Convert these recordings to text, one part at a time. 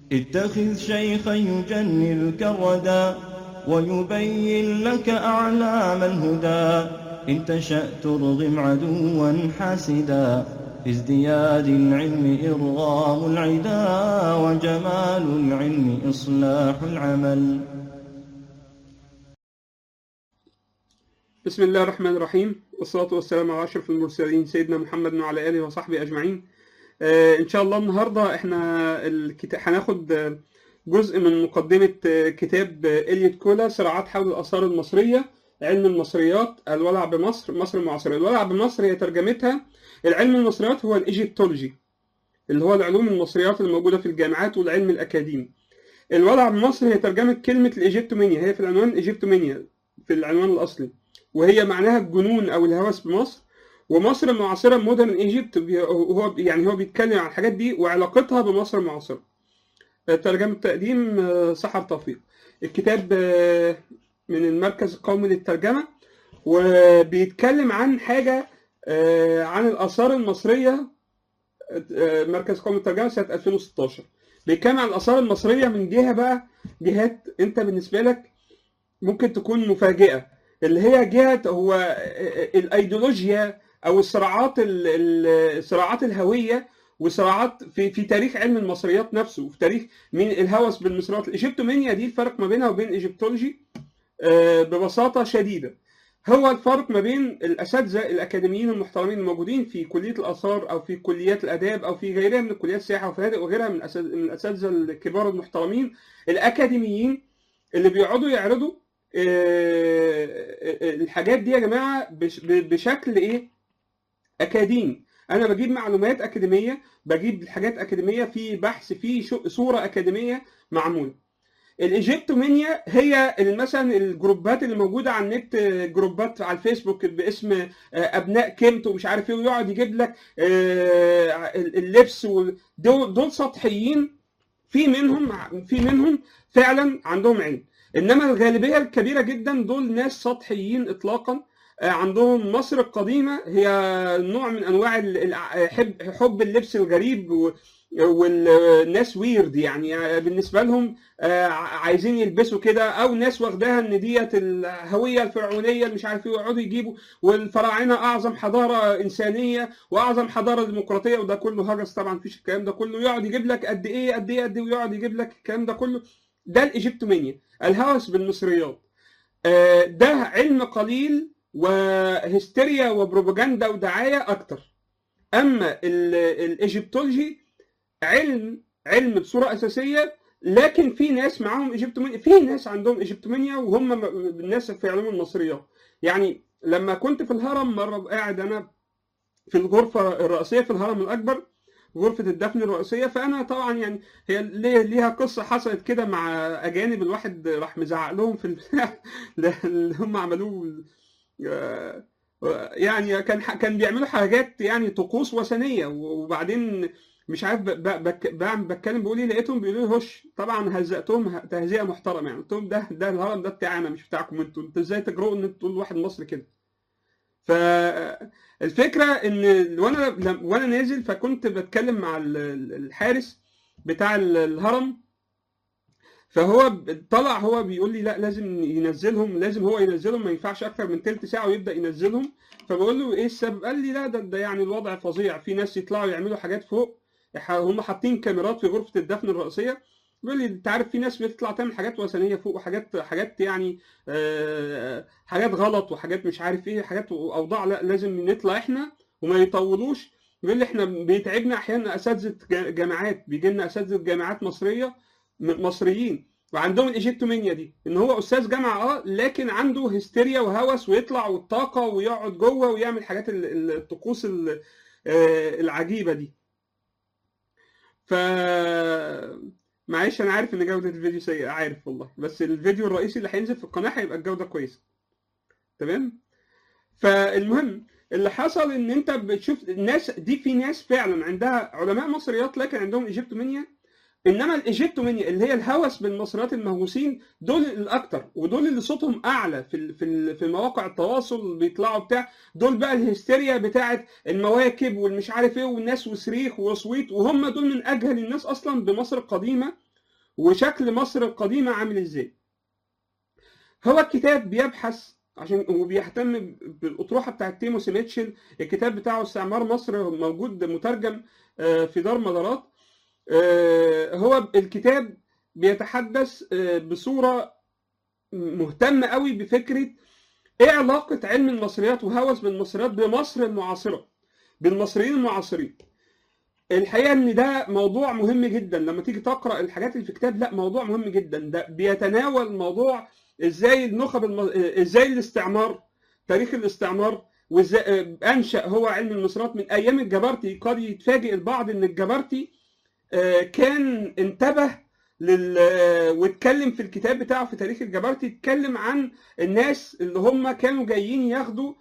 اتخذ شيخا يجنلك الردى ويبين لك أعلام الهدى إن تشأ ترغم عدوا حاسدا في ازدياد العلم إرغام العدا وجمال العلم إصلاح العمل بسم الله الرحمن الرحيم والصلاة والسلام على أشرف المرسلين سيدنا محمد وعلى آله وصحبه أجمعين آه إن شاء الله النهاردة إحنا الكتاب هناخد آه، جزء من مقدمة آه، كتاب آه، إليوت كولا صراعات حول الآثار المصرية علم المصريات الولع بمصر مصر المعاصرة الولع بمصر هي ترجمتها العلم المصريات هو الإيجيبتولوجي اللي هو العلوم المصريات اللي موجودة في الجامعات والعلم الأكاديمي الولع بمصر هي ترجمة كلمة الإيجيبتومينيا هي في العنوان إيجيبتومينيا في العنوان الأصلي وهي معناها الجنون او الهوس بمصر ومصر المعاصره مودرن ايجيبت هو يعني هو بيتكلم عن الحاجات دي وعلاقتها بمصر المعاصره ترجمه تقديم آه، سحر توفيق الكتاب آه، من المركز القومي للترجمه وبيتكلم عن حاجه آه، عن الاثار المصريه آه، مركز قومي للترجمه سنه 2016 بيتكلم عن الاثار المصريه من جهه بقى جهات انت بالنسبه لك ممكن تكون مفاجئه اللي هي جهه هو الايديولوجيا او الصراعات ال- ال- صراعات الهويه وصراعات في في تاريخ علم المصريات نفسه وفي تاريخ من الهوس بالمصريات الايجيبتومينيا دي الفرق ما بينها وبين الايجيبتولوجي آه، ببساطه شديده هو الفرق ما بين الاساتذه الاكاديميين المحترمين الموجودين في كليه الاثار او في كليات الاداب او في غيرها من كليات السياحه وفنادق وغيرها من الأسا- من الاساتذه الكبار المحترمين الاكاديميين اللي بيقعدوا يعرضوا آه، آه، الحاجات دي يا جماعه بش- بشكل ايه اكاديمي انا بجيب معلومات اكاديميه بجيب حاجات اكاديميه في بحث في شو- صوره اكاديميه معموله الايجيبتومينيا هي ال- مثلا الجروبات اللي موجوده على النت آه، جروبات على الفيسبوك باسم آه، ابناء كيمت ومش عارف ايه ويقعد يجيب لك آه، اللبس وال- دول دول سطحيين في منهم في منهم فعلا عندهم علم انما الغالبيه الكبيره جدا دول ناس سطحيين اطلاقا آه، عندهم مصر القديمه هي نوع من انواع ال- ال- حب حب اللبس الغريب و- والناس ويرد يعني آه، بالنسبه لهم آه، عايزين يلبسوا كده او ناس واخداها ان ديت الهويه الفرعونيه اللي مش عارف ايه ويقعدوا يجيبوا والفراعنه اعظم حضاره انسانيه واعظم حضاره ديمقراطيه وده كله هجس طبعا مفيش الكلام ده كله يقعد يجيب لك قد ايه قد ايه قد ايه ويقعد يجيب لك الكلام ده كله ده الايجيبتومينيا الهوس بالمصريات آه، ده علم قليل وهستيريا وبروباجندا ودعايه اكتر اما ال- الايجيبتولوجي علم علم بصوره اساسيه لكن في ناس معاهم ايجيبتومينيا في ناس عندهم ايجيبتومينيا وهم م- الناس في علوم المصريات يعني لما كنت في الهرم مره قاعد انا في الغرفه الرئيسيه في الهرم الاكبر غرفه الدفن الرئيسيه فانا طبعا يعني هي ليه- ليها قصه حصلت كده مع اجانب الواحد راح مزعق لهم في البتاع اللي هم عملوه آه، يعني كان كان بيعملوا حاجات يعني طقوس وثنيه وبعدين مش عارف ب- ب- بك- بعمل- بتكلم بقول ايه لقيتهم بيقولوا لي هش طبعا هزقتهم ه- تهزئه محترمه يعني قلت لهم ده ده الهرم ده بتاعنا مش بتاعكم انتوا انتوا ازاي تجرؤوا ان انتوا تقولوا واحد مصري كده فالفكره ان وانا لم- وانا نازل فكنت بتكلم مع ال- ال- الحارس بتاع ال- الهرم فهو ب- طلع هو بيقول لي لا لازم ينزلهم لازم هو ينزلهم ما ينفعش اكتر من تلت ساعه ويبدا ينزلهم فبقول له ايه السبب قال لي لا ده, ده يعني الوضع فظيع في ناس يطلعوا يعملوا حاجات فوق ح- هم حاطين كاميرات في غرفه الدفن الرئيسيه بيقول لي انت عارف في ناس بتطلع تعمل حاجات وثنيه فوق وحاجات حاجات يعني آه، حاجات غلط وحاجات مش عارف ايه حاجات اوضاع لا لازم نطلع احنا وما يطولوش بيقول لي احنا بيتعبنا احيانا اساتذه جا- جامعات بيجي لنا اساتذه جامعات مصريه م- مصريين وعندهم الايجيبتومينيا دي ان هو استاذ جامعه اه لكن عنده هستيريا وهوس ويطلع والطاقه ويقعد جوه ويعمل حاجات ال- ال- الطقوس ال- آه، العجيبه دي ف معلش انا عارف ان جوده الفيديو سيئه عارف والله بس الفيديو الرئيسي اللي هينزل في القناه هيبقى الجوده كويسه تمام فالمهم اللي حصل ان انت بتشوف الناس دي في ناس فعلا عندها علماء مصريات لكن عندهم ايجيبتومينيا انما الايجيبتومينيا اللي هي الهوس بالمصريات المهووسين دول الاكتر ودول اللي صوتهم اعلى في ال- في ال- في مواقع التواصل بيطلعوا بتاع دول بقى الهستيريا بتاعت المواكب والمش عارف ايه والناس وصريخ وصويت وهم دول من اجهل الناس اصلا بمصر القديمه وشكل مصر القديمه عامل ازاي هو الكتاب بيبحث عشان وبيهتم بالاطروحه بتاعت تيموس ميتشل الكتاب بتاعه استعمار مصر موجود مترجم في دار مدارات هو الكتاب بيتحدث بصوره مهتمه قوي بفكره ايه علاقه علم المصريات وهوس بالمصريات بمصر المعاصره بالمصريين المعاصرين الحقيقه ان ده موضوع مهم جدا لما تيجي تقرا الحاجات اللي في الكتاب لا موضوع مهم جدا ده بيتناول موضوع ازاي النخب الم... ازاي الاستعمار تاريخ الاستعمار وازاي انشا هو علم المصريات من ايام الجبرتي قد يتفاجئ البعض ان الجبرتي كان انتبه لل واتكلم في الكتاب بتاعه في تاريخ الجبرتي اتكلم عن الناس اللي هم كانوا جايين ياخدوا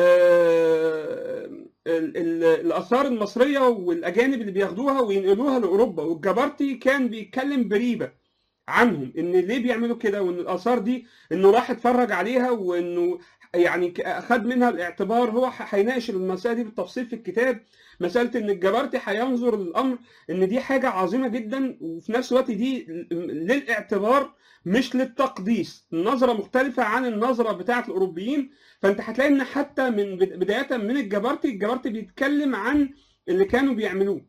الاثار المصريه والاجانب اللي بياخدوها وينقلوها لاوروبا والجبرتي كان بيتكلم بريبه عنهم ان ليه بيعملوا كده وان الاثار دي انه راح اتفرج عليها وانه يعني خد منها الاعتبار هو هيناقش المساله دي بالتفصيل في الكتاب مساله ان الجبرتي هينظر للامر ان دي حاجه عظيمه جدا وفي نفس الوقت دي للاعتبار مش للتقديس النظره مختلفه عن النظره بتاعه الاوروبيين فانت هتلاقي ان حتى من بدايه من الجبرتي الجبرتي بيتكلم عن اللي كانوا بيعملوه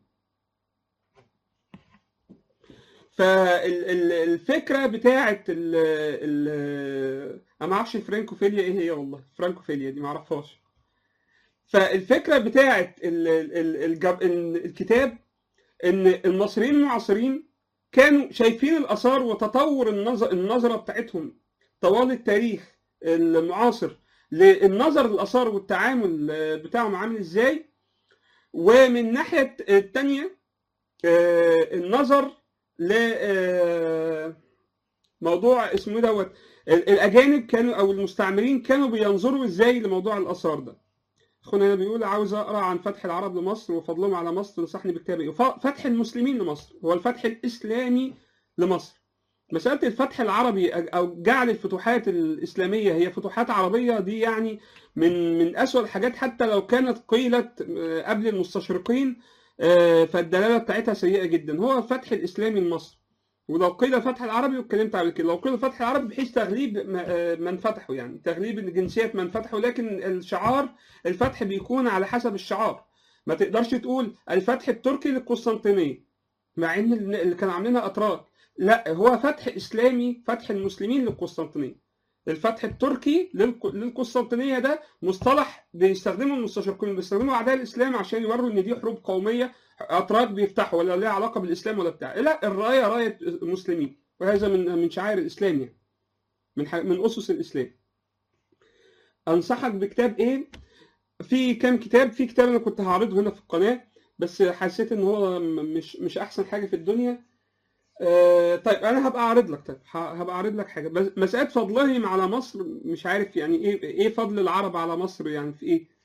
فالفكره بتاعه ال ال انا ما اعرفش الفرانكوفيليا ايه هي والله الفرانكوفيليا دي ما اعرفهاش فالفكره بتاعه ال ال الكتاب ان المصريين المعاصرين كانوا شايفين الاثار وتطور النظر النظره بتاعتهم طوال التاريخ المعاصر للنظر للاثار والتعامل بتاعهم عامل ازاي ومن الناحيه الثانيه النظر لموضوع اسمه دوت الاجانب كانوا او المستعمرين كانوا بينظروا ازاي لموضوع الاثار ده اخونا هنا بيقول عاوز اقرا عن فتح العرب لمصر وفضلهم على مصر تنصحني بكتاب ايه فتح المسلمين لمصر هو الفتح الاسلامي لمصر مسألة الفتح العربي أو جعل الفتوحات الإسلامية هي فتوحات عربية دي يعني من من أسوأ الحاجات حتى لو كانت قيلت قبل المستشرقين فالدلاله بتاعتها سيئه جدا هو الفتح الاسلامي لمصر ولو قيل الفتح العربي واتكلمت على كده لو قيل الفتح العربي بحيث تغليب من فتحوا يعني تغليب جنسيه من فتحوا لكن الشعار الفتح بيكون على حسب الشعار ما تقدرش تقول الفتح التركي للقسطنطينيه مع ان اللي كانوا عاملينها اتراك لا هو فتح اسلامي فتح المسلمين للقسطنطينيه الفتح التركي للقسطنطينيه ده مصطلح بيستخدمه المستشرقين بيستخدموا اعداء الاسلام عشان يوروا ان دي حروب قوميه اتراك بيفتحوا ولا ليها علاقه بالاسلام ولا بتاع لا الرايه رايه مسلمين وهذا من من شعائر الاسلام يعني من من اسس الاسلام انصحك بكتاب ايه في كام كتاب في كتاب انا كنت هعرضه هنا في القناه بس حسيت ان هو مش مش احسن حاجه في الدنيا آه طيب انا هبقى اعرض لك طيب هبقى اعرض لك حاجه بس مساله فضلهم على مصر مش عارف يعني ايه ايه فضل العرب على مصر يعني في ايه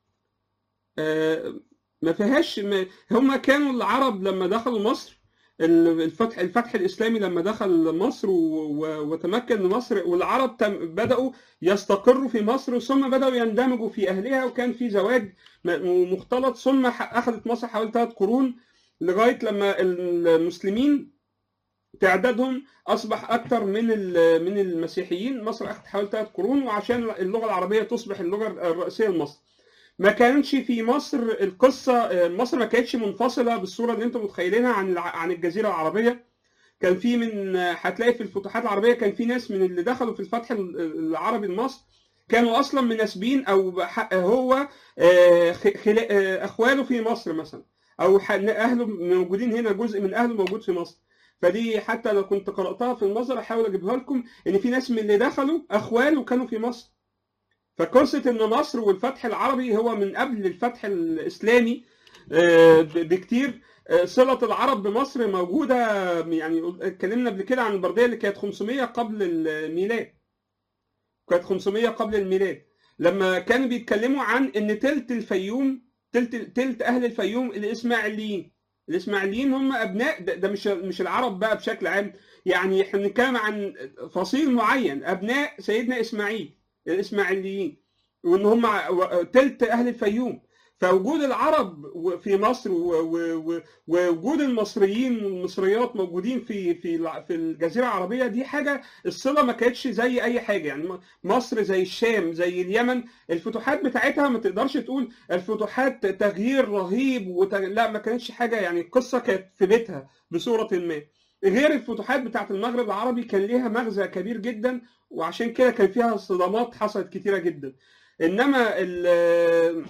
آه ما فيهاش ما هم كانوا العرب لما دخلوا مصر الفتح الفتح الاسلامي لما دخل مصر وتمكن مصر والعرب بداوا يستقروا في مصر ثم بداوا يندمجوا في اهلها وكان في زواج مختلط ثم اخذت مصر حوالي ثلاث قرون لغايه لما المسلمين تعدادهم اصبح اكثر من من المسيحيين مصر اخذت حوالي ثلاث قرون وعشان اللغه العربيه تصبح اللغه الرئيسيه لمصر ما كانش في مصر القصه مصر ما كانتش منفصله بالصوره اللي انتم متخيلينها عن عن الجزيره العربيه كان في من هتلاقي في الفتوحات العربيه كان في ناس من اللي دخلوا في الفتح العربي لمصر كانوا اصلا مناسبين او هو اخواله في مصر مثلا او اهله موجودين هنا جزء من اهله موجود في مصر فدي حتى لو كنت قراتها في المصدر احاول اجيبها لكم ان في ناس من اللي دخلوا اخوال وكانوا في مصر فقصه ان مصر والفتح العربي هو من قبل الفتح الاسلامي بكتير صله العرب بمصر موجوده يعني اتكلمنا قبل كده عن البرديه اللي كانت 500 قبل الميلاد كانت 500 قبل الميلاد لما كانوا بيتكلموا عن ان تلت الفيوم تلت تلت اهل الفيوم الاسماعيليين الاسماعيليين هم ابناء ده, ده مش مش العرب بقى بشكل عام يعني احنا بنتكلم عن فصيل معين ابناء سيدنا اسماعيل الاسماعيليين وان هم تلت اهل الفيوم فوجود العرب في مصر ووجود المصريين والمصريات موجودين في في في الجزيره العربيه دي حاجه الصله ما كانتش زي اي حاجه يعني مصر زي الشام زي اليمن الفتوحات بتاعتها ما تقدرش تقول الفتوحات تغيير رهيب وتغ... لا ما كانتش حاجه يعني القصه كانت في بيتها بصوره ما غير الفتوحات بتاعت المغرب العربي كان ليها مغزى كبير جدا وعشان كده كان فيها صدمات حصلت كتيره جدا انما ال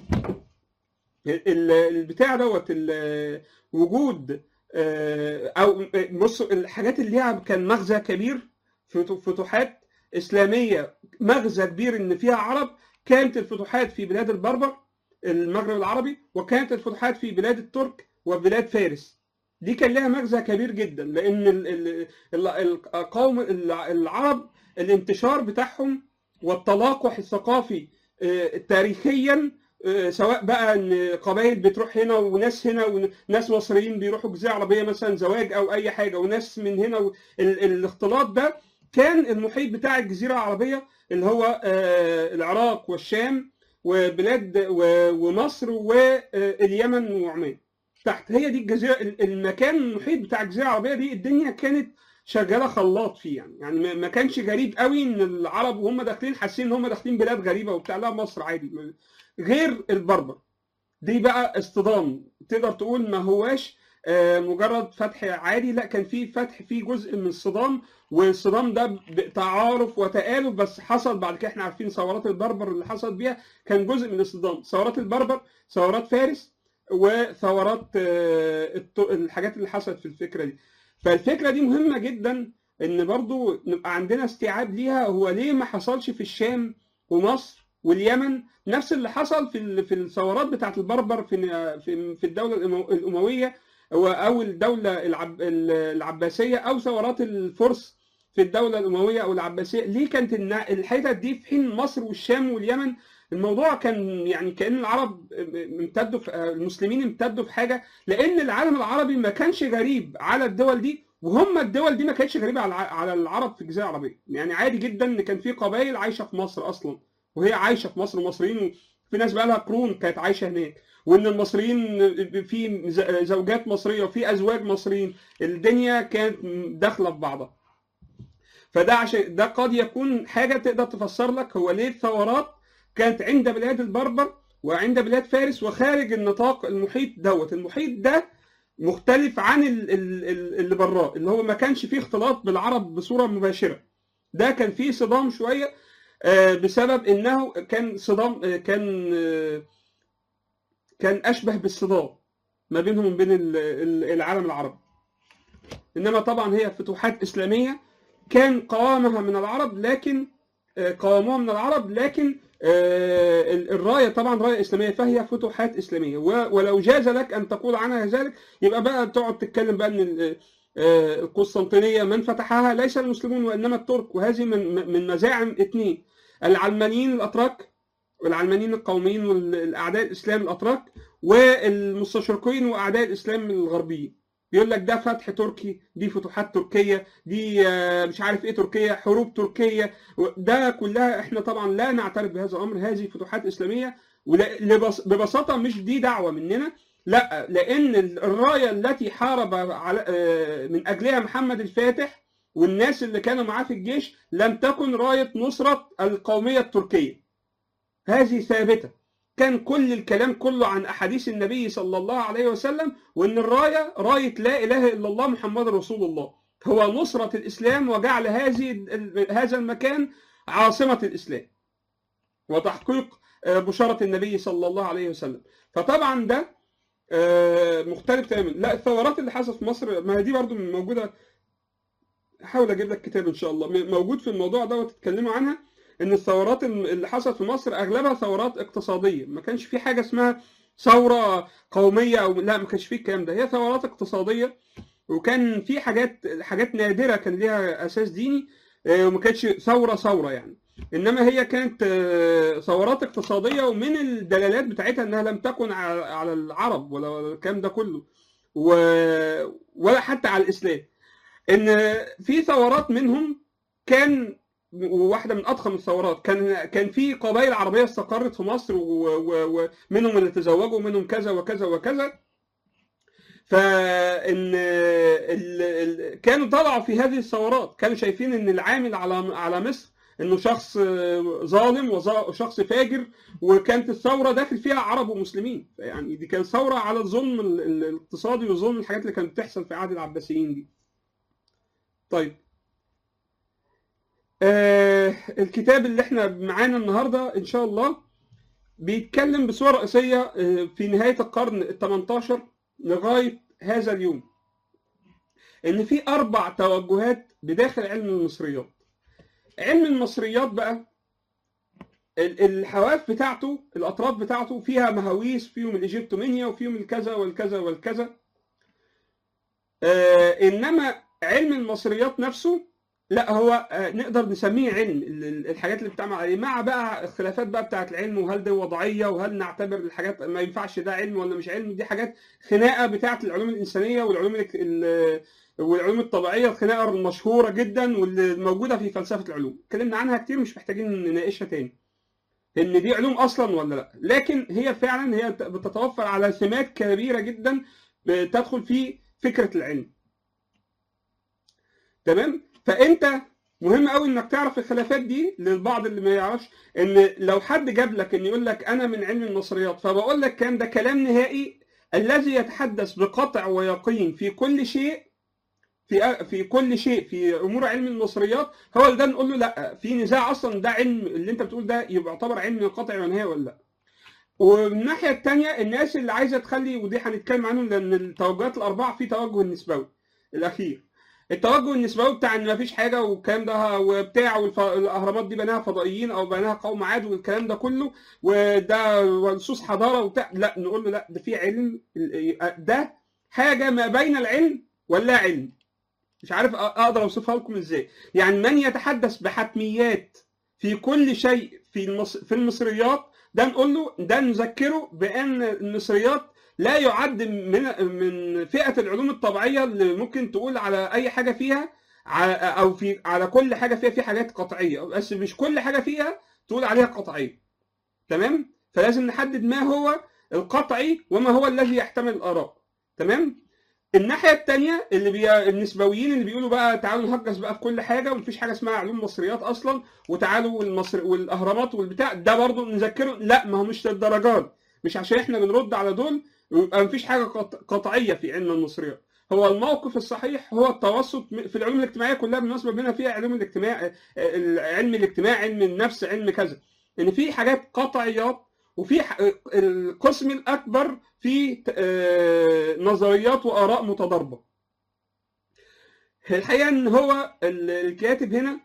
البتاع دوت وجود او بص الحاجات اللي ليها كان مغزى كبير فتوحات اسلاميه مغزى كبير ان فيها عرب كانت الفتوحات في بلاد البربر المغرب العربي وكانت الفتوحات في بلاد الترك وبلاد فارس دي كان لها مغزى كبير جدا لان القوم العرب الانتشار بتاعهم والتلاقح الثقافي تاريخيا سواء بقى ان قبائل بتروح هنا وناس هنا وناس مصريين بيروحوا جزيره عربيه مثلا زواج او اي حاجه وناس من هنا و... ال... الاختلاط ده كان المحيط بتاع الجزيره العربيه اللي هو العراق والشام وبلاد ومصر واليمن وعمان تحت هي دي الجزيره المكان المحيط بتاع الجزيره العربيه دي الدنيا كانت شغاله خلاط فيه يعني يعني ما كانش غريب قوي ان العرب وهم داخلين حاسين ان هم داخلين بلاد غريبه وبتاع لا مصر عادي غير البربر دي بقى اصطدام تقدر تقول ما هواش مجرد فتح عادي لا كان في فتح في جزء من الصدام والصدام ده تعارف وتآلف بس حصل بعد كده احنا عارفين ثورات البربر اللي حصلت بيها كان جزء من الصدام ثورات البربر ثورات فارس وثورات الحاجات اللي حصلت في الفكره دي فالفكره دي مهمه جدا ان برضو نبقى عندنا استيعاب ليها هو ليه ما حصلش في الشام ومصر واليمن نفس اللي حصل في في الثورات بتاعت البربر في في في الدوله الامويه او الدوله العباسيه او ثورات الفرس في الدوله الامويه او العباسيه ليه كانت الحتت دي في حين مصر والشام واليمن الموضوع كان يعني كان العرب امتدوا في المسلمين امتدوا في حاجه لان العالم العربي ما كانش غريب على الدول دي وهم الدول دي ما كانتش غريبه على على العرب في الجزيره العربيه يعني عادي جدا ان كان في قبائل عايشه في مصر اصلا وهي عايشه في مصر مصريين في ناس بقى لها قرون كانت عايشه هناك وان المصريين في زوجات مصريه وفي ازواج مصريين الدنيا كانت داخله في بعضها فده عشان ده قد يكون حاجه تقدر تفسر لك هو ليه الثورات كانت عند بلاد البربر وعند بلاد فارس وخارج النطاق المحيط دوت المحيط ده مختلف عن اللي براه اللي هو ما كانش فيه اختلاط بالعرب بصوره مباشره ده كان فيه صدام شويه بسبب انه كان صدام كان كان اشبه بالصدام ما بينهم وبين العالم العربي انما طبعا هي فتوحات اسلاميه كان قوامها من العرب لكن قواموها من العرب لكن الرايه طبعا رايه اسلاميه فهي فتوحات اسلاميه ولو جاز لك ان تقول عنها ذلك يبقى بقى تقعد تتكلم بقى ان القسطنطينيه من فتحها ليس المسلمون وانما الترك وهذه من من مزاعم اثنين العلمانيين الاتراك والعلمانيين القوميين والاعداء الاسلام الاتراك والمستشرقين واعداء الاسلام الغربيين بيقول لك ده فتح تركي دي فتوحات تركيه دي مش عارف ايه تركيه حروب تركيه ده كلها احنا طبعا لا نعترف بهذا الامر هذه فتوحات اسلاميه ببساطه مش دي دعوه مننا لا لان الرايه التي حارب على من اجلها محمد الفاتح والناس اللي كانوا معاه في الجيش لم تكن رايه نصره القوميه التركيه هذه ثابته كان كل الكلام كله عن احاديث النبي صلى الله عليه وسلم وان الرايه رايه لا اله الا الله محمد رسول الله هو نصره الاسلام وجعل هذه هذا المكان عاصمه الاسلام وتحقيق بشاره النبي صلى الله عليه وسلم فطبعا ده مختلف تماما لا الثورات اللي حصلت في مصر ما دي برضو موجوده احاول اجيب لك كتاب ان شاء الله موجود في الموضوع ده وتتكلموا عنها ان الثورات اللي حصلت في مصر اغلبها ثورات اقتصاديه ما كانش في حاجه اسمها ثوره قوميه او لا ما كانش في الكلام ده هي ثورات اقتصاديه وكان في حاجات حاجات نادره كان ليها اساس ديني وما كانتش ثوره ثوره يعني انما هي كانت ثورات اقتصاديه ومن الدلالات بتاعتها انها لم تكن على العرب ولا الكلام ده كله ولا حتى على الاسلام ان في ثورات منهم كان وواحده من اضخم الثورات كان كان في قبائل عربيه استقرت في مصر ومنهم اللي تزوجوا ومنهم كذا وكذا وكذا فان كانوا طلعوا في هذه الثورات كانوا شايفين ان العامل على على مصر انه شخص ظالم وشخص فاجر وكانت الثوره داخل فيها عرب ومسلمين يعني دي كانت ثوره على الظلم الاقتصادي وظلم الحاجات اللي كانت بتحصل في عهد العباسيين دي طيب آه الكتاب اللي احنا معانا النهارده ان شاء الله بيتكلم بصوره رئيسيه آه في نهايه القرن ال 18 لغايه هذا اليوم ان في اربع توجهات بداخل علم المصريات علم المصريات بقى الحواف بتاعته الاطراف بتاعته فيها مهاويس فيهم الايجيبتومينيا وفيهم الكذا والكذا والكذا آه انما علم المصريات نفسه لا هو نقدر نسميه علم الحاجات اللي بتعمل عليه مع بقى الخلافات بقى بتاعت العلم وهل دي وضعيه وهل نعتبر الحاجات ما ينفعش ده علم ولا مش علم دي حاجات خناقه بتاعت العلوم الانسانيه والعلوم والعلوم الطبيعيه الخناقه المشهوره جدا واللي موجوده في فلسفه العلوم اتكلمنا عنها كتير مش محتاجين نناقشها تاني ان دي علوم اصلا ولا لا لكن هي فعلا هي بتتوفر على سمات كبيره جدا بتدخل في فكره العلم تمام فانت مهم قوي انك تعرف الخلافات دي للبعض اللي ما يعرفش ان لو حد جاب لك ان يقول لك انا من علم النصريات فبقول لك كان ده كلام نهائي الذي يتحدث بقطع ويقين في كل شيء في في كل شيء في امور علم النصريات هو ده نقول له لا في نزاع اصلا ده علم اللي انت بتقول ده يبقى يعتبر علم قطع ونهائي ولا لا ومن الناحيه الثانيه الناس اللي عايزه تخلي ودي هنتكلم عنهم لان التوجهات الاربعه في توجه النسبوي الاخير التوجه النسبوي بتاع ان مفيش حاجه والكلام ده وبتاع والاهرامات دي بناها فضائيين او بناها قوم عاد والكلام ده كله وده نصوص حضاره وبتاع لا نقول له لا ده في علم ده حاجه ما بين العلم واللا علم مش عارف اقدر اوصفها لكم ازاي يعني من يتحدث بحتميات في كل شيء في المص... في المصريات ده نقول له ده نذكره بان المصريات لا يعد من من فئه العلوم الطبيعيه اللي ممكن تقول على اي حاجه فيها او في على كل حاجه فيها في حاجات قطعيه بس مش كل حاجه فيها تقول عليها قطعيه تمام فلازم نحدد ما هو القطعي وما هو الذي يحتمل الاراء تمام الناحيه الثانيه اللي بي... النسبويين اللي بيقولوا بقى تعالوا نهجس بقى في كل حاجه ومفيش حاجه اسمها علوم مصريات اصلا وتعالوا والمصر والاهرامات والبتاع ده برضه نذكره لا ما هو مش للدرجات مش عشان احنا بنرد على دول يبقى مفيش حاجه قطعيه في علم المصريات هو الموقف الصحيح هو التوسط في العلوم الاجتماعيه كلها بالمناسبه بما فيها علوم الاجتماع علم الاجتماع علم النفس علم كذا ان في حاجات قطعيات وفي القسم الاكبر في نظريات واراء متضاربه الحقيقه ان هو الكاتب هنا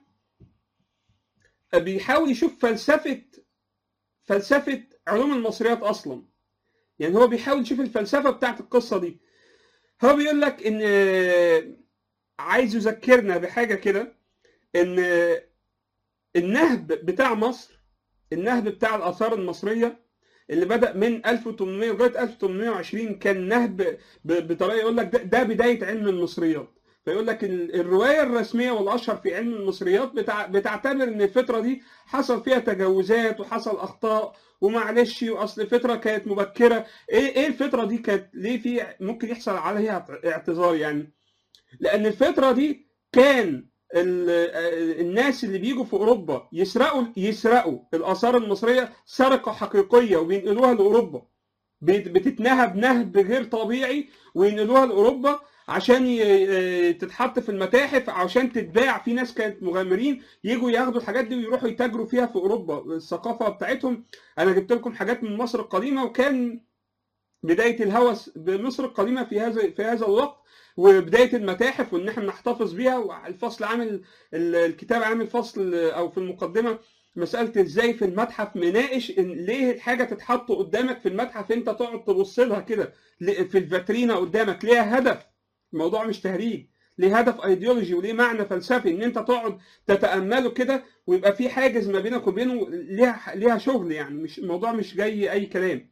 بيحاول يشوف فلسفه فلسفه علوم المصريات اصلا يعني هو بيحاول يشوف الفلسفه بتاعت القصه دي هو بيقول لك ان عايز يذكرنا بحاجه كده ان النهب بتاع مصر النهب بتاع الاثار المصريه اللي بدا من 1800 لغايه 1820 كان نهب بطريقه يقول لك ده, ده بدايه علم المصريات فيقول لك الروايه الرسميه والاشهر في علم المصريات بتع... بتعتبر ان الفتره دي حصل فيها تجاوزات وحصل اخطاء ومعلش واصل فتره كانت مبكره ايه ايه الفتره دي كانت ليه في ممكن يحصل عليها اعتذار يعني لان الفتره دي كان الناس اللي بيجوا في اوروبا يسرقوا يسرقوا الاثار المصريه سرقه حقيقيه وبينقلوها لاوروبا بتتنهب نهب غير طبيعي وينقلوها لاوروبا عشان تتحط في المتاحف عشان تتباع في ناس كانت مغامرين يجوا ياخدوا الحاجات دي ويروحوا يتاجروا فيها في اوروبا الثقافه بتاعتهم انا جبت لكم حاجات من مصر القديمه وكان بدايه الهوس بمصر القديمه في هذا في هذا الوقت وبدايه المتاحف وان احنا نحتفظ بيها والفصل عامل الكتاب عامل فصل او في المقدمه مساله ازاي في المتحف مناقش إن ليه الحاجه تتحط قدامك في المتحف انت تقعد تبص لها كده في الفاترينا قدامك ليها هدف الموضوع مش تهريج ليه هدف ايديولوجي وليه معنى فلسفي ان انت تقعد تتامله كده ويبقى في حاجز ما بينك وبينه ليها ليها شغل يعني مش الموضوع مش جاي اي كلام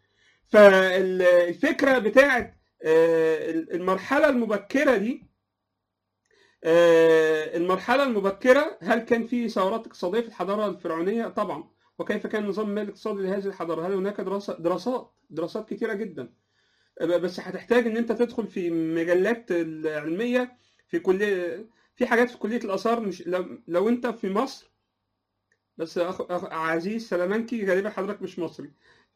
فالفكره بتاعت المرحله المبكره دي المرحله المبكره هل كان في ثورات اقتصاديه في الحضاره الفرعونيه طبعا وكيف كان نظام المال الاقتصادي لهذه الحضاره هل هناك دراسه دراسات دراسات كثيره جدا بس هتحتاج ان انت تدخل في مجلات علميه في كليه في حاجات في كليه الاثار مش لو, لو انت في مصر بس أخ... أخ... عزيز سلامانكي غالبا حضرتك مش مصري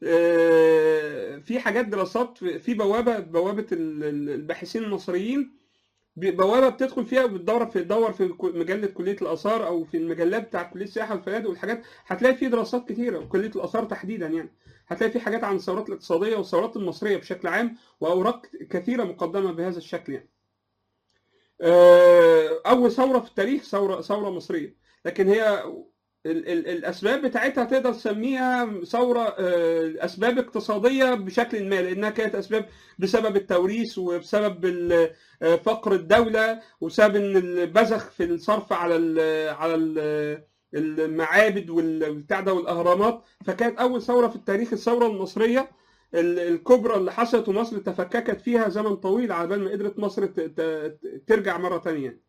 في حاجات دراسات في بوابه بوابه الباحثين المصريين بوابه بتدخل فيها وبتدور في تدور في مجله كليه الاثار او في المجلات بتاع كليه السياحه والفنادق والحاجات هتلاقي في دراسات كتيره وكليه الاثار تحديدا يعني هتلاقي في حاجات عن الثورات الاقتصاديه والثورات المصريه بشكل عام واوراق كثيره مقدمه بهذا الشكل يعني. اول ثوره في التاريخ ثوره ثوره مصريه لكن هي ال ال الاسباب بتاعتها تقدر تسميها ثوره اسباب اقتصاديه بشكل ما لانها كانت اسباب بسبب التوريث وبسبب فقر الدوله وبسبب ان البذخ في الصرف على ال على ال المعابد والبتاع ده والاهرامات فكانت اول ثوره في التاريخ الثوره المصريه الكبرى اللي حصلت ومصر تفككت فيها زمن طويل على بال ما قدرت مصر ترجع مره ثانيه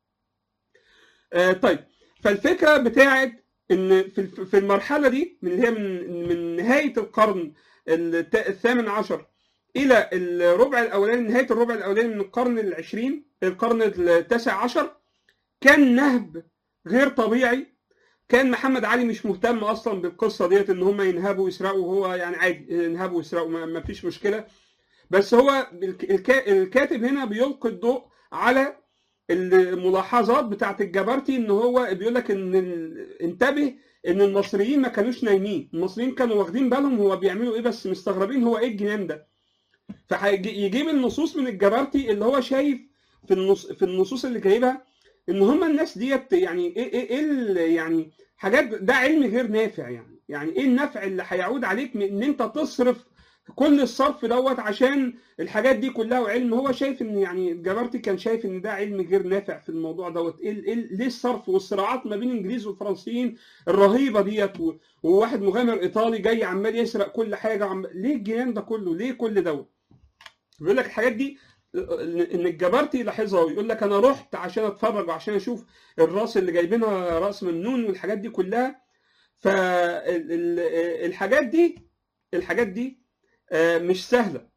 طيب فالفكره بتاعت ان في المرحله دي من اللي هي من من نهايه القرن الثامن عشر الى الربع الاولاني نهايه الربع الاولاني من القرن العشرين القرن التاسع عشر كان نهب غير طبيعي كان محمد علي مش مهتم اصلا بالقصه ديت ان هم ينهبوا ويسرقوا وهو يعني عادي ينهبوا ويسرقوا ما فيش مشكله بس هو الكاتب هنا بيلقي الضوء على الملاحظات بتاعت الجبرتي ان هو بيقول لك ان انتبه ان المصريين ما كانوش نايمين المصريين كانوا واخدين بالهم هو بيعملوا ايه بس مستغربين هو ايه الجنان ده فيجيب النصوص من الجبرتي اللي هو شايف في النص في النصوص اللي جايبها ان هم الناس ديت يعني ايه ايه, إيه يعني حاجات ده علم غير نافع يعني يعني ايه النفع اللي هيعود عليك من ان انت تصرف كل الصرف دوت عشان الحاجات دي كلها وعلم هو شايف ان يعني جبرتي كان شايف ان ده علم غير نافع في الموضوع دوت إيه إيه ليه الصرف والصراعات ما بين الانجليز والفرنسيين الرهيبه ديت وواحد مغامر ايطالي جاي عمال يسرق كل حاجه عم... ليه الجنان ده كله ليه كل دوت بيقول لك الحاجات دي ان الجبرتي لاحظها ويقول لك انا رحت عشان اتفرج وعشان اشوف الراس اللي جايبينها راس ممنون والحاجات دي كلها فالحاجات دي الحاجات دي مش سهله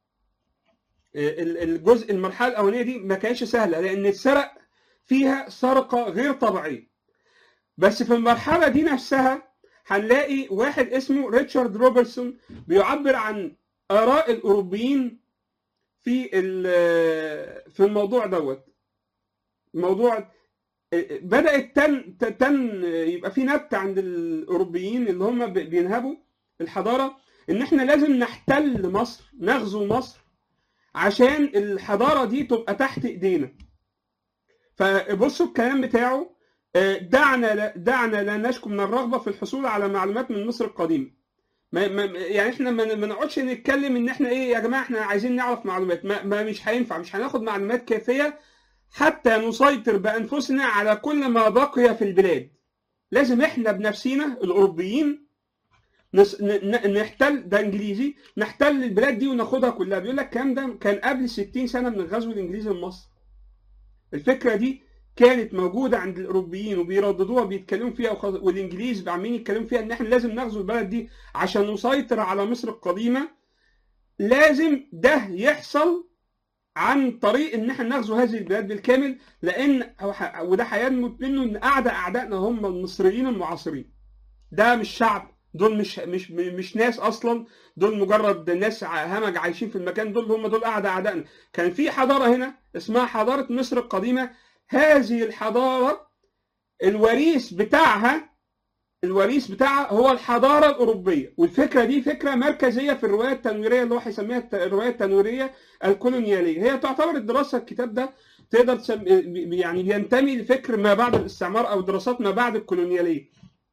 الجزء المرحله الاولانيه دي ما كانتش سهله لان اتسرق فيها سرقه غير طبيعيه بس في المرحله دي نفسها هنلاقي واحد اسمه ريتشارد روبرتسون بيعبر عن اراء الاوروبيين في في الموضوع دوت موضوع بدات تن تن يبقى في نبت عند الاوروبيين اللي هم بينهبوا الحضاره ان احنا لازم نحتل مصر نغزو مصر عشان الحضاره دي تبقى تحت ايدينا فبصوا الكلام بتاعه دعنا دعنا لا نشكو من الرغبه في الحصول على معلومات من مصر القديمه ما ما يعني احنا ما نقعدش نتكلم ان احنا ايه يا جماعه احنا عايزين نعرف معلومات ما, ما مش هينفع مش هناخد معلومات كافيه حتى نسيطر بانفسنا على كل ما بقي في البلاد لازم احنا بنفسنا الاوروبيين نس... ن... نحتل ده انجليزي نحتل البلاد دي وناخدها كلها بيقول لك الكلام ده كان قبل 60 سنه من الغزو الانجليزي لمصر الفكره دي كانت موجوده عند الاوروبيين وبيرددوها بيتكلموا فيها وخ... والانجليز عمالين يتكلموا فيها ان احنا لازم نغزو البلد دي عشان نسيطر على مصر القديمه لازم ده يحصل عن طريق ان احنا نغزو هذه البلاد بالكامل لان وده هينمت منه ان اعداء اعدائنا هم المصريين المعاصرين ده مش شعب دول مش مش مش ناس اصلا دول مجرد ناس همج عايشين في المكان دول هم دول اعداء اعدائنا كان في حضاره هنا اسمها حضاره مصر القديمه هذه الحضاره الوريث بتاعها الوريث بتاعها هو الحضاره الاوروبيه والفكره دي فكره مركزيه في الروايه التنويريه اللي هو هيسميها الروايه التنويريه الكولونياليه هي تعتبر الدراسه الكتاب ده تقدر تسم... يعني ينتمي لفكر ما بعد الاستعمار او دراسات ما بعد الكولونياليه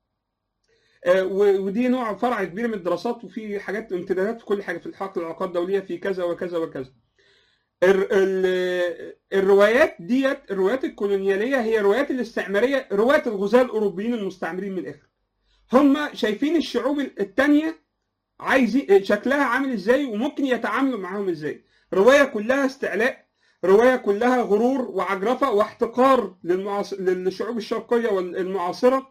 ودي نوع فرع كبير من الدراسات وفي حاجات امتدادات في كل حاجه في الحق العلاقات الدوليه في كذا وكذا وكذا الروايات ديت الروايات الكولونياليه هي الروايات الاستعماريه روايه الغزاة الاوروبيين المستعمرين من الاخر هم شايفين الشعوب الثانيه عايزين شكلها عامل ازاي وممكن يتعاملوا معاهم ازاي روايه كلها استعلاء روايه كلها غرور وعجرفه واحتقار للمعاص... للشعوب الشرقيه والمعاصره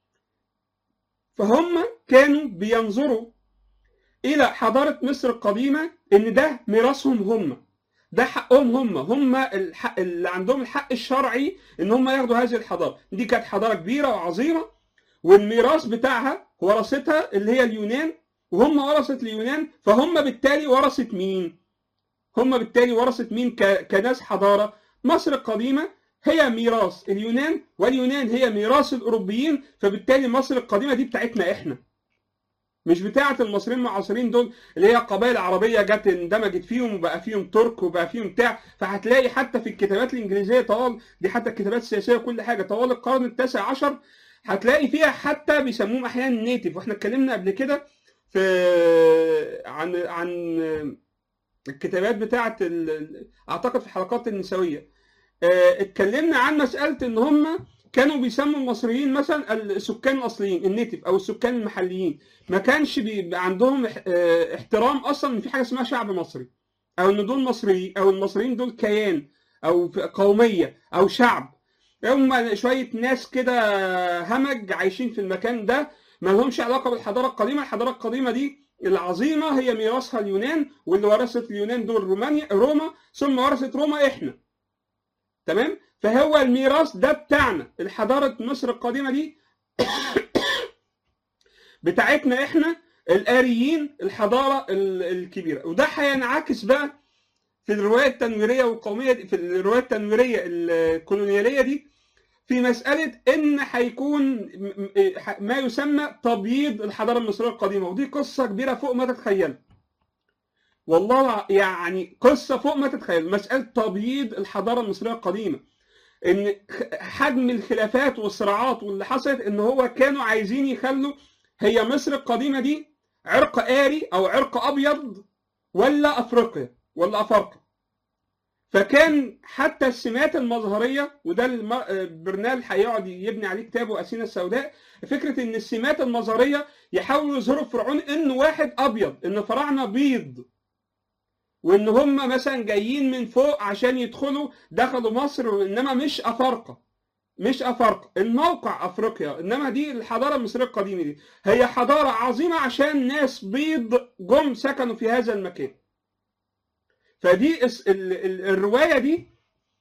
فهم كانوا بينظروا الى حضاره مصر القديمه ان ده ميراثهم هم ده حقهم هم هم الحق اللي عندهم الحق الشرعي ان هم ياخدوا هذه الحضاره دي كانت حضاره كبيره وعظيمه والميراث بتاعها ورثتها اللي هي اليونان وهم ورثت اليونان فهم بالتالي ورثت مين هم بالتالي ورثت مين ك... كناس حضاره مصر القديمه هي ميراث اليونان واليونان هي ميراث الاوروبيين فبالتالي مصر القديمه دي بتاعتنا احنا مش بتاعه المصريين المعاصرين دول اللي هي قبائل عربيه جت اندمجت فيهم وبقى فيهم ترك وبقى فيهم بتاع فهتلاقي حتى في الكتابات الانجليزيه طوال دي حتى الكتابات السياسيه وكل حاجه طوال القرن التاسع عشر هتلاقي فيها حتى بيسموهم احيانا نيتف واحنا اتكلمنا قبل كده في عن عن الكتابات بتاعه اعتقد في الحلقات النسويه اتكلمنا عن مساله ان هم كانوا بيسموا المصريين مثلا السكان الاصليين النيتف او السكان المحليين ما كانش بيبقى عندهم احترام اصلا ان في حاجه اسمها شعب مصري او ان دول مصريين او المصريين دول كيان او قوميه او شعب هم شويه ناس كده همج عايشين في المكان ده ما لهمش علاقه بالحضاره القديمه الحضاره القديمه دي العظيمه هي ميراثها اليونان واللي ورثت اليونان دول رومانيا روما ثم ورثت روما احنا تمام فهو الميراث ده بتاعنا الحضاره مصر القديمه دي بتاعتنا احنا الاريين الحضاره الكبيره وده هينعكس بقى في الروايه التنويريه والقوميه دي في الروايه التنويريه الكولونياليه دي في مساله ان هيكون ما يسمى تبييض الحضاره المصريه القديمه ودي قصه كبيره فوق ما تتخيل والله يعني قصه فوق ما تتخيل مساله تبييض الحضاره المصريه القديمه ان حجم الخلافات والصراعات واللي حصلت ان هو كانوا عايزين يخلوا هي مصر القديمه دي عرق آري او عرق ابيض ولا افريقيا ولا افارقه فكان حتى السمات المظهريه وده برنال هيقعد يبني عليه كتابه اسينا السوداء فكره ان السمات المظهريه يحاولوا يظهروا فرعون انه واحد ابيض ان فراعنه بيض وان هم مثلا جايين من فوق عشان يدخلوا دخلوا مصر انما مش افارقه مش افارقه الموقع افريقيا انما دي الحضاره المصريه القديمه دي هي حضاره عظيمه عشان ناس بيض جم سكنوا في هذا المكان فدي الروايه دي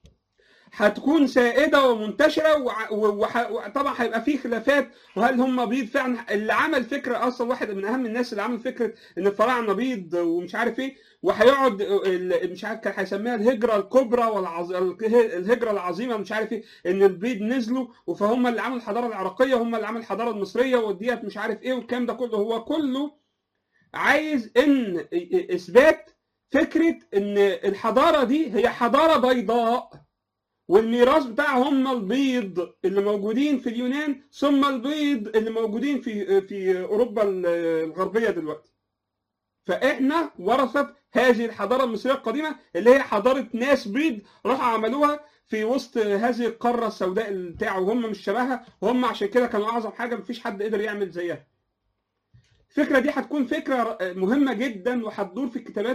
هتكون سائده ومنتشره وطبعا هيبقى فيه خلافات وهل هم بيض فعلا اللي عمل فكره اصلا واحد من اهم الناس اللي عمل فكره ان الفراعنه بيض ومش عارف ايه وهيقعد مش عارف كان هيسميها الهجره الكبرى والعظ... الهجره العظيمه مش عارف ايه ان البيض نزلوا فهم اللي عملوا الحضاره العراقيه هم اللي عملوا الحضاره المصريه وديت مش عارف ايه والكلام ده كله هو كله عايز ان اثبات فكره ان الحضاره دي هي حضاره بيضاء والميراث بتاعهم هم البيض اللي موجودين في اليونان ثم البيض اللي موجودين في في اوروبا الغربيه دلوقتي فاحنا ورثه هذه الحضاره المصريه القديمه اللي هي حضاره ناس بيض راحوا عملوها في وسط هذه القاره السوداء بتاعه وهم مش شبهها وهم عشان كده كانوا اعظم حاجه مفيش حد قدر يعمل زيها الفكره دي هتكون فكره مهمه جدا وهتدور في كتابات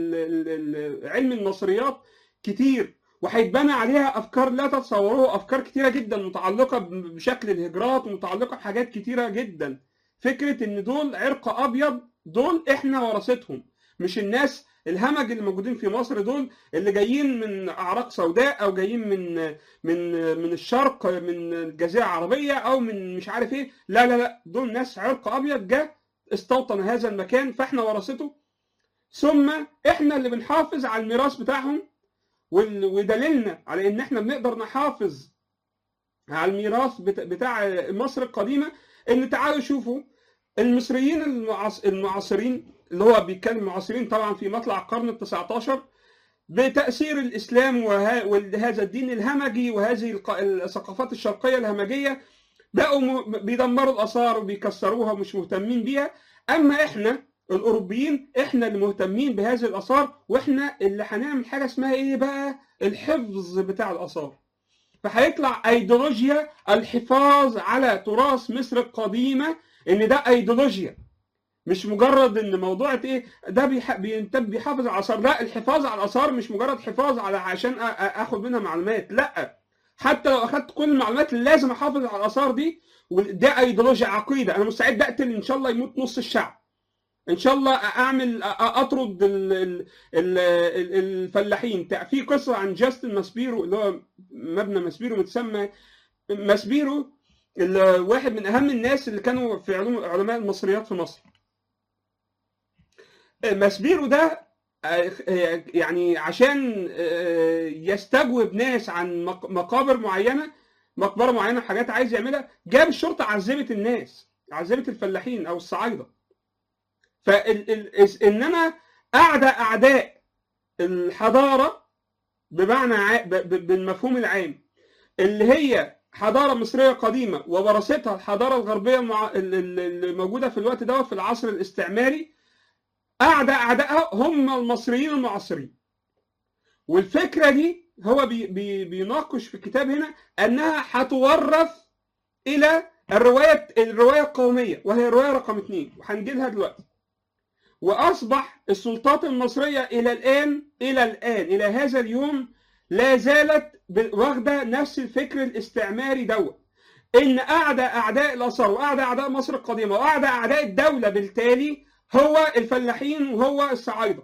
علم النصريات كتير وهيتبنى عليها افكار لا تتصوروها افكار كتيره جدا متعلقه بشكل الهجرات ومتعلقه بحاجات كتيره جدا فكره ان دول عرق ابيض دول احنا ورثتهم مش الناس الهمج اللي موجودين في مصر دول اللي جايين من اعراق سوداء او جايين من من من الشرق من الجزيره العربيه او من مش عارف ايه لا لا لا دول ناس عرق ابيض جه استوطن هذا المكان فاحنا ورثته ثم احنا اللي بنحافظ على الميراث بتاعهم ودليلنا على ان احنا بنقدر نحافظ على الميراث بتاع مصر القديمه ان تعالوا شوفوا المصريين المعاصرين اللي هو بيتكلم معاصرين طبعا في مطلع القرن ال 19 بتاثير الاسلام وهذا الدين الهمجي وهذه الثقافات الشرقيه الهمجيه بقوا بيدمروا الاثار وبيكسروها ومش مهتمين بيها اما احنا الاوروبيين احنا اللي مهتمين بهذه الاثار واحنا اللي هنعمل حاجه اسمها ايه بقى الحفظ بتاع الاثار فهيطلع ايديولوجيا الحفاظ على تراث مصر القديمه ان ده ايديولوجيا مش مجرد ان موضوع ايه ده بيح... بينت- بيحافظ على الاثار لا الحفاظ على الاثار مش مجرد حفاظ على عشان أ... أ- اخد منها معلومات لا حتى لو اخدت كل المعلومات اللي لازم احافظ على الاثار دي وده ايديولوجيا عقيده انا مستعد اقتل ان شاء الله يموت نص الشعب ان شاء الله اعمل أ- أ- اطرد ال... ال... ال... ال- الفلاحين تع- في قصه عن جاستن ماسبيرو اللي هو مبنى ماسبيرو متسمى ماسبيرو اللي واحد من اهم الناس اللي كانوا في علوم علماء المصريات في مصر ماسبيرو ده آه، آه، يعني عشان آه، يستجوب ناس عن مق- مقابر معينه مقبره معينه حاجات عايز يعملها جاب الشرطه عذبت الناس عذبت الفلاحين او الصعايده فان انا اعدى اعداء الحضاره بمعنى ع- ب- ب- بالمفهوم العام اللي هي حضاره مصريه قديمه وورثتها الحضاره الغربيه المع... ال- ال- اللي موجوده في الوقت دوت في العصر الاستعماري اعدى اعدائها هم المصريين المعاصرين والفكره دي هو بي بي بيناقش في الكتاب هنا انها هتورث الى الروايه الروايه القوميه وهي الروايه رقم اثنين وهنجي لها دلوقتي واصبح السلطات المصريه الى الان الى الان الى هذا اليوم لا زالت ب- واخده نفس الفكر الاستعماري دوت ان اعدى اعداء الاثار واعدى اعداء مصر القديمه واعدى اعداء الدوله بالتالي هو الفلاحين وهو الصعايده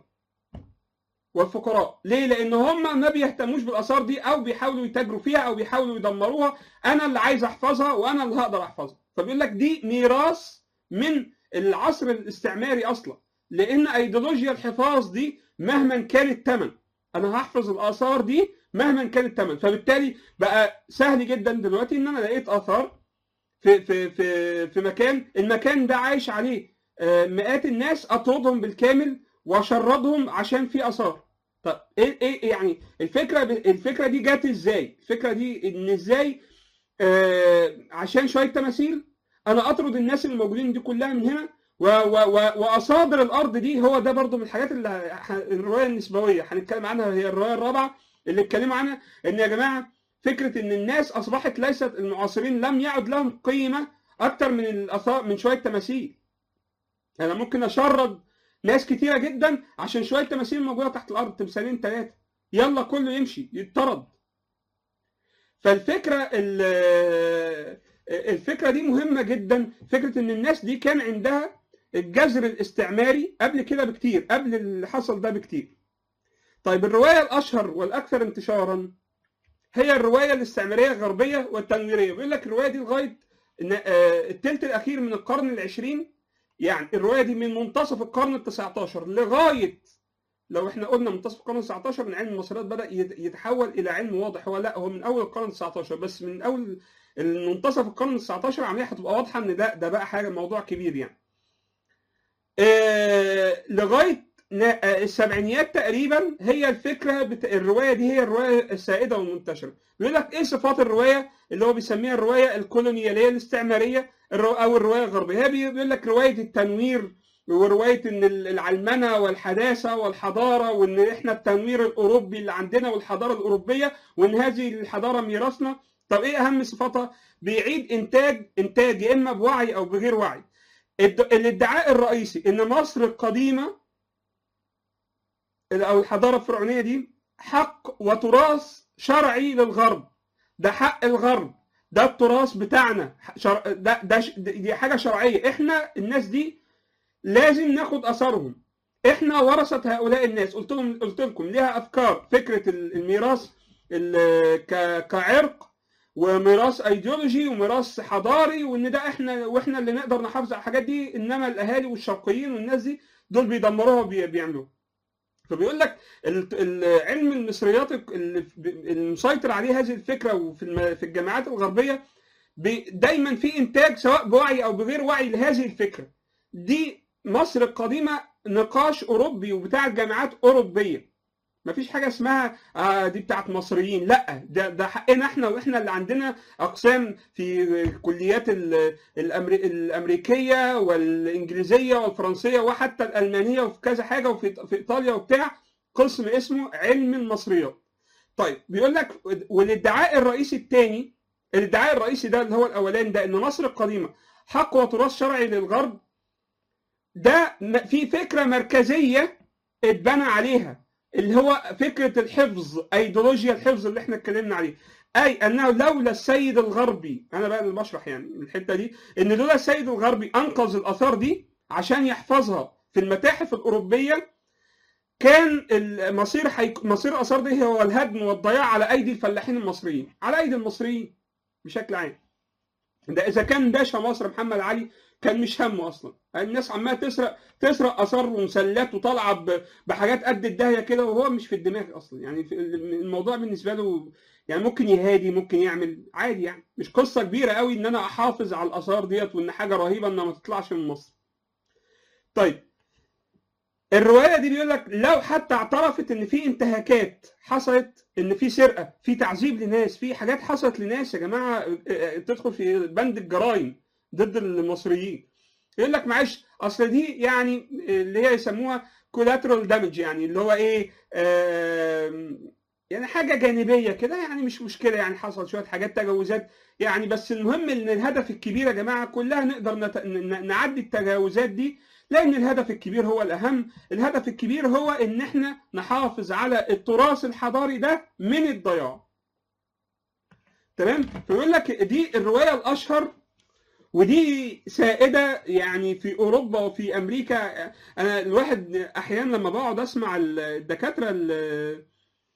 والفقراء ليه لان هم ما بيهتموش بالاثار دي او بيحاولوا يتاجروا فيها او بيحاولوا يدمروها انا اللي عايز احفظها وانا اللي هقدر احفظها فبيقول لك دي ميراث من العصر الاستعماري اصلا لان ايديولوجيا الحفاظ دي مهما كان الثمن انا هحفظ الاثار دي مهما كان الثمن فبالتالي بقى سهل جدا دلوقتي ان انا لقيت اثار في في في في مكان المكان ده عايش عليه آه، مئات الناس اطردهم بالكامل واشردهم عشان في اثار طب ايه ايه يعني الفكره الفكره دي جت ازاي الفكره دي ان ازاي آه عشان شويه تماثيل انا اطرد الناس اللي موجودين دي كلها من هنا و و و واصادر الارض دي هو ده برضو من الحاجات اللي ه- الروايه النسبويه هنتكلم عنها هي الروايه الرابعه اللي اتكلموا عنها ان يا جماعه فكره ان الناس اصبحت ليست المعاصرين لم يعد لهم قيمه اكتر من الاثار من شويه تماثيل انا ممكن اشرد ناس كتيره جدا عشان شويه تماثيل موجوده تحت الارض تمثالين ثلاثه يلا كله يمشي يتطرد فالفكره ال- الفكره دي مهمه جدا فكره ان الناس دي كان عندها الجذر الاستعماري قبل كده بكتير قبل اللي حصل ده بكتير طيب الروايه الاشهر والاكثر انتشارا هي الروايه الاستعماريه الغربيه والتنويريه بيقول لك الروايه دي لغايه إن- آه، الثلث الاخير من القرن العشرين يعني الروايه دي من منتصف القرن ال19 لغايه لو احنا قلنا منتصف القرن ال19 من علم المصريات بدا يت- يتحول الى علم واضح هو لا هو من اول القرن ال19 بس من اول منتصف القرن ال19 العمليه هتبقى واضحه ان ده ده بقى حاجه موضوع كبير يعني. آه لغايه نا- آه، السبعينيات تقريبا هي الفكره بت... الروايه دي هي الروايه السائده والمنتشره. بيقول لك ايه صفات الروايه اللي هو بيسميها الروايه الكولونياليه الاستعماريه الرو... او الروايه الغربيه هي بي- بيقول لك روايه التنوير وروايه ان ال- العلمنه والحداثه والحضاره وان احنا التنوير الاوروبي اللي عندنا والحضاره الاوروبيه وان هذه الحضاره ميراثنا طب ايه اهم صفاتها؟ بيعيد انتاج انتاج يا اما بوعي او بغير وعي. الد- الادعاء الرئيسي ان مصر القديمه او الحضاره الفرعونيه دي حق وتراث شرعي للغرب ده حق الغرب ده التراث بتاعنا شر... ده, ده ش- دي حاجه شرعيه احنا الناس دي لازم ناخد اثارهم احنا ورثه هؤلاء الناس قلت لهم قلت لكم ليها افكار فكره ال- الميراث ال- ك... كعرق وميراث ايديولوجي وميراث حضاري وان ده احنا واحنا اللي نقدر نحافظ على الحاجات دي انما الاهالي والشرقيين والناس دي دول بيدمروها وبيعملوها فبيقول لك ال- ال- علم المصريات اللي المسيطر عليه هذه الفكره وفي الم- في الجامعات الغربيه بي- دايما في انتاج سواء بوعي او بغير وعي لهذه الفكره دي مصر القديمه نقاش اوروبي وبتاع جامعات اوروبيه مفيش حاجه اسمها آه دي بتاعت مصريين لا ده ده حقنا احنا واحنا اللي عندنا اقسام في كليات ال- الأمري الامريكيه والانجليزيه والفرنسيه وحتى الالمانيه وفي كذا حاجه وفي في ايطاليا وبتاع قسم اسمه علم المصريات طيب بيقول لك والادعاء الرئيسي الثاني الادعاء الرئيسي ده اللي هو الاولاني ده ان مصر القديمه حق وتراث شرعي للغرب ده م- في فكره مركزيه اتبنى عليها اللي هو فكره الحفظ ايديولوجيا الحفظ اللي احنا اتكلمنا عليه اي انه لولا السيد الغربي انا بقى اللي بشرح يعني الحته دي ان لولا السيد الغربي انقذ الاثار دي عشان يحفظها في المتاحف الاوروبيه كان المصير حيك... مصير الاثار دي هو الهدم والضياع على ايدي الفلاحين المصريين على ايدي المصريين بشكل عام ده اذا كان باشا مصر محمد علي كان مش همه اصلا الناس عماله تسرق تسرق اثار ومسلات وطالعه ب- بحاجات قد الداهيه كده وهو مش في الدماغ اصلا يعني في الموضوع بالنسبه له يعني ممكن يهادي ممكن يعمل عادي يعني مش قصه كبيره قوي ان انا احافظ على الاثار ديت وان حاجه رهيبه انها ما تطلعش من مصر طيب الروايه دي بيقول لك لو حتى اعترفت ان في انتهاكات حصلت ان في سرقه في تعذيب لناس في حاجات حصلت لناس يا جماعه اه، اه، تدخل في بند الجرائم ضد المصريين يقول لك معلش اصل دي يعني اللي هي يسموها كولاترال دامج يعني اللي هو ايه آم، يعني حاجه جانبيه كده يعني مش مشكله يعني حصل شويه حاجات تجاوزات يعني بس المهم ان الهدف الكبير يا جماعه كلها نقدر نت... ن- نعدي التجاوزات دي لان الهدف الكبير هو الاهم الهدف الكبير هو ان احنا نحافظ على التراث الحضاري ده من الضياع تمام فيقول لك دي الروايه الاشهر ودي سائده يعني في اوروبا وفي امريكا انا الواحد احيانا لما بقعد اسمع الدكاتره ال-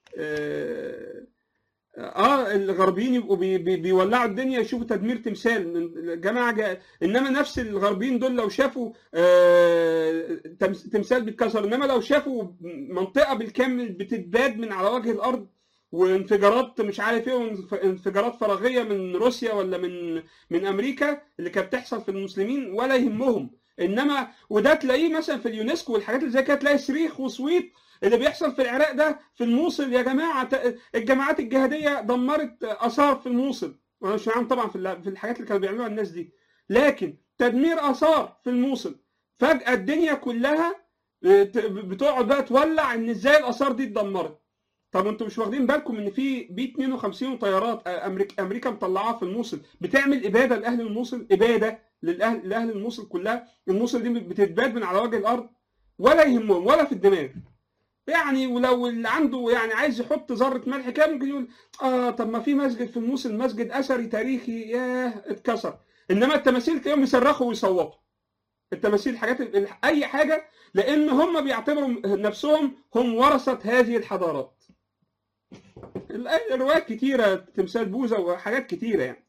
اه آه، الغربيين يبقوا بي بي بيولعوا الدنيا يشوفوا تدمير تمثال من- جماعه جا انما نفس الغربيين دول لو شافوا آه، تمس- تمثال بيتكسر انما لو شافوا منطقه بالكامل بتتباد من على وجه الارض وانفجارات مش عارف ايه وانفجارات فراغيه من روسيا ولا من من امريكا اللي كانت بتحصل في المسلمين ولا يهمهم انما وده تلاقيه مثلا في اليونسكو والحاجات اللي زي كده تلاقي صريخ وصويت اللي بيحصل في العراق ده في الموصل يا جماعه ت- الجماعات الجهاديه دمرت اثار في الموصل وانا مش معاهم طبعا في ال- في الحاجات اللي كانوا بيعملوها الناس دي لكن تدمير اثار في الموصل فجاه الدنيا كلها بت- بتقعد بقى تولع ان ازاي الاثار دي اتدمرت طب انتوا مش واخدين بالكم ان في بي 52 طيارات امريكا امريكا مطلعاها في الموصل بتعمل اباده لاهل الموصل اباده للاهل لاهل الموصل كلها الموصل دي بتتباد من على وجه الارض ولا يهمهم ولا في الدماغ يعني ولو اللي عنده يعني عايز يحط ذره ملح كده ممكن يقول اه طب ما في مسجد في الموصل مسجد اثري تاريخي ياه اتكسر انما التماثيل تلاقيهم يصرخوا ويصوتوا التماثيل حاجات ال- اي حاجه لان هم بيعتبروا نفسهم هم ورثه هذه الحضارات ال- الروايات كتيره تمثال بوذا وحاجات كتيره يعني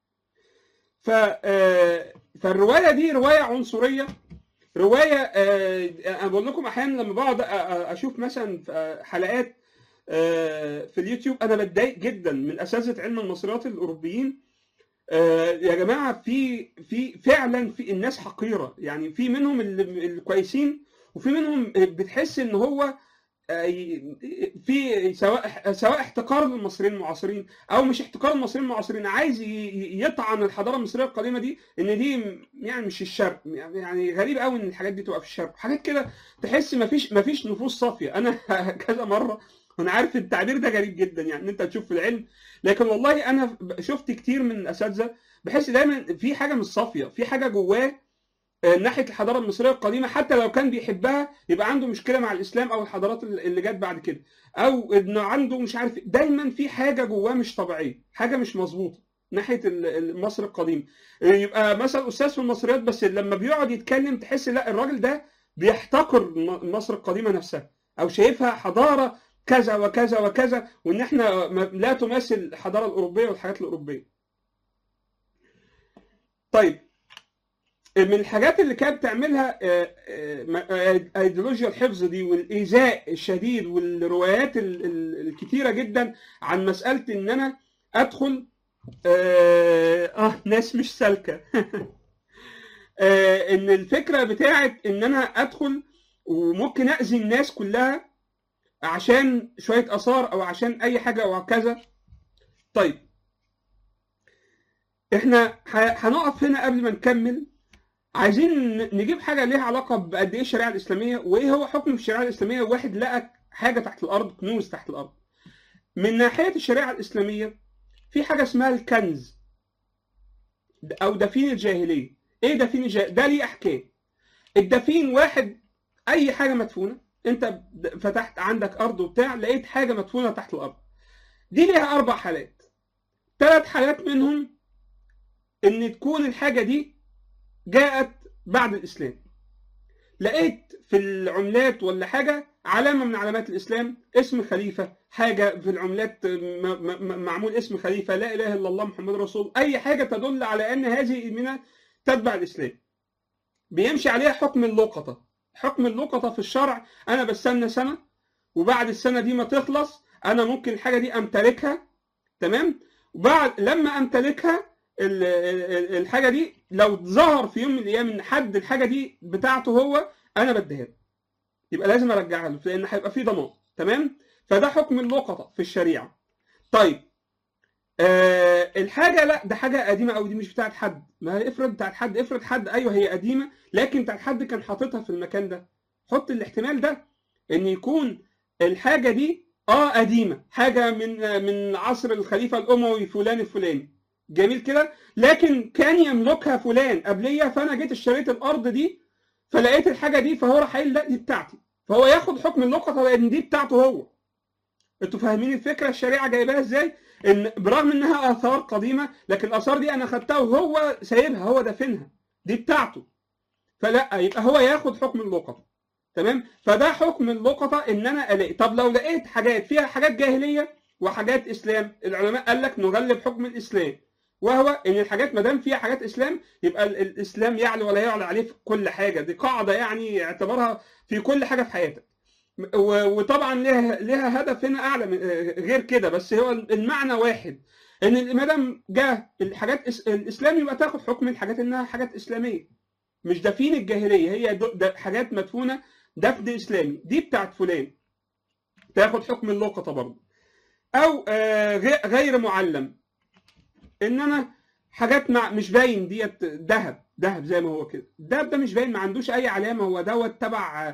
ف آه، فالروايه دي روايه عنصريه روايه آه، انا بقول لكم احيانا لما بقعد أ- أ- اشوف مثلا في، آه، حلقات آه، في اليوتيوب انا بتضايق جدا من اساتذه علم المصريات الاوروبيين آه، يا جماعه في في فعلا في الناس حقيره يعني في منهم اللي- الكويسين وفي منهم بتحس ان هو آه، ي- في سواء سواء احتقار للمصريين المعاصرين او مش احتقار المصريين المعاصرين عايز ي- ي- يطعن الحضاره المصريه القديمه دي ان دي م- يعني مش الشرق يعني غريب قوي ان الحاجات دي تبقى في الشرق حاجات كده تحس مفيش مفيش نفوس صافيه انا كذا مره انا عارف التعبير ده غريب جدا يعني ان انت تشوف في العلم لكن والله انا شفت كتير من الاساتذه بحس دايما في حاجه مش صافيه في حاجه جواه آه، ناحيه الحضاره المصريه القديمه حتى لو كان بيحبها يبقى عنده مشكله مع الاسلام او الحضارات اللي اللي جت بعد كده او انه عنده مش عارف دايما في حاجه جواه مش طبيعيه حاجه مش مظبوطه ناحيه ال- ال- مصر القديم يبقى مثلا استاذ في المصريات بس لما بيقعد يتكلم تحس لا الراجل ده بيحتقر م- مصر القديمه نفسها او شايفها حضاره كذا وكذا وكذا وان احنا ما- لا تماثل الحضاره الاوروبيه والحاجات الاوروبيه طيب من الحاجات اللي كانت بتعملها آه، آه، م- آه، ايديولوجيا الحفظ دي والايذاء الشديد والروايات ال- ال- الكتيره جدا عن مساله ان انا ادخل اه, آه ناس مش سالكه آه، ان الفكره بتاعت ان انا ادخل وممكن اذي الناس كلها عشان شويه اثار او عشان اي حاجه او كذا طيب احنا ه- هنقف هنا قبل ما نكمل عايزين ن- نجيب حاجه ليها علاقه بقد ايه الشريعه الاسلاميه وايه هو حكم الشريعه الاسلاميه واحد لقى حاجه تحت الارض كنوز تحت الارض من ناحيه الشريعه الاسلاميه في حاجه اسمها الكنز او دفين الجاهليه ايه دفين الجاهليه ده ليه احكام الدفين واحد اي حاجه مدفونه انت فتحت عندك ارض وبتاع لقيت حاجه مدفونه تحت الارض دي ليها اربع حالات ثلاث حالات منهم ان تكون الحاجه دي جاءت بعد الاسلام لقيت في العملات ولا حاجه علامه من علامات الاسلام اسم خليفه حاجه في العملات معمول اسم خليفه لا اله الا الله محمد رسول اي حاجه تدل على ان هذه من تتبع الاسلام بيمشي عليها حكم اللقطه حكم اللقطه في الشرع انا بستنى سنه وبعد السنه دي ما تخلص انا ممكن الحاجه دي امتلكها تمام وبعد لما امتلكها الحاجه دي لو ظهر في يوم من الايام ان حد الحاجه دي بتاعته هو انا بديها له يبقى لازم ارجعها له لان هيبقى في ضمان تمام فده حكم اللقطه في الشريعه طيب آه الحاجه لا ده حاجه قديمه قوي دي مش بتاعت حد ما هي افرض بتاعت حد افرض حد ايوه هي قديمه لكن بتاعت حد كان حاططها في المكان ده حط الاحتمال ده ان يكون الحاجه دي اه قديمه حاجه من من عصر الخليفه الاموي فلان الفلاني جميل كده لكن كان يملكها فلان قبليه فانا جيت اشتريت الارض دي فلقيت الحاجه دي فهو راح قايل لا دي بتاعتي فهو ياخد حكم اللقطه لان دي بتاعته هو انتوا فاهمين الفكره الشريعه جايباها ازاي ان برغم انها اثار قديمه لكن الاثار دي انا خدتها وهو سايبها هو دافنها دي بتاعته فلا يبقى هو ياخد حكم اللقطه تمام فده حكم اللقطه ان انا الاقي طب لو لقيت حاجات فيها حاجات جاهليه وحاجات اسلام العلماء قال لك نغلب حكم الاسلام وهو ان الحاجات ما دام فيها حاجات اسلام يبقى الاسلام يعلو ولا يعلى عليه في كل حاجه دي قاعده يعني اعتبرها في كل حاجه في حياتك وطبعا لها لها هدف هنا اعلى غير كده بس هو المعنى واحد ان ما دام جه الحاجات الاسلام يبقى تاخد حكم الحاجات انها حاجات اسلاميه مش دفين الجاهليه هي حاجات مدفونه دفن اسلامي دي بتاعت فلان تاخد حكم اللقطه برضه او غير معلم ان انا حاجات مع مش باين ديت ذهب ذهب زي ما هو كده الذهب ده مش باين ما عندوش اي علامه هو دوت تبع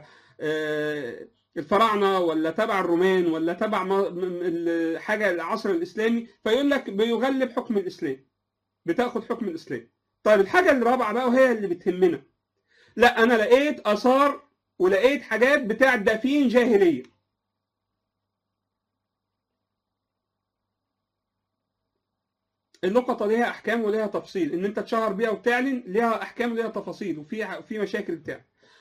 الفراعنه ولا تبع الرومان ولا تبع حاجه العصر الاسلامي فيقول لك بيغلب حكم الاسلام بتاخد حكم الاسلام طيب الحاجه الرابعه بقى وهي اللي بتهمنا لا انا لقيت اثار ولقيت حاجات بتاع دفين جاهليه اللقطه ليها احكام وليها تفصيل ان انت تشهر بيها وتعلن ليها احكام وليها تفاصيل وفي في مشاكل بتاع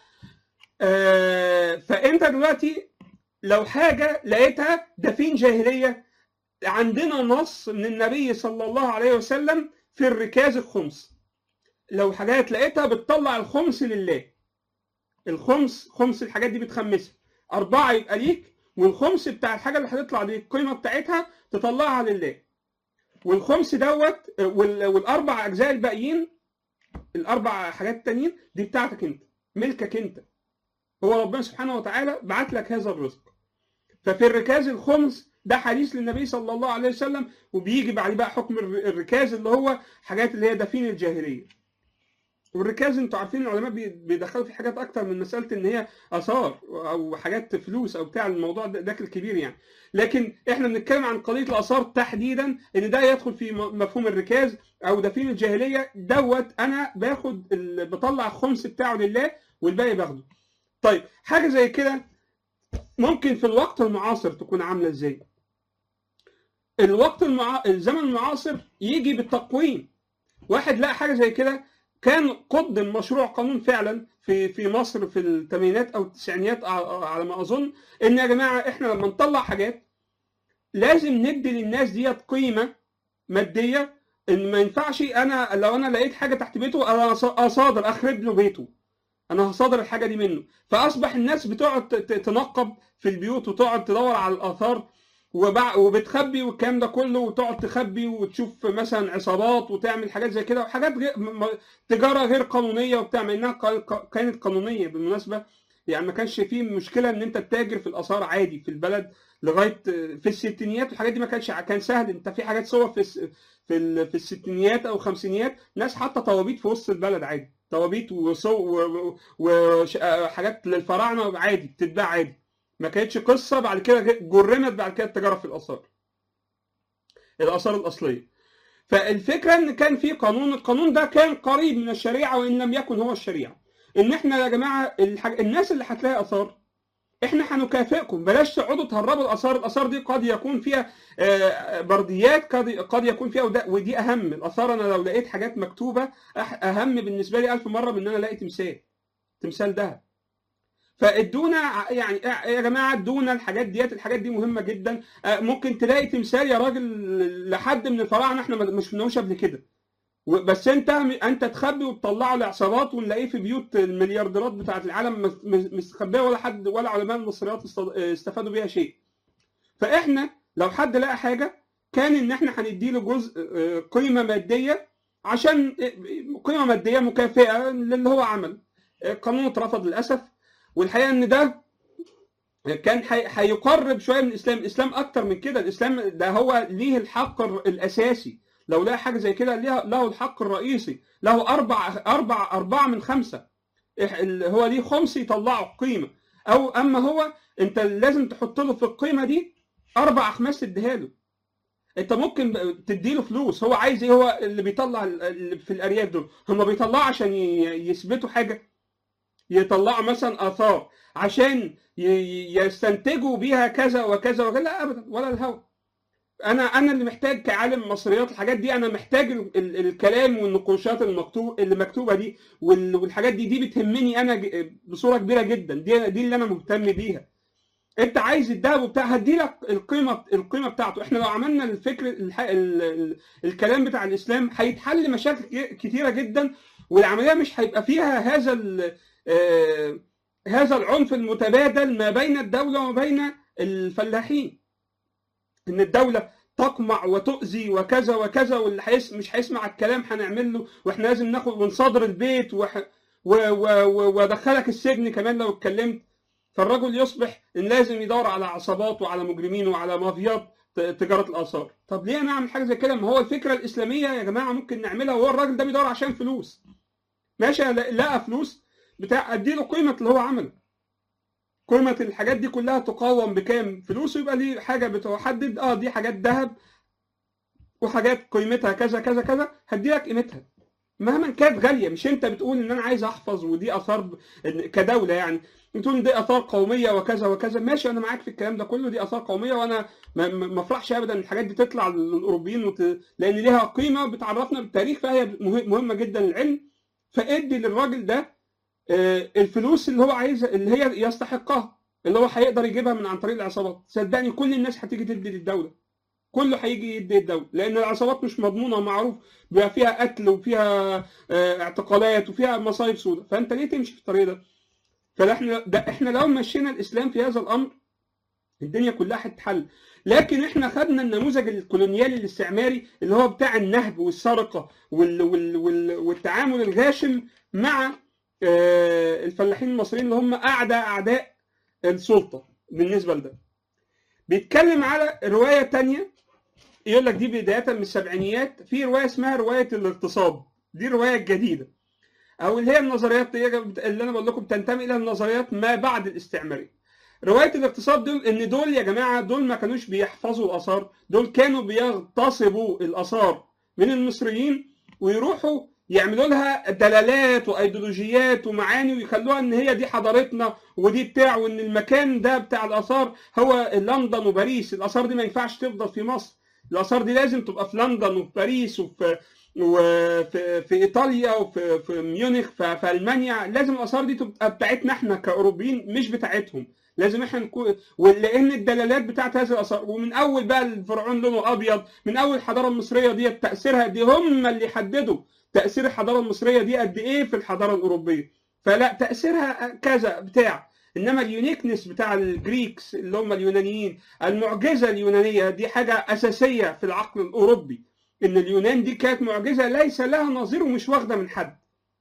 آه فانت دلوقتي لو حاجه لقيتها دفين جاهليه عندنا نص من النبي صلى الله عليه وسلم في الركاز الخمس لو حاجات لقيتها بتطلع الخمس لله الخمس خمس الحاجات دي بتخمسها أربعة يبقى ليك والخمس بتاع الحاجة اللي هتطلع دي القيمة بتاعتها تطلعها لله والخمس دوت والأربع أجزاء الباقيين الأربع حاجات التانيين دي بتاعتك أنت ملكك أنت هو ربنا سبحانه وتعالى بعت لك هذا الرزق ففي الركاز الخمس ده حديث للنبي صلى الله عليه وسلم وبيجي بعد بقى حكم الركاز اللي هو حاجات اللي هي دفين الجاهليه والركاز انتوا عارفين العلماء بيدخلوا في حاجات اكتر من مساله ان هي اثار او حاجات فلوس او بتاع الموضوع ده داخل كبير يعني لكن احنا بنتكلم عن قضيه الاثار تحديدا ان ده يدخل في مفهوم الركاز او دفين الجاهليه دوت انا باخد بطلع الخمس بتاعه لله والباقي باخده طيب حاجه زي كده ممكن في الوقت المعاصر تكون عامله ازاي الوقت المعا... الزمن المعاصر يجي بالتقويم واحد لقى حاجه زي كده كان قدم مشروع قانون فعلا في في مصر في الثمانينات او التسعينيات على ما اظن ان يا جماعه احنا لما نطلع حاجات لازم ندي للناس ديت قيمه ماديه ان ما ينفعش انا لو انا لقيت حاجه تحت بيته انا اصادر اخرب له بيته انا هصادر الحاجه دي منه فاصبح الناس بتقعد تنقب في البيوت وتقعد تدور على الاثار وبتخبي والكلام ده كله وتقعد تخبي وتشوف مثلا عصابات وتعمل حاجات زي كده وحاجات غير تجاره غير قانونيه وبتاع مع انها كانت قانونيه بالمناسبه يعني ما كانش فيه مشكله ان انت تتاجر في الاثار عادي في البلد لغايه في الستينيات والحاجات دي ما كانش كان سهل انت في حاجات صور في في في الستينيات او الخمسينيات ناس حاطه توابيت في وسط البلد عادي توابيت وحاجات للفراعنه عادي بتتباع عادي ما كانتش قصه بعد كده جرمت بعد كده التجاره في الاثار الاثار الاصليه فالفكره ان كان في قانون القانون ده كان قريب من الشريعه وان لم يكن هو الشريعه ان احنا يا جماعه الحاج... الناس اللي هتلاقي اثار احنا هنكافئكم بلاش تقعدوا تهربوا الاثار الاثار دي قد يكون فيها آه، برديات قد قد يكون فيها وده ودي اهم الاثار انا لو لقيت حاجات مكتوبه أح- اهم بالنسبه لي ألف مره من ان انا الاقي تمثال تمثال ذهب فادونا ع- يعني يا جماعه ادونا الحاجات ديت الحاجات دي مهمه جدا آه، ممكن تلاقي تمثال يا راجل لحد من الفراعنه احنا ما ما شفناهوش قبل كده و- بس انت انت تخبي وتطلعه لعصابات ونلاقيه في بيوت المليارديرات بتاعت العالم مس- مس- مستخبيه ولا حد ولا علماء المصريات است- استفادوا بيها شيء. فاحنا لو حد لقى حاجه كان ان احنا هنديله جزء آه، قيمه ماديه عشان آه، قيمه ماديه مكافئه للي هو عمل. آه، القانون اترفض للاسف والحقيقه ان ده كان هي- هيقرب شويه من الاسلام، الاسلام اكتر من كده، الاسلام ده هو ليه الحق الاساسي لو لقى حاجه زي كده ليه- له الحق الرئيسي له اربع اربع اربعه من خمسه إح- ال- هو ليه خمس يطلعوا قيمه او اما هو انت لازم تحط له في القيمه دي اربع اخماس تديها له انت ممكن تديله فلوس هو عايز ايه هو اللي بيطلع ال- اللي في الارياف دول هم بيطلعوا عشان ي- يثبتوا حاجه يطلعوا مثلا اثار عشان ي- يستنتجوا بيها كذا وكذا وكذا لا ابدا ولا الهوى انا انا اللي محتاج كعالم مصريات الحاجات دي انا محتاج ال ال الكلام والنقوشات المكتوب اللي مكتوبه دي وال- والحاجات دي دي بتهمني انا ج- بصوره كبيره جدا دي دي اللي انا مهتم بيها انت عايز الذهب بتاع هديلك القيمه القيمه بتاعته احنا لو عملنا الفكر الح... ال... ال... الكلام بتاع الاسلام هيتحل مشاكل ك- كتيره جدا والعمليه مش هيبقى فيها هذا ال... آه... هذا العنف المتبادل ما بين الدوله وما بين الفلاحين ان الدوله تقمع وتؤذي وكذا وكذا واللي حيس... مش هيسمع الكلام هنعمل له واحنا لازم ناخد من صدر البيت وح... و... و... و... وادخلك السجن كمان لو اتكلمت فالرجل يصبح ان لازم يدور على عصابات وعلى مجرمين وعلى مافيات ت- تجاره الاثار طب ليه نعمل حاجه زي كده ما هو الفكره الاسلاميه يا جماعه ممكن نعملها وهو الراجل ده بيدور عشان فلوس ماشي لا- لقى فلوس بتاع اديله قيمه اللي هو عمله قيمه الحاجات دي كلها تقاوم بكام فلوس يبقى ليه حاجه بتحدد اه دي حاجات ذهب وحاجات قيمتها كذا كذا كذا هديلك قيمتها مهما كانت غاليه مش انت بتقول ان انا عايز احفظ ودي اثار ب- إن- كدوله يعني بتقول دي اثار قوميه وكذا وكذا ماشي انا معاك في الكلام ده كله دي اثار قوميه وانا ما- ما ما افرحش ابدا ان الحاجات دي تطلع للاوروبيين وت... لان ليها قيمه بتعرفنا بالتاريخ فهي مه- مهمه جدا للعلم فادي للراجل ده آه، الفلوس اللي هو عايزها اللي هي يستحقها اللي هو هيقدر يجيبها من عن طريق العصابات صدقني كل الناس هتيجي تدي للدوله كله هيجي يدي الدوله لان العصابات مش مضمونه ومعروف بيبقى فيها قتل وفيها آه، اعتقالات وفيها مصايب سوداء فانت ليه تمشي في الطريق ده فاحنا ده احنا لو مشينا الاسلام في هذا الامر الدنيا كلها هتتحل لكن احنا خدنا النموذج الكولونيالي الاستعماري اللي هو بتاع النهب والسرقه وال وال وال والتعامل الغاشم مع آه، الفلاحين المصريين اللي هم اعداء اعداء السلطه بالنسبه لده بيتكلم على روايه تانية يقول لك دي بدايه من السبعينيات في روايه اسمها روايه الاغتصاب دي روايه جديده او اللي هي النظريات اللي انا بقول لكم بتنتمي الى النظريات ما بعد الاستعماريه روايه الاغتصاب دول ان دول يا جماعه دول ما كانوش بيحفظوا الاثار دول كانوا بيغتصبوا الاثار من المصريين ويروحوا يعملوا لها دلالات وايديولوجيات ومعاني ويخلوها ان هي دي حضارتنا ودي بتاع وان المكان ده بتاع الاثار هو لندن وباريس الاثار دي ما ينفعش تفضل في مصر الاثار دي لازم تبقى في لندن وفي باريس وفي وفي في ايطاليا وفي في ميونخ في, في المانيا لازم الاثار دي تبقى بتاعتنا احنا كاوروبيين مش بتاعتهم لازم احنا نكون ولان الدلالات بتاعت هذه الاثار ومن اول بقى الفرعون لونه ابيض من اول الحضاره المصريه دي تاثيرها دي هم اللي حددوا تاثير الحضاره المصريه دي قد ايه في الحضاره الاوروبيه فلا تاثيرها كذا بتاع انما اليونيكنس بتاع الجريكس اللي هم اليونانيين المعجزه اليونانيه دي حاجه اساسيه في العقل الاوروبي ان اليونان دي كانت معجزه ليس لها نظير ومش واخده من حد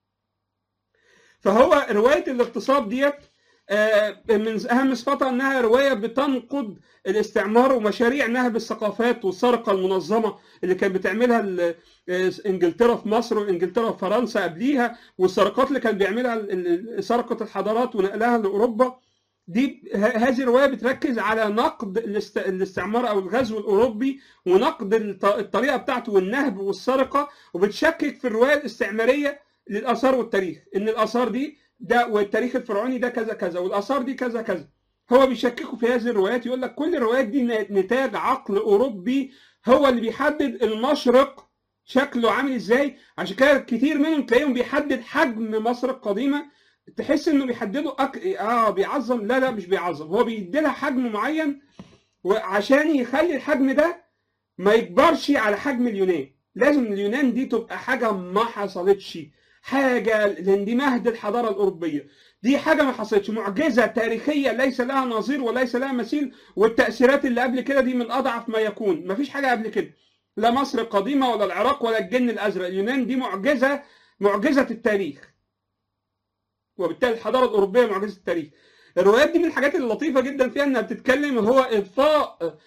فهو روايه الاغتصاب ديت من اهم صفاتها انها روايه بتنقد الاستعمار ومشاريع نهب الثقافات والسرقه المنظمه اللي كانت بتعملها انجلترا في مصر وانجلترا في فرنسا قبليها والسرقات اللي كان بيعملها سرقه الحضارات ونقلها لاوروبا دي هذه الروايه بتركز على نقد الاستعمار او الغزو الاوروبي ونقد الطريقه بتاعته والنهب والسرقه وبتشكك في الروايه الاستعماريه للاثار والتاريخ ان الاثار دي ده والتاريخ الفرعوني ده كذا كذا والاثار دي كذا كذا هو بيشككوا في هذه الروايات يقول لك كل الروايات دي نتاج عقل اوروبي هو اللي بيحدد المشرق شكله عامل ازاي عشان كده كتير منهم تلاقيهم بيحدد حجم مصر القديمه تحس انه بيحدده أك... اه بيعظم لا لا مش بيعظم هو بيدي لها حجم معين وعشان يخلي الحجم ده ما يكبرش على حجم اليونان لازم اليونان دي تبقى حاجه ما حصلتش حاجه لان دي مهد الحضاره الاوروبيه دي حاجه ما حصلتش معجزه تاريخيه ليس لها نظير وليس لها مثيل والتاثيرات اللي قبل كده دي من اضعف ما يكون ما فيش حاجه قبل كده لا مصر القديمه ولا العراق ولا الجن الازرق اليونان دي معجزه معجزه التاريخ وبالتالي الحضاره الاوروبيه معجزه التاريخ الروايات دي من الحاجات اللطيفه جدا فيها انها بتتكلم هو اضفاء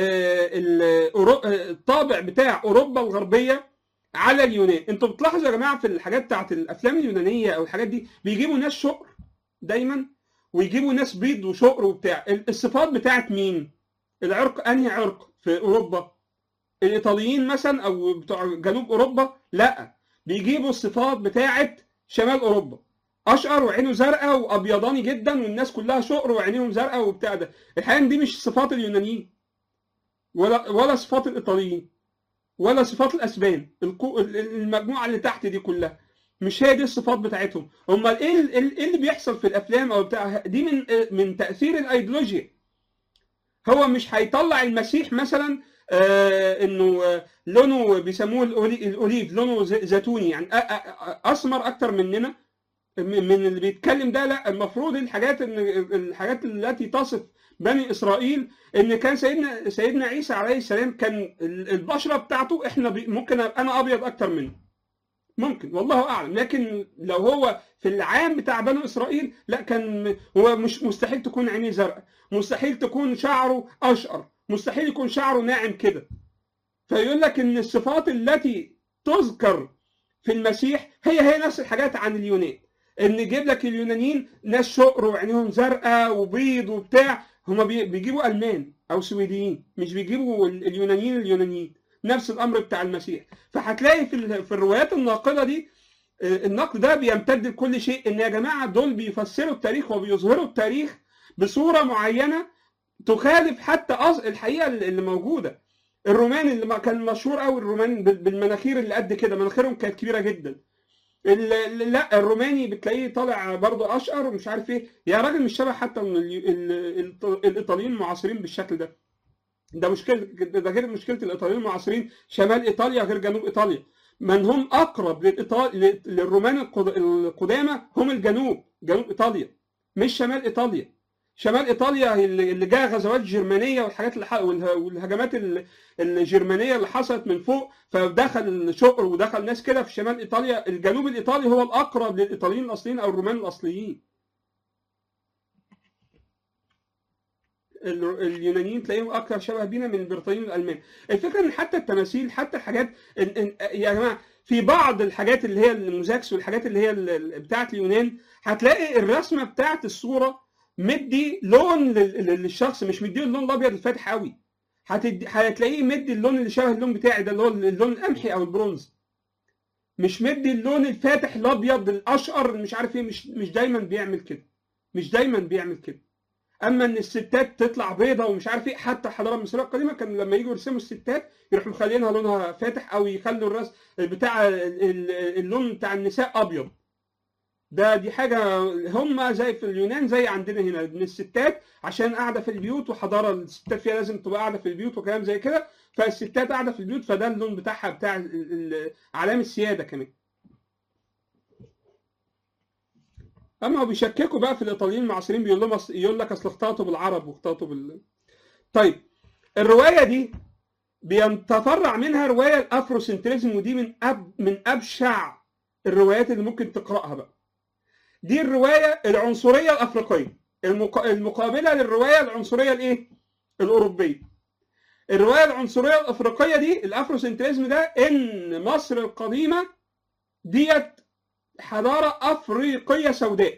الطابع بتاع اوروبا الغربيه على اليونان انتوا بتلاحظوا يا جماعه في الحاجات بتاعت الافلام اليونانيه او الحاجات دي بيجيبوا ناس شقر دايما ويجيبوا ناس بيض وشقر وبتاع الصفات بتاعت مين العرق انهي عرق في اوروبا الايطاليين مثلا او بتوع جنوب اوروبا لا بيجيبوا الصفات بتاعت شمال اوروبا اشقر وعينه زرقاء وابيضاني جدا والناس كلها شقر وعينيهم زرقاء وبتاع ده الحقيقه دي مش صفات اليونانيين ولا ولا صفات الايطاليين ولا صفات الاسبان المجموعه اللي تحت دي كلها مش هي دي الصفات بتاعتهم امال ايه ايه اللي بيحصل في الافلام او بتاع دي من من تاثير الايديولوجيا هو مش هيطلع المسيح مثلا آه انه آه لونه بيسموه الاوليف لونه زيتوني يعني اسمر اكتر مننا من اللي بيتكلم ده لا المفروض الحاجات الحاجات التي تصف بني اسرائيل ان كان سيدنا سيدنا عيسى عليه السلام كان البشره بتاعته احنا ممكن انا ابيض اكتر منه ممكن والله اعلم لكن لو هو في العام بتاع بني اسرائيل لا كان هو مش مستحيل تكون عينيه زرقاء مستحيل تكون شعره اشقر مستحيل يكون شعره ناعم كده فيقول لك ان الصفات التي تذكر في المسيح هي هي نفس الحاجات عن اليونان ان يجيب لك اليونانيين ناس شقر وعينيهم زرقاء وبيض وبتاع هما بيجيبوا المان او سويديين مش بيجيبوا اليونانيين اليونانيين نفس الامر بتاع المسيح فهتلاقي في في الروايات الناقده دي النقد ده بيمتد لكل شيء ان يا جماعه دول بيفسروا التاريخ وبيظهروا التاريخ بصوره معينه تخالف حتى الحقيقه اللي موجوده الرومان اللي كان مشهور قوي الرومان بالمناخير اللي قد كده مناخيرهم كانت كبيره جدا لا الروماني بتلاقيه طالع برضه اشقر ومش عارف ايه يا راجل مش شبه حتى من الايطاليين المعاصرين بالشكل ده ده مشكله ده غير مشكله الايطاليين المعاصرين شمال ايطاليا غير جنوب ايطاليا من هم اقرب للإيطال... للرومان القدامى هم الجنوب جنوب ايطاليا مش شمال ايطاليا شمال ايطاليا اللي جاء غزوات جرمانيه والحاجات اللي ح... والهجمات الجرمانيه اللي حصلت من فوق فدخل شقر ودخل ناس كده في شمال ايطاليا الجنوب الايطالي هو الاقرب للايطاليين الاصليين او الرومان الاصليين اليونانيين تلاقيهم اكثر شبه بينا من البريطانيين والالمان الفكره ان حتى التماثيل حتى الحاجات إن إن يا جماعه في بعض الحاجات اللي هي الموزاكس والحاجات اللي هي بتاعه اليونان هتلاقي الرسمه بتاعه الصوره مدي لون للشخص مش مديه اللون الابيض الفاتح قوي هتدي هتلاقيه مدي اللون اللي شبه اللون بتاعي ده اللي هو اللون القمحي او البرونز مش مدي اللون الفاتح الابيض الاشقر مش عارف ايه مش مش دايما بيعمل كده مش دايما بيعمل كده اما ان الستات تطلع بيضه ومش عارف ايه حتى الحضاره المصريه القديمه كان لما يجوا يرسموا الستات يروحوا مخلينها لونها فاتح او يخلوا الراس بتاع اللون بتاع النساء ابيض ده دي حاجه هم زي في اليونان زي عندنا هنا ان الستات عشان قاعده في البيوت وحضاره الستات فيها لازم تبقى قاعده في البيوت وكلام زي كده فالستات قاعده في البيوت فده اللون بتاعها بتاع علامه السياده كمان اما بيشككوا بقى في الايطاليين المعاصرين بيقول لهم يقول لك اصل اختلطوا بالعرب واختلطوا بال طيب الروايه دي بيتفرع منها روايه الافروسنتريزم ودي من أب من ابشع الروايات اللي ممكن تقراها بقى دي الروايه العنصريه الافريقيه المق... المقابله للروايه العنصريه الايه الاوروبيه الروايه العنصريه الافريقيه دي الافروسنتريزم ده ان مصر القديمه ديت حضارة أفريقية سوداء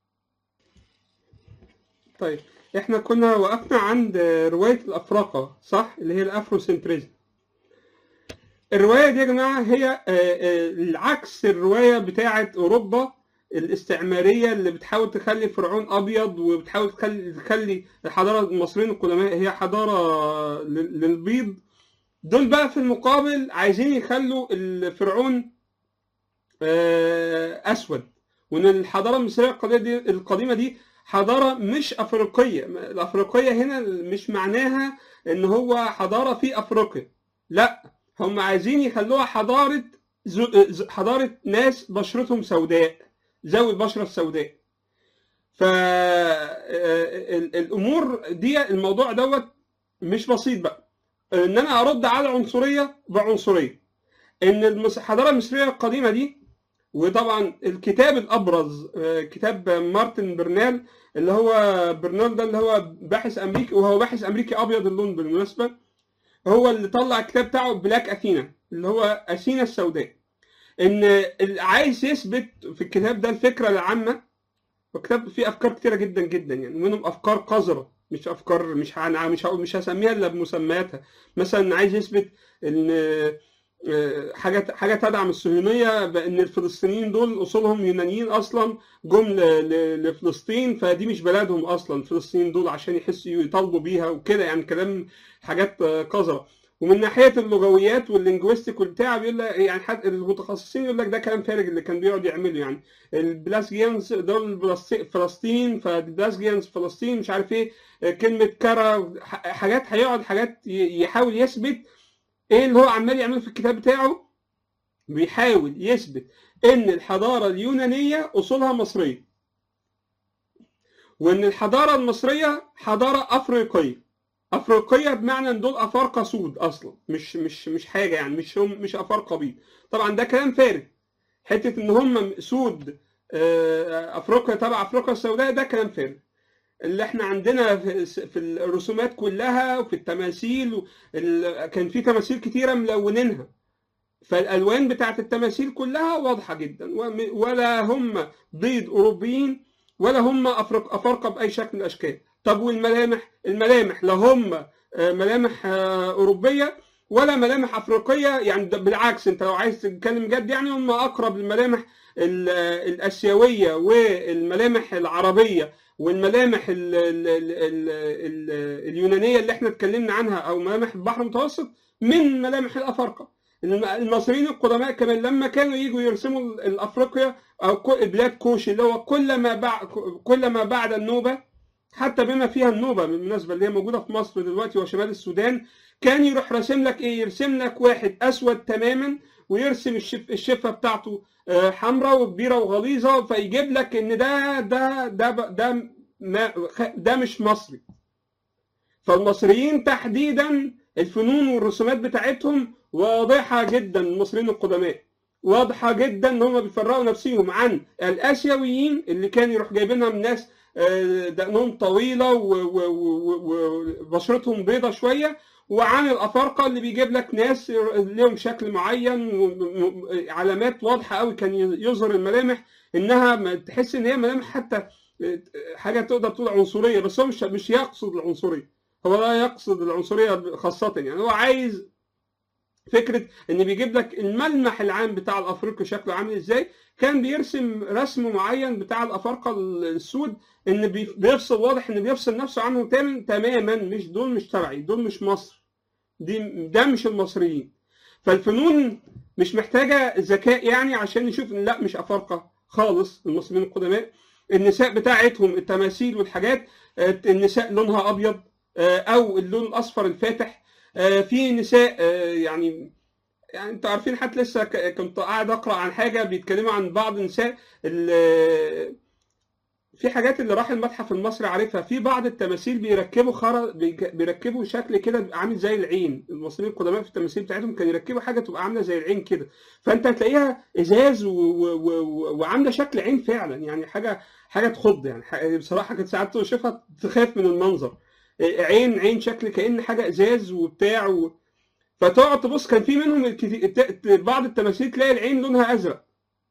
طيب احنا كنا وقفنا عند رواية الأفراقة صح اللي هي الأفروسنتريزم الرواية دي يا جماعة هي العكس الرواية بتاعة أوروبا الاستعماريه اللي بتحاول تخلي فرعون ابيض وبتحاول تخلي تخلي الحضاره المصريين القدماء هي حضاره لل- للبيض دول بقى في المقابل عايزين يخلوا الفرعون آه، اسود وان الحضاره المصريه القديمه دي القديمه دي حضاره مش افريقيه الافريقيه هنا مش معناها ان هو حضاره في افريقيا لا هم عايزين يخلوها حضاره ز- ز- حضاره ناس بشرتهم سوداء ذوي البشره السوداء فالامور دي الموضوع دوت مش بسيط بقى ان انا ارد على العنصريه بعنصريه ان المس- الحضاره المصريه القديمه دي وطبعا الكتاب الابرز آه، كتاب مارتن برنال اللي هو برنال ده اللي هو باحث امريكي وهو باحث امريكي ابيض اللون بالمناسبه هو اللي طلع الكتاب بتاعه بلاك اثينا اللي هو اثينا السوداء ان اللي عايز يثبت في الكتاب ده الفكره العامه وكتاب فيه افكار كتيره جدا جدا يعني ومنهم افكار قذره مش افكار مش هن- مش هقول- مش هسميها الا بمسمياتها مثلا عايز يثبت ان آه، حاجه حاجه تدعم الصهيونيه بان الفلسطينيين دول اصولهم يونانيين اصلا جم ل- ل- لفلسطين فدي مش بلدهم اصلا الفلسطينيين دول عشان يحسوا يطالبوا بيها وكده يعني كلام حاجات آه، قذره ومن ناحيه اللغويات واللينجويستيك والبتاع بيقول لك يعني حد المتخصصين يقول لك ده كلام فارغ اللي كان بيقعد يعمله يعني البلاسجيانز دول بلس- فلسطين فالبلاسجيانز فلسطين مش عارف ايه آه، كلمه كرا ح- حاجات هيقعد حاجات ي- يحاول يثبت ايه اللي هو عمال يعمله في الكتاب بتاعه بيحاول يثبت ان الحضاره اليونانيه اصولها مصريه وان الحضاره المصريه حضاره افريقيه افريقيه بمعنى ان دول افارقه سود اصلا مش مش مش حاجه يعني مش هم مش افارقه بيض طبعا ده كلام فارغ حته ان هم سود آه، افريقيا تبع افريقيا السوداء ده كلام فارغ اللي احنا عندنا في في الرسومات كلها وفي التماثيل و- ال- كان في تماثيل كتيره ملونينها فالالوان بتاعت التماثيل كلها واضحه جدا وم- ولا هم بيض اوروبيين ولا هم أفرق افارقه باي شكل من الاشكال طب والملامح الملامح لا هم آه، ملامح آه، اوروبيه ولا ملامح افريقيه يعني ده بالعكس انت لو عايز تتكلم جد يعني هم اقرب للملامح ال- الاسيويه والملامح العربيه والملامح ال ال ال ال ال اليونانيه اللي احنا اتكلمنا عنها او ملامح البحر المتوسط من ملامح الافارقه الم- المصريين القدماء كمان لما كانوا يجوا يرسموا ال- الافريقيا او كو- بلاد كوش اللي هو كل ما بعد كل ما بعد النوبه حتى بما فيها النوبه بالمناسبه اللي هي موجوده في مصر دلوقتي وشمال السودان كان يروح راسم لك ايه يرسم لك واحد اسود تماما ويرسم الشف الشفه بتاعته آه، حمراء وكبيره وغليظه فيجيب لك ان ده ده ده ده ما ده مش مصري فالمصريين تحديدا الفنون والرسومات بتاعتهم واضحه جدا المصريين القدماء واضحه جدا ان هم بيفرقوا نفسهم عن الاسيويين اللي كانوا يروح جايبينها من ناس آه، دقنهم طويله و- و- و- وبشرتهم بيضه شويه وعن الافارقه اللي بيجيب لك ناس لهم شكل معين علامات واضحه قوي كان يظهر الملامح انها ما- تحس ان هي ملامح حتى حاجه تقدر تقول عنصريه بس هو مش مش يقصد العنصريه هو لا يقصد العنصريه خاصه يعني هو عايز فكره ان بيجيب لك الملمح العام بتاع الافريقي شكله عامل ازاي كان بيرسم رسم معين بتاع الافارقه السود ان بي- بيفصل واضح ان بيفصل نفسه عنهم تام- تماما مش دول مش تبعي دول مش مصر دي ده مش المصريين فالفنون مش محتاجه ذكاء يعني عشان نشوف ان لا مش افارقه خالص المصريين القدماء النساء بتاعتهم التماثيل والحاجات آه، النساء لونها ابيض آه، او اللون الاصفر الفاتح آه، في نساء آه، يعني يعني انتوا عارفين حتى لسه ك- كنت قاعد اقرا عن حاجه بيتكلموا عن بعض النساء ال- في حاجات اللي راح المتحف المصري عارفها في بعض التماثيل بيركبوا خرا بيج- بيركبوا شكل كده بيبقى عامل زي العين المصريين القدماء في التماثيل بتاعتهم كانوا يركبوا حاجه تبقى عامله زي العين كده فانت هتلاقيها ازاز و... و... و... وعامله شكل عين فعلا يعني حاجه حاجه تخض يعني ح- بصراحه كنت ساعات تشوفها تخاف من المنظر عين عين شكل كأن حاجه ازاز وبتاع و... فتقعد تبص كان في منهم الكتي... الت- بعض التماثيل تلاقي العين لونها ازرق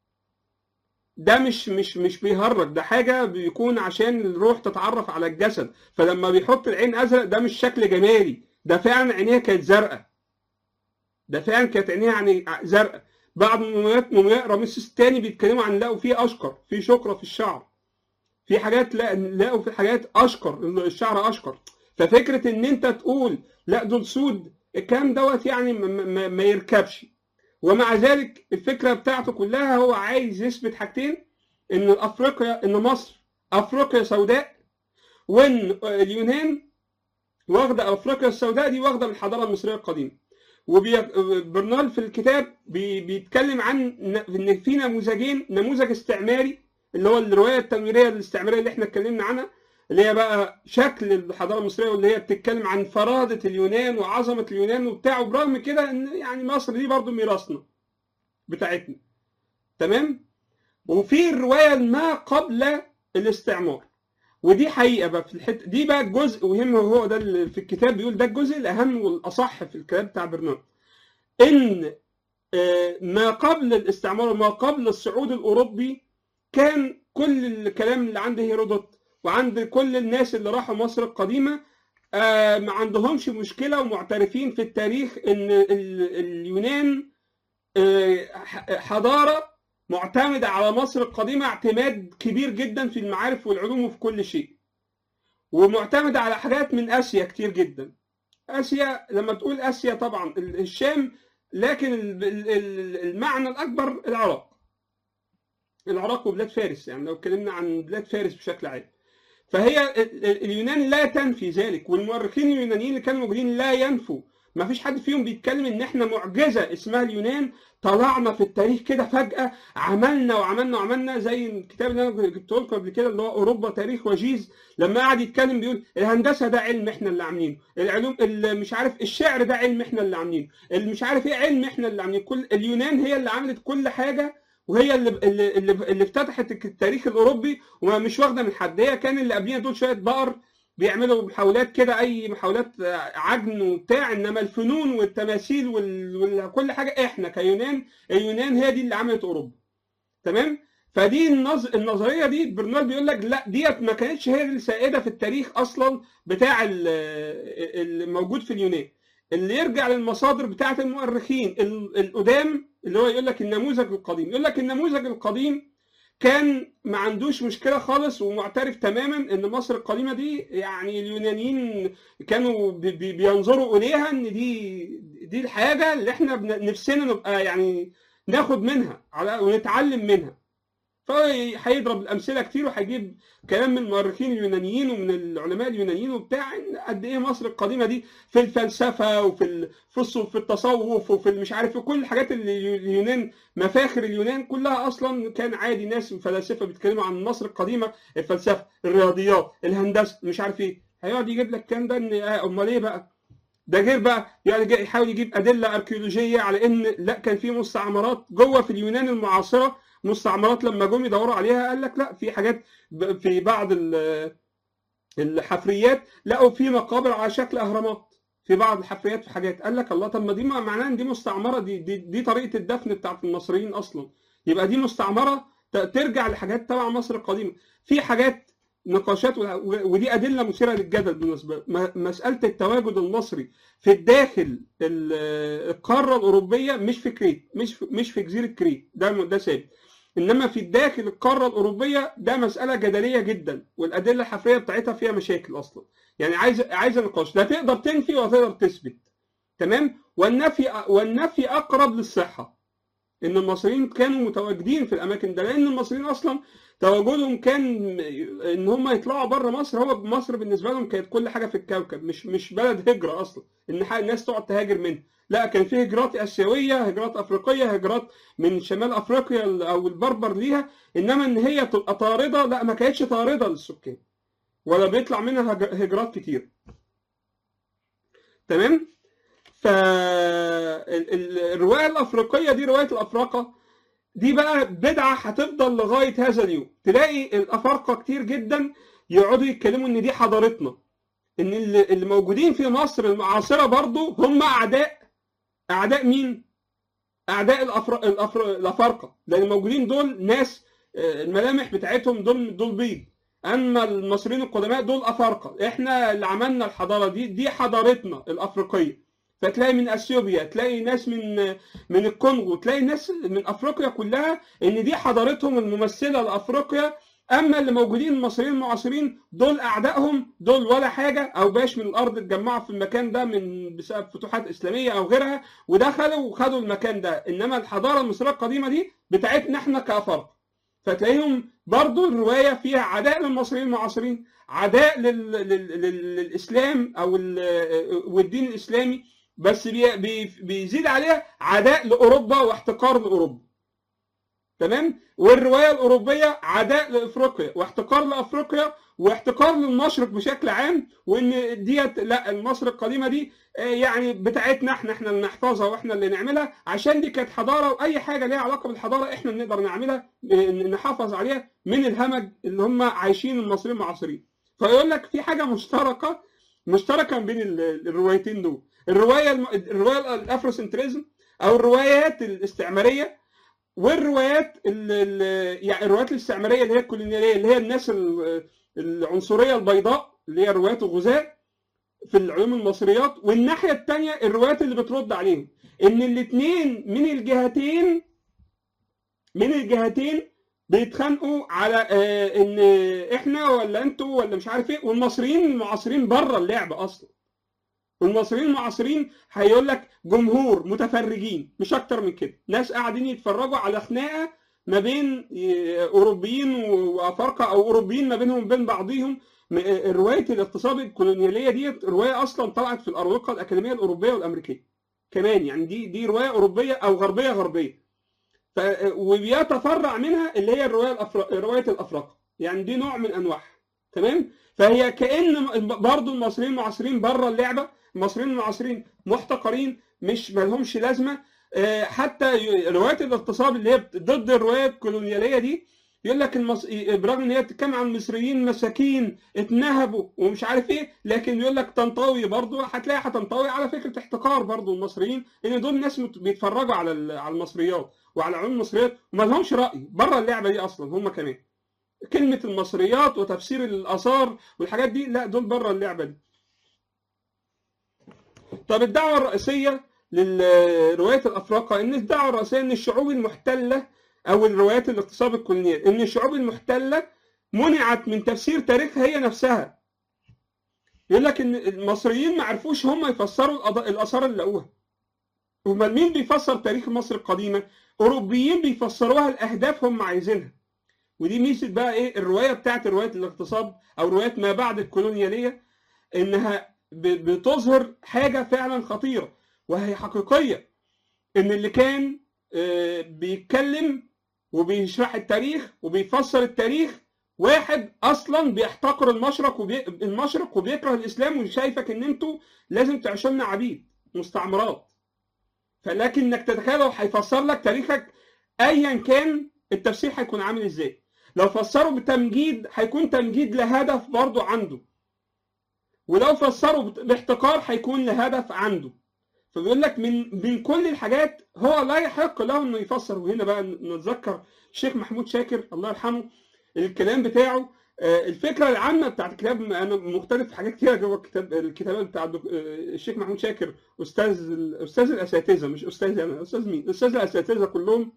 ده مش مش مش بيهرج ده حاجه بيكون عشان الروح تتعرف على الجسد فلما بيحط العين ازرق ده مش شكل جمالي ده فعلا عينيها كانت زرقاء ده فعلا كانت عينيها يعني زرقاء بعض مومياء مومياء رمسيس الثاني بيتكلموا عن لقوا فيه اشقر في شقره في الشعر في حاجات لا لقوا في حاجات اشقر الشعر اشقر ففكره ان انت تقول لا دول سود الكلام دوت يعني ما, ما, ما يركبش ومع ذلك الفكره بتاعته كلها هو عايز يثبت حاجتين ان افريقيا ان مصر افريقيا سوداء وان اليونان واخده افريقيا السوداء دي واخده من الحضاره المصريه القديمه وبرنال في الكتاب بي بيتكلم عن ان في نموذجين نموذج استعماري اللي هو الروايه التنويريه الاستعماريه اللي احنا اتكلمنا عنها اللي هي بقى شكل الحضاره المصريه واللي هي بتتكلم عن فرادة اليونان وعظمه اليونان وبتاع وبرغم كده ان يعني مصر دي برضو ميراثنا بتاعتنا تمام وفي الروايه ما قبل الاستعمار ودي حقيقه بقى في الحته دي بقى الجزء مهم هو ده اللي في الكتاب بيقول ده الجزء الاهم والاصح في الكتاب بتاع برنامج ان ما قبل الاستعمار وما قبل الصعود الاوروبي كان كل الكلام اللي عند هيرودوت وعند كل الناس اللي راحوا مصر القديمه ما عندهمش مشكله ومعترفين في التاريخ ان اليونان حضاره معتمدة على مصر القديمة اعتماد كبير جدا في المعارف والعلوم وفي كل شيء ومعتمدة على حاجات من آسيا كتير جدا آسيا لما تقول آسيا طبعا الشام لكن المعنى الأكبر العراق العراق وبلاد فارس يعني لو اتكلمنا عن بلاد فارس بشكل عام فهي اليونان لا تنفي ذلك والمؤرخين اليونانيين اللي كانوا موجودين لا ينفوا ما فيش حد فيهم بيتكلم ان احنا معجزه اسمها اليونان طلعنا في التاريخ كده فجاه عملنا وعملنا وعملنا زي الكتاب اللي انا جبته لكم قبل كده اللي هو اوروبا تاريخ وجيز لما قعد يتكلم بيقول الهندسه ده علم احنا اللي عاملينه العلوم اللي مش عارف الشعر ده علم احنا اللي عاملينه اللي مش عارف ايه علم احنا اللي عاملينه كل اليونان هي اللي عملت كل حاجه وهي اللي اللي اللي, اللي افتتحت التاريخ الاوروبي ومش واخده من حد هي كان اللي قبلينا دول شويه بقر بيعملوا محاولات كده اي محاولات عجن وبتاع انما الفنون والتماثيل وكل حاجه احنا كيونان اليونان هي دي اللي عملت اوروبا تمام فدي النظ... النظريه دي برنارد بيقول لك لا ديت ما كانتش هي السائده في التاريخ اصلا بتاع الموجود في اليونان اللي يرجع للمصادر بتاعه المؤرخين القدام اللي هو يقول لك النموذج القديم يقول لك النموذج القديم كان ما عندوش مشكله خالص ومعترف تماما ان مصر القديمه دي يعني اليونانيين كانوا بي بينظروا اليها ان دي دي الحاجه اللي احنا نفسنا نبقى يعني ناخد منها على ونتعلم منها فهيضرب الامثله كتير وهيجيب كلام من المؤرخين اليونانيين ومن العلماء اليونانيين وبتاع قد ايه مصر القديمه دي في الفلسفه وفي في التصوف وفي مش عارف في كل الحاجات اللي اليونان مفاخر اليونان كلها اصلا كان عادي ناس فلاسفه بيتكلموا عن مصر القديمه الفلسفه الرياضيات الهندسه مش عارف ايه هيقعد يجيب لك الكلام ده ان امال ايه بقى ده غير بقى يعني يحاول يجيب ادله اركيولوجيه على ان لا كان في مستعمرات جوه في اليونان المعاصره مستعمرات لما جم يدوروا عليها قال لك لا في حاجات في بعض الحفريات لقوا في مقابر على شكل اهرامات في بعض الحفريات في حاجات قال لك الله طب ما دي معناها ان دي مستعمره دي, دي دي طريقه الدفن بتاعت المصريين اصلا يبقى دي مستعمره ترجع لحاجات تبع مصر القديمه في حاجات نقاشات ودي ادله مثيره للجدل بالنسبه مساله التواجد المصري في الداخل القاره الاوروبيه مش في كريت مش في مش في جزيره كريت ده ده ثابت انما في الداخل القاره الاوروبيه ده مساله جدليه جدا والادله الحفريه بتاعتها فيها مشاكل اصلا يعني عايزه عايزه نقاش لا تقدر تنفي ولا تقدر تثبت تمام والنفي والنفي اقرب للصحه ان المصريين كانوا متواجدين في الاماكن ده لان المصريين اصلا تواجدهم كان ان هم يطلعوا بره مصر هو مصر بالنسبه لهم كانت كل حاجه في الكوكب مش مش بلد هجره اصلا ان الناس تقعد تهاجر منها لا كان في هجرات اسيويه هجرات افريقيه هجرات من شمال افريقيا او البربر ليها انما ان هي تبقى طارده لا ما كانتش طارده للسكان ولا بيطلع منها هجرات كتير تمام فالروايه الافريقيه دي روايه الافراقه دي بقى بدعه هتفضل لغايه هذا اليوم تلاقي الافارقه كتير جدا يقعدوا يتكلموا ان دي حضارتنا ان اللي موجودين في مصر المعاصره برضو هم اعداء اعداء مين اعداء الأفر... الأفر... الافارقه لان الموجودين دول ناس الملامح بتاعتهم دول دول بيض اما المصريين القدماء دول افارقه احنا اللي عملنا الحضاره دي دي حضارتنا الافريقيه فتلاقي من اثيوبيا تلاقي ناس من من الكونغو تلاقي ناس من افريقيا كلها ان دي حضارتهم الممثله لافريقيا اما اللي موجودين المصريين المعاصرين دول اعدائهم دول ولا حاجه او باش من الارض اتجمعوا في المكان ده من بسبب فتوحات اسلاميه او غيرها ودخلوا وخدوا المكان ده انما الحضاره المصريه القديمه دي بتاعتنا احنا كافارقه فتلاقيهم برضو الروايه فيها عداء للمصريين المعاصرين عداء لل... لل... لل... للاسلام او ال... والدين الاسلامي بس بي... بي... بيزيد عليها عداء لاوروبا واحتقار لاوروبا تمام والروايه الاوروبيه عداء لافريقيا واحتقار لافريقيا واحتقار للمشرق بشكل عام وان ديت لا مصر القديمه دي يعني بتاعتنا احنا احنا اللي نحفظها واحنا اللي نعملها عشان دي كانت حضاره واي حاجه ليها علاقه بالحضاره احنا نقدر نعملها نحافظ عليها من الهمج اللي هم عايشين المصريين المعاصرين فيقول لك في حاجه مشتركه مشتركه بين الروايتين دول الروايه الروايه الافروسنتريزم او الروايات الاستعماريه والروايات ال يعني الروايات الاستعماريه اللي هي الكولونياليه اللي هي الناس العنصريه البيضاء اللي هي روايات الغزاة في العلوم المصريات والناحيه الثانيه الروايات اللي بترد عليهم ان الاثنين من الجهتين من الجهتين بيتخانقوا على آه ان احنا ولا انتوا ولا مش عارف ايه والمصريين المعاصرين بره اللعب اصلا والمصريين المعاصرين هيقول لك جمهور متفرجين مش اكتر من كده ناس قاعدين يتفرجوا على خناقه ما بين اوروبيين وافارقه او اوروبيين ما بينهم وبين بعضهم روايه الاغتصاب الكولونياليه دي روايه اصلا طلعت في الاروقه الاكاديميه الاوروبيه والامريكيه كمان يعني دي دي روايه اوروبيه او غربيه غربيه ف وبيتفرع منها اللي هي الروايه الأفر... روايه الافراقه يعني دي نوع من انواعها تمام فهي كان برضو المصريين المعاصرين بره اللعبه المصريين المعاصرين محتقرين مش مالهمش لازمه حتى روايه الاغتصاب اللي هي ضد الروايه الكولونياليه دي يقول لك المص... برغم ان هي بتتكلم عن المصريين مساكين اتنهبوا ومش عارف ايه لكن يقول لك تنطوي برضو هتلاقي هتنطوي على فكره احتقار برضو المصريين ان دول ناس بيتفرجوا على على المصريات وعلى علوم المصريات وما لهمش راي بره اللعبه دي اصلا هم كمان كلمه المصريات وتفسير الاثار والحاجات دي لا دول بره اللعبه دي طب الدعوه الرئيسيه لروايه الافراقه ان الدعوه الرئيسيه ان الشعوب المحتله او الروايات الاغتصاب الكولونيال ان الشعوب المحتله منعت من تفسير تاريخها هي نفسها يقول لك ان المصريين ما عرفوش هم يفسروا الاثار اللي لقوها امال مين بيفسر تاريخ مصر القديمه اوروبيين بيفسروها لاهداف هم عايزينها ودي ميزه بقى ايه الروايه بتاعت روايه الاغتصاب او روايه ما بعد الكولونياليه انها بتظهر حاجه فعلا خطيره وهي حقيقيه ان اللي كان بيتكلم وبيشرح التاريخ وبيفسر التاريخ واحد اصلا بيحتقر المشرق وبي... المشرق وبيكره الاسلام وشايفك ان انتوا لازم تعيشوا لنا عبيد مستعمرات فلكن انك تتخيل لو هيفسر لك تاريخك ايا كان التفسير هيكون عامل ازاي لو فسروا بتمجيد هيكون تمجيد لهدف برضه عنده ولو فسروا باحتقار هيكون لهدف عنده فبيقول لك من من كل الحاجات هو لا يحق له انه يفسر وهنا بقى نتذكر الشيخ محمود شاكر الله يرحمه الكلام بتاعه الفكره العامه بتاعت الكتاب انا مختلف في حاجات كتيره جوه الكتاب الكتابات بتاع الشيخ محمود شاكر استاذ استاذ الاساتذه مش استاذ انا استاذ مين؟ استاذ الاساتذه كلهم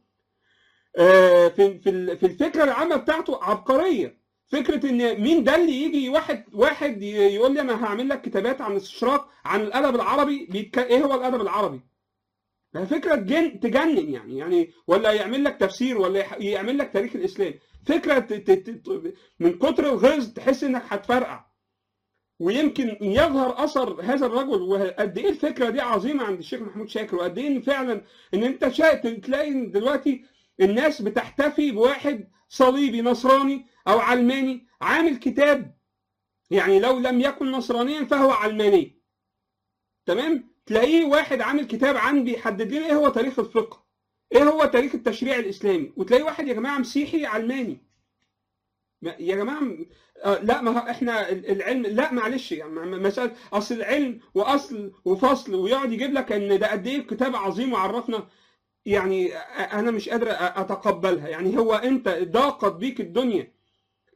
في في في الفكره العامه بتاعته عبقريه فكره ان مين ده اللي يجي واحد واحد يقول لي انا هعمل لك كتابات عن استشراق عن الادب العربي بيتك... ايه هو الادب العربي؟ فكره تجن... تجنن يعني يعني ولا يعمل لك تفسير ولا يعمل لك تاريخ الاسلام فكره ت... ت... ت... من كتر الغيظ تحس انك هتفرقع ويمكن يظهر اثر هذا الرجل وقد ايه الفكره دي عظيمه عند الشيخ محمود شاكر وقد ايه فعلا ان انت شا... تلاقي دلوقتي الناس بتحتفي بواحد صليبي نصراني او علماني عامل كتاب يعني لو لم يكن نصرانيا فهو علماني تمام تلاقيه واحد عامل كتاب عن بيحدد لنا ايه هو تاريخ الفقه ايه هو تاريخ التشريع الاسلامي وتلاقي واحد يا جماعه مسيحي علماني يا جماعه آه لا ما احنا العلم لا معلش يعني مساله اصل العلم واصل وفصل ويقعد يجيب لك ان ده قد ايه كتاب عظيم وعرفنا يعني انا مش قادر اتقبلها يعني هو انت ضاقت بيك الدنيا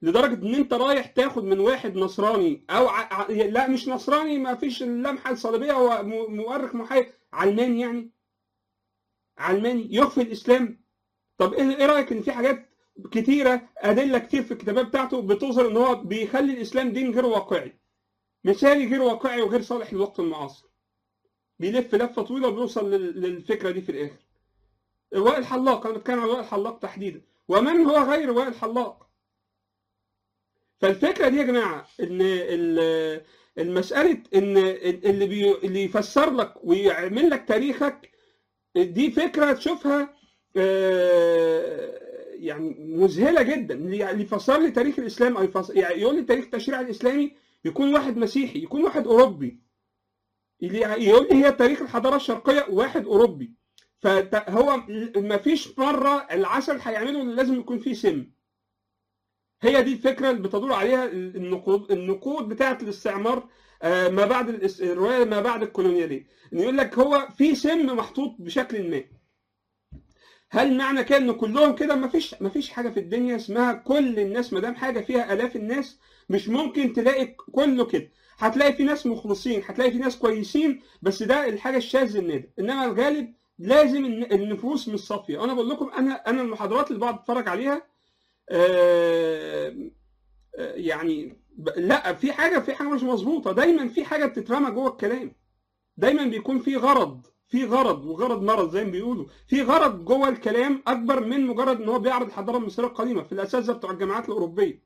لدرجه ان انت رايح تاخد من واحد نصراني او ع... ع- لا مش نصراني ما فيش اللمحه الصليبيه هو م- مؤرخ محايد علماني يعني علماني يخفي الاسلام طب ايه إيه رايك ان في حاجات كتيره ادله كتير في الكتابات بتاعته بتظهر ان هو بيخلي الاسلام دين غير واقعي مثالي غير واقعي وغير صالح للوقت المعاصر بيلف لفه طويله وبيوصل لل- للفكره دي في الاخر وائل حلاق انا بتكلم عن وائل حلاق تحديدا ومن هو غير وائل حلاق فالفكره دي يا جماعه ان ال- المساله ان اللي بي اللي يفسر لك ويعمل لك تاريخك دي فكره تشوفها آه، يعني مذهله جدا اللي اللي يفسر لي تاريخ الاسلام او يفسر يعني يقول لي تاريخ التشريع الاسلامي يكون واحد مسيحي يكون واحد اوروبي اللي يقول لي هي تاريخ الحضاره الشرقيه واحد اوروبي فهو ما فيش مره العسل هيعمله إلا لازم يكون فيه سم هي دي الفكره اللي بتدور عليها النقود النقود بتاعه الاستعمار آه، ما بعد الاس- الروايه ما بعد الكولونياليه ان يقول لك هو في سم محطوط بشكل ما هل معنى كده ان كلهم كده ما فيش ما فيش حاجه في الدنيا اسمها كل الناس ما دام حاجه فيها الاف الناس مش ممكن تلاقي كله كده هتلاقي في ناس مخلصين هتلاقي في ناس كويسين بس ده الحاجه الشاذ النادر انما الغالب لازم الن- النفوس مش صافيه وانا بقول لكم انا انا المحاضرات اللي بقعد اتفرج عليها آه، آه، يعني ب- لا في حاجه في حاجه مش مظبوطه دايما في حاجه بتترمى جوه الكلام دايما بيكون في غرض في غرض وغرض مرض زي ما بيقولوا في غرض جوه الكلام اكبر من مجرد ان هو بيعرض الحضاره المصريه القديمه في الاساتذه بتوع الجامعات الاوروبيه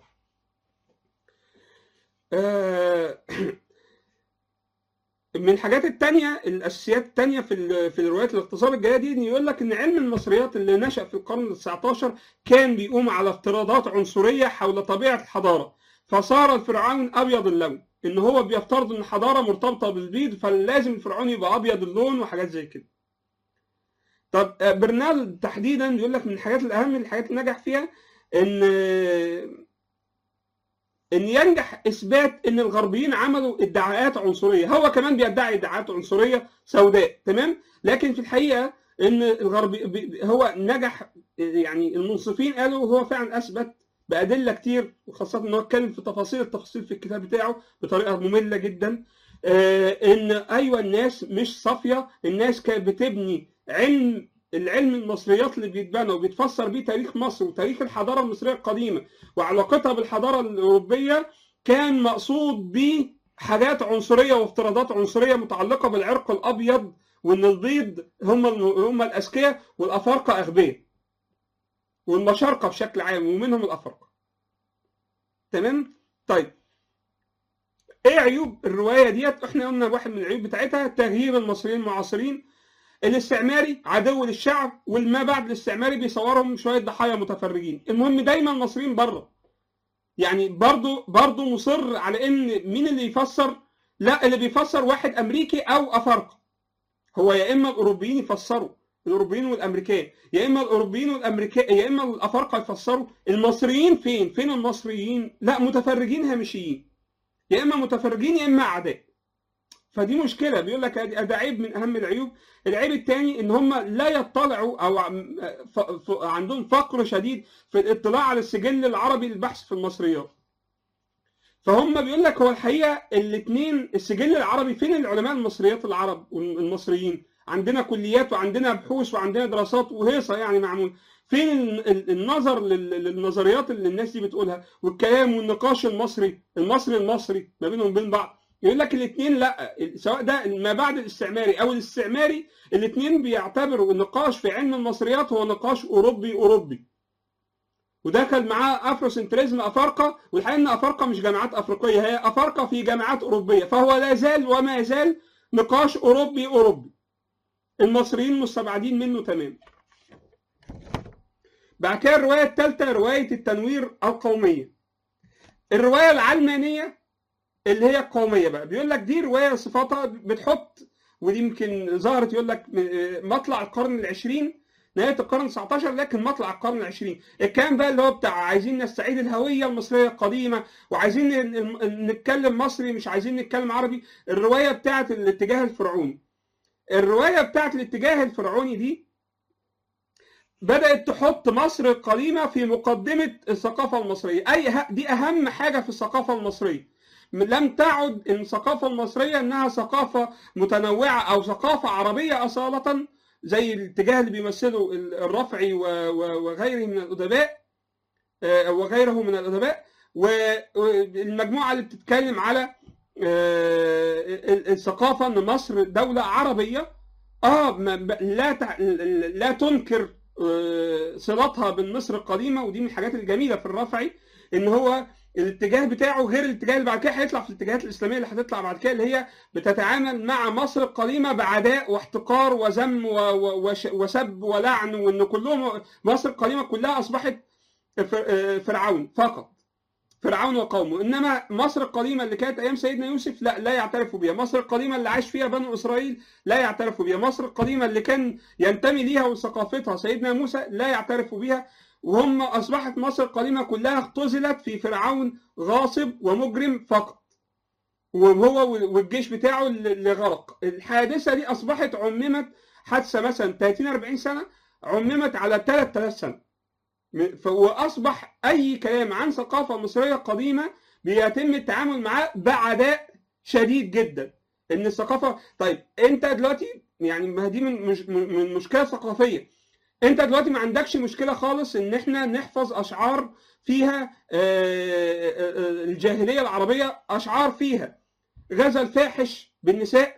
آه، من الحاجات التانية الأساسيات التانية في ال- في الروايات الاغتصاب الجاية دي إن يقول لك إن علم المصريات اللي نشأ في القرن ال 19 كان بيقوم على افتراضات عنصرية حول طبيعة الحضارة فصار الفرعون أبيض اللون إن هو بيفترض إن الحضارة مرتبطة بالبيض فلازم الفرعون يبقى أبيض اللون وحاجات زي كده. طب آه، برنال تحديدا بيقول لك من الحاجات الأهم الحاجات اللي نجح فيها إن ان ينجح اثبات ان الغربيين عملوا ادعاءات عنصريه هو كمان بيدعي ادعاءات عنصريه سوداء تمام لكن في الحقيقه ان الغربي ب- هو نجح يعني المنصفين قالوا هو فعلا اثبت بادله كتير وخاصه ان هو اتكلم في تفاصيل التفاصيل في الكتاب بتاعه بطريقه ممله جدا آه، ان ايوه الناس مش صافيه الناس كانت بتبني علم العلم المصريات اللي بيتبنى وبيتفسر بيه تاريخ مصر وتاريخ الحضاره المصريه القديمه وعلاقتها بالحضاره الاوروبيه كان مقصود بيه حاجات عنصريه وافتراضات عنصريه متعلقه بالعرق الابيض وان البيض هم هم الاذكياء والافارقه اغبياء والمشارقه بشكل عام ومنهم الافارقه تمام طيب ايه عيوب الروايه ديت احنا قلنا واحد من العيوب بتاعتها تغيير المصريين المعاصرين الاستعماري عدو للشعب والما بعد الاستعماري بيصورهم شويه ضحايا متفرجين المهم دايما المصريين بره يعني برضو برضو مصر على ان مين اللي يفسر لا اللي بيفسر واحد امريكي او افارقه هو يا اما الاوروبيين يفسروا الاوروبيين والامريكان يا اما الاوروبيين والامريكان يا اما الافارقه يفسروا المصريين فين فين المصريين لا متفرجين هامشيين يا اما متفرجين يا اما اعداء فدي مشكله بيقول لك ده عيب من اهم العيوب العيب الثاني ان هم لا يطلعوا او عم- ف- ف- عندهم فقر شديد في الاطلاع على السجل العربي للبحث في المصريات فهم بيقول لك هو الحقيقه الاثنين السجل العربي فين العلماء المصريات العرب والمصريين عندنا كليات وعندنا بحوث وعندنا دراسات وهيصه يعني معمول فين ال- ال- النظر لل- للنظريات اللي الناس دي بتقولها والكلام والنقاش المصري المصري المصري ما بينهم وبين بعض يقول لك الاثنين لا سواء ده ما بعد الاستعماري او الاستعماري الاثنين بيعتبروا النقاش في علم المصريات هو نقاش اوروبي اوروبي ودخل معاه افروسنتريزم افارقه والحقيقه ان افارقه مش جامعات افريقيه هي افارقه في جامعات اوروبيه فهو لا زال وما زال نقاش اوروبي اوروبي المصريين مستبعدين منه تماما بعد كده الروايه الثالثه روايه التنوير القوميه الروايه العلمانيه اللي هي القوميه بقى بيقول لك دي روايه صفاتها بتحط ودي يمكن ظهرت يقول لك مطلع القرن العشرين نهايه القرن 19 لكن مطلع القرن العشرين الكلام بقى اللي هو بتاع عايزين نستعيد الهويه المصريه القديمه وعايزين ن- ن- نتكلم مصري مش عايزين نتكلم عربي الروايه بتاعت الاتجاه الفرعوني الروايه بتاعت الاتجاه الفرعوني دي بدات تحط مصر القديمه في مقدمه الثقافه المصريه اي ه- دي اهم حاجه في الثقافه المصريه لم تعد الثقافه المصريه انها ثقافه متنوعه او ثقافه عربيه اصاله زي الاتجاه اللي بيمثله ال- الرفعي و- و- وغيره من الادباء آه، وغيره من الادباء و- والمجموعه اللي بتتكلم على آه، ال- الثقافه ان مصر دوله عربيه اه ما- ب- لا تع- لا تنكر آه، صلتها بالمصر القديمه ودي من الحاجات الجميله في الرفعي ان هو الاتجاه بتاعه غير الاتجاه اللي بعد كده هيطلع في الاتجاهات الاسلاميه اللي هتطلع بعد كده اللي هي بتتعامل مع مصر القديمه بعداء واحتقار وذم و- و- وش- وسب ولعن وان كلهم مصر القديمه كلها اصبحت فر- آه، فرعون فقط فرعون وقومه انما مصر القديمه اللي كانت ايام سيدنا يوسف لا لا يعترفوا بها مصر القديمه اللي عاش فيها بنو اسرائيل لا يعترفوا بها مصر القديمه اللي كان ينتمي ليها وثقافتها سيدنا موسى لا يعترفوا بها وهم اصبحت مصر القديمه كلها اختزلت في فرعون غاصب ومجرم فقط وهو والجيش بتاعه اللي غرق الحادثه دي اصبحت عممت حادثه مثلا 30 40 سنه عممت على 3000 سنه م- واصبح اي كلام عن ثقافه مصريه قديمه بيتم التعامل معاه بعداء شديد جدا ان الثقافه طيب انت دلوقتي يعني ما دي من مش من مشكله ثقافيه انت دلوقتي ما عندكش مشكله خالص ان احنا نحفظ اشعار فيها آه، آه، آه، الجاهليه العربيه اشعار فيها غزل فاحش بالنساء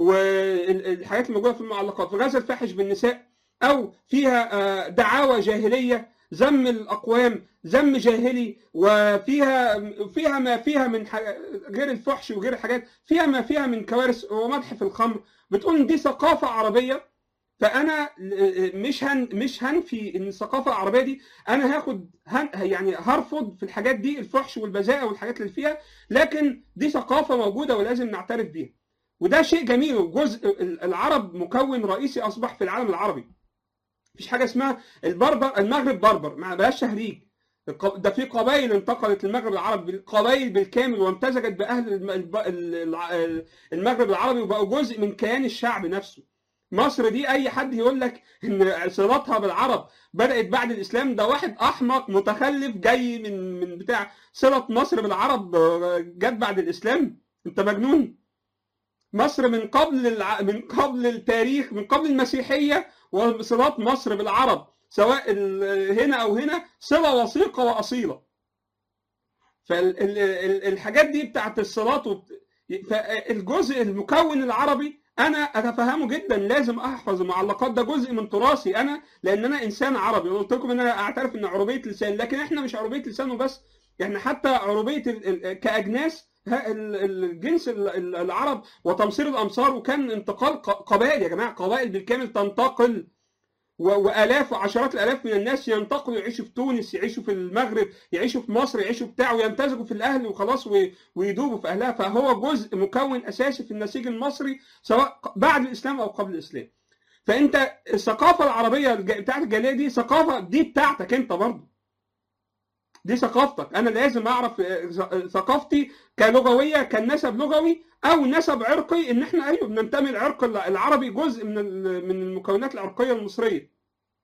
والحاجات الموجوده في المعلقات غزل فاحش بالنساء او فيها آه، دعاوى جاهليه ذم الاقوام ذم جاهلي وفيها فيها ما فيها من ح- غير الفحش وغير الحاجات فيها ما فيها من كوارث ومدح في الخمر بتقول إن دي ثقافه عربيه فانا مش هن مش هنفي ان الثقافه العربيه دي انا هاخد هن يعني هرفض في الحاجات دي الفحش والبذاءه والحاجات اللي فيها لكن دي ثقافه موجوده ولازم نعترف بيها وده شيء جميل وجزء العرب مكون رئيسي اصبح في العالم العربي مفيش حاجه اسمها البربر المغرب بربر ما بلاش تهريج الق- ده في قبائل انتقلت للمغرب العربي قبائل بالكامل وامتزجت باهل الم- الب- ال- الع- المغرب العربي وبقوا جزء من كيان الشعب نفسه مصر دي اي حد يقول لك ان صلاتها بالعرب بدات بعد الاسلام ده واحد احمق متخلف جاي من من بتاع صله مصر بالعرب آه، جت بعد الاسلام انت مجنون مصر من قبل الع... من قبل التاريخ من قبل المسيحيه وصلات مصر بالعرب سواء ال- هنا او هنا صله وثيقه واصيله فالحاجات دي بتاعت الصلات وبت... فالجزء المكون العربي انا اتفهمه جدا لازم احفظ المعلقات ده جزء من تراثي انا لان انا انسان عربي قلت لكم ان انا اعترف ان عربيه لسان لكن احنا مش عربيه لسان وبس احنا حتى عربيه ال- ال- كاجناس ها ال- الجنس ال- ال- العرب وتمصير الامصار وكان انتقال ق- قبائل يا جماعه قبائل بالكامل تنتقل و- والاف وعشرات الالاف من الناس ينتقلوا يعيشوا في تونس يعيشوا في المغرب يعيشوا في مصر يعيشوا بتاع ويمتزجوا في الاهل وخلاص و- ويدوبوا في اهلها فهو جزء مكون اساسي في النسيج المصري سواء ق- بعد الاسلام او قبل الاسلام فانت الثقافه العربيه الج- بتاعت الجاليه دي ثقافه دي بتاعتك انت برضه دي ثقافتك انا لازم اعرف آه، ث- ثقافتي كلغويه كنسب لغوي او نسب عرقي ان احنا ايوه بننتمي العرق العربي جزء من ال- من المكونات العرقيه المصريه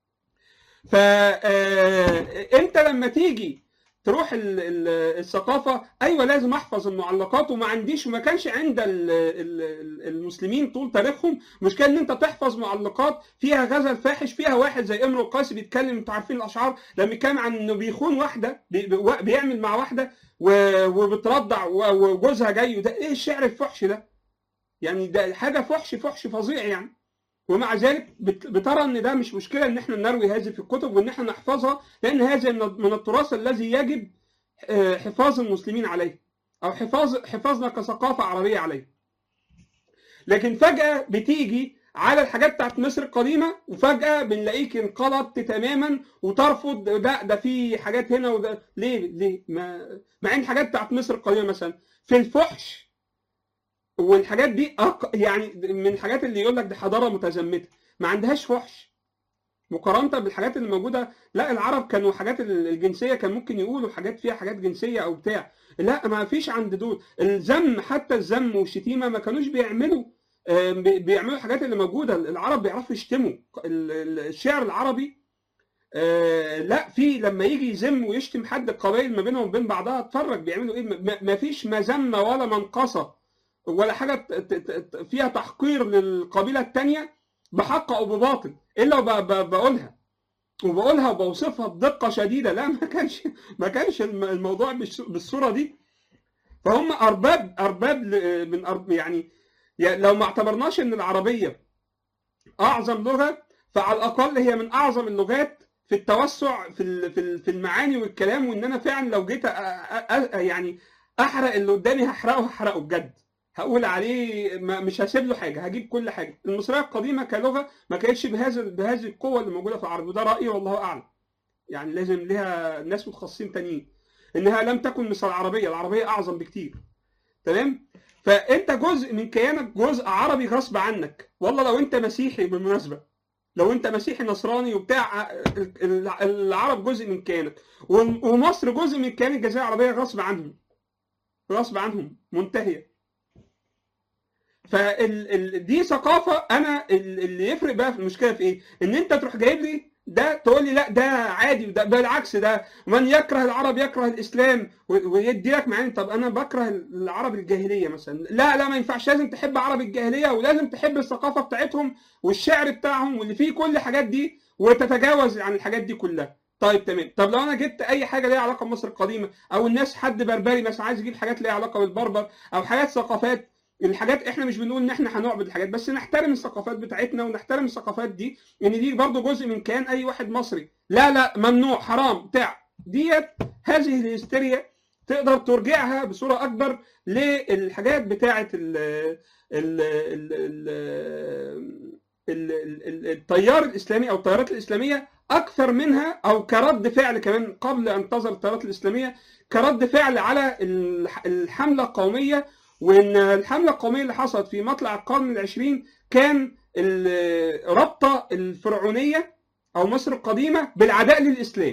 فانت لما تيجي تروح ال- ال- الثقافه ايوه لازم احفظ المعلقات وما عنديش وما كانش عند ال- ال- المسلمين طول تاريخهم مشكله ان انت تحفظ معلقات فيها غزل فاحش فيها واحد زي امرؤ القيس بيتكلم انتوا عارفين الاشعار لما بيتكلم عن انه بيخون واحده بي- بي- بيعمل مع واحده و- وبترضع و- وجوزها جاي وده ايه الشعر الفحش ده؟ يعني ده حاجه فحش فحش فظيع يعني ومع ذلك بت- بترى ان ده مش مشكله ان احنا نروي هذه في الكتب وان احنا نحفظها لان هذا من من التراث الذي يجب آه، حفاظ المسلمين عليه او حفاظ حفاظنا كثقافه عربيه عليه لكن فجاه بتيجي على الحاجات بتاعت مصر القديمه وفجاه بنلاقيك انقلبت تماما وترفض ده ده في حاجات هنا وده ليه ليه ما مع ان الحاجات بتاعت مصر القديمه مثلا في الفحش والحاجات دي أق... يعني من الحاجات اللي يقول لك دي حضاره متزمته ما عندهاش فحش مقارنه بالحاجات اللي موجوده لا العرب كانوا حاجات الجنسيه كان ممكن يقولوا حاجات فيها حاجات جنسيه او بتاع لا ما فيش عند دول الذم حتى الذم والشتيمه ما كانوش بيعملوا آه، بي- بيعملوا الحاجات اللي موجوده العرب بيعرفوا يشتموا ال- ال- الشعر العربي آه لا في لما يجي يذم ويشتم حد القبائل ما بينهم وبين بعضها اتفرج بيعملوا ايه ما فيش مذمه ولا منقصه ولا حاجه فيها تحقير للقبيله الثانيه بحق او بباطل الا بقولها وبقولها وبوصفها بدقه شديده لا ما كانش ما كانش الموضوع بالصوره دي فهم ارباب ارباب من أرب يعني لو ما اعتبرناش ان العربيه اعظم لغه فعلى الاقل هي من اعظم اللغات في التوسع في في المعاني والكلام وان انا فعلا لو جيت يعني احرق اللي قدامي هحرقه هحرقه بجد هقول عليه مش هسيب له حاجه هجيب كل حاجه المصريه القديمه كلغه ما كانتش بهذا بهذه القوه اللي موجوده في العرب وده رايي والله اعلم يعني لازم لها ناس متخصصين تانيين انها لم تكن مثل العربيه العربيه اعظم بكتير تمام فانت جزء من كيانك جزء عربي غصب عنك والله لو انت مسيحي بالمناسبه لو انت مسيحي نصراني وبتاع العرب جزء من كيانك ومصر جزء من كيان الجزيره العربيه غصب عنهم غصب عنهم منتهيه فدي ثقافه انا اللي يفرق بقى في المشكله في ايه؟ ان انت تروح جايب لي ده تقول لي لا ده عادي وده بالعكس ده من يكره العرب يكره الاسلام ويدي لك معاني طب انا بكره العرب الجاهليه مثلا لا لا ما ينفعش لازم تحب عرب الجاهليه ولازم تحب الثقافه بتاعتهم والشعر بتاعهم واللي فيه كل الحاجات دي وتتجاوز عن الحاجات دي كلها طيب تمام طب لو انا جبت اي حاجه ليها علاقه بمصر القديمه او الناس حد بربري مثلا عايز يجيب حاجات ليها علاقه بالبربر او حاجات ثقافات الحاجات احنا مش بنقول ان احنا هنعبد الحاجات بس نحترم الثقافات بتاعتنا ونحترم الثقافات دي ان دي برضو جزء من كيان اي واحد مصري لا لا ممنوع حرام بتاع ديت هذه الهستيريا تقدر ترجعها بصوره اكبر للحاجات بتاعه ال ال ال التيار الاسلامي او التيارات الاسلاميه اكثر منها او كرد فعل كمان قبل ان تظهر التيارات الاسلاميه كرد فعل على الحمله القوميه وان الحمله القوميه اللي حصلت في مطلع القرن العشرين كان الرابطه الفرعونيه او مصر القديمه بالعداء للاسلام.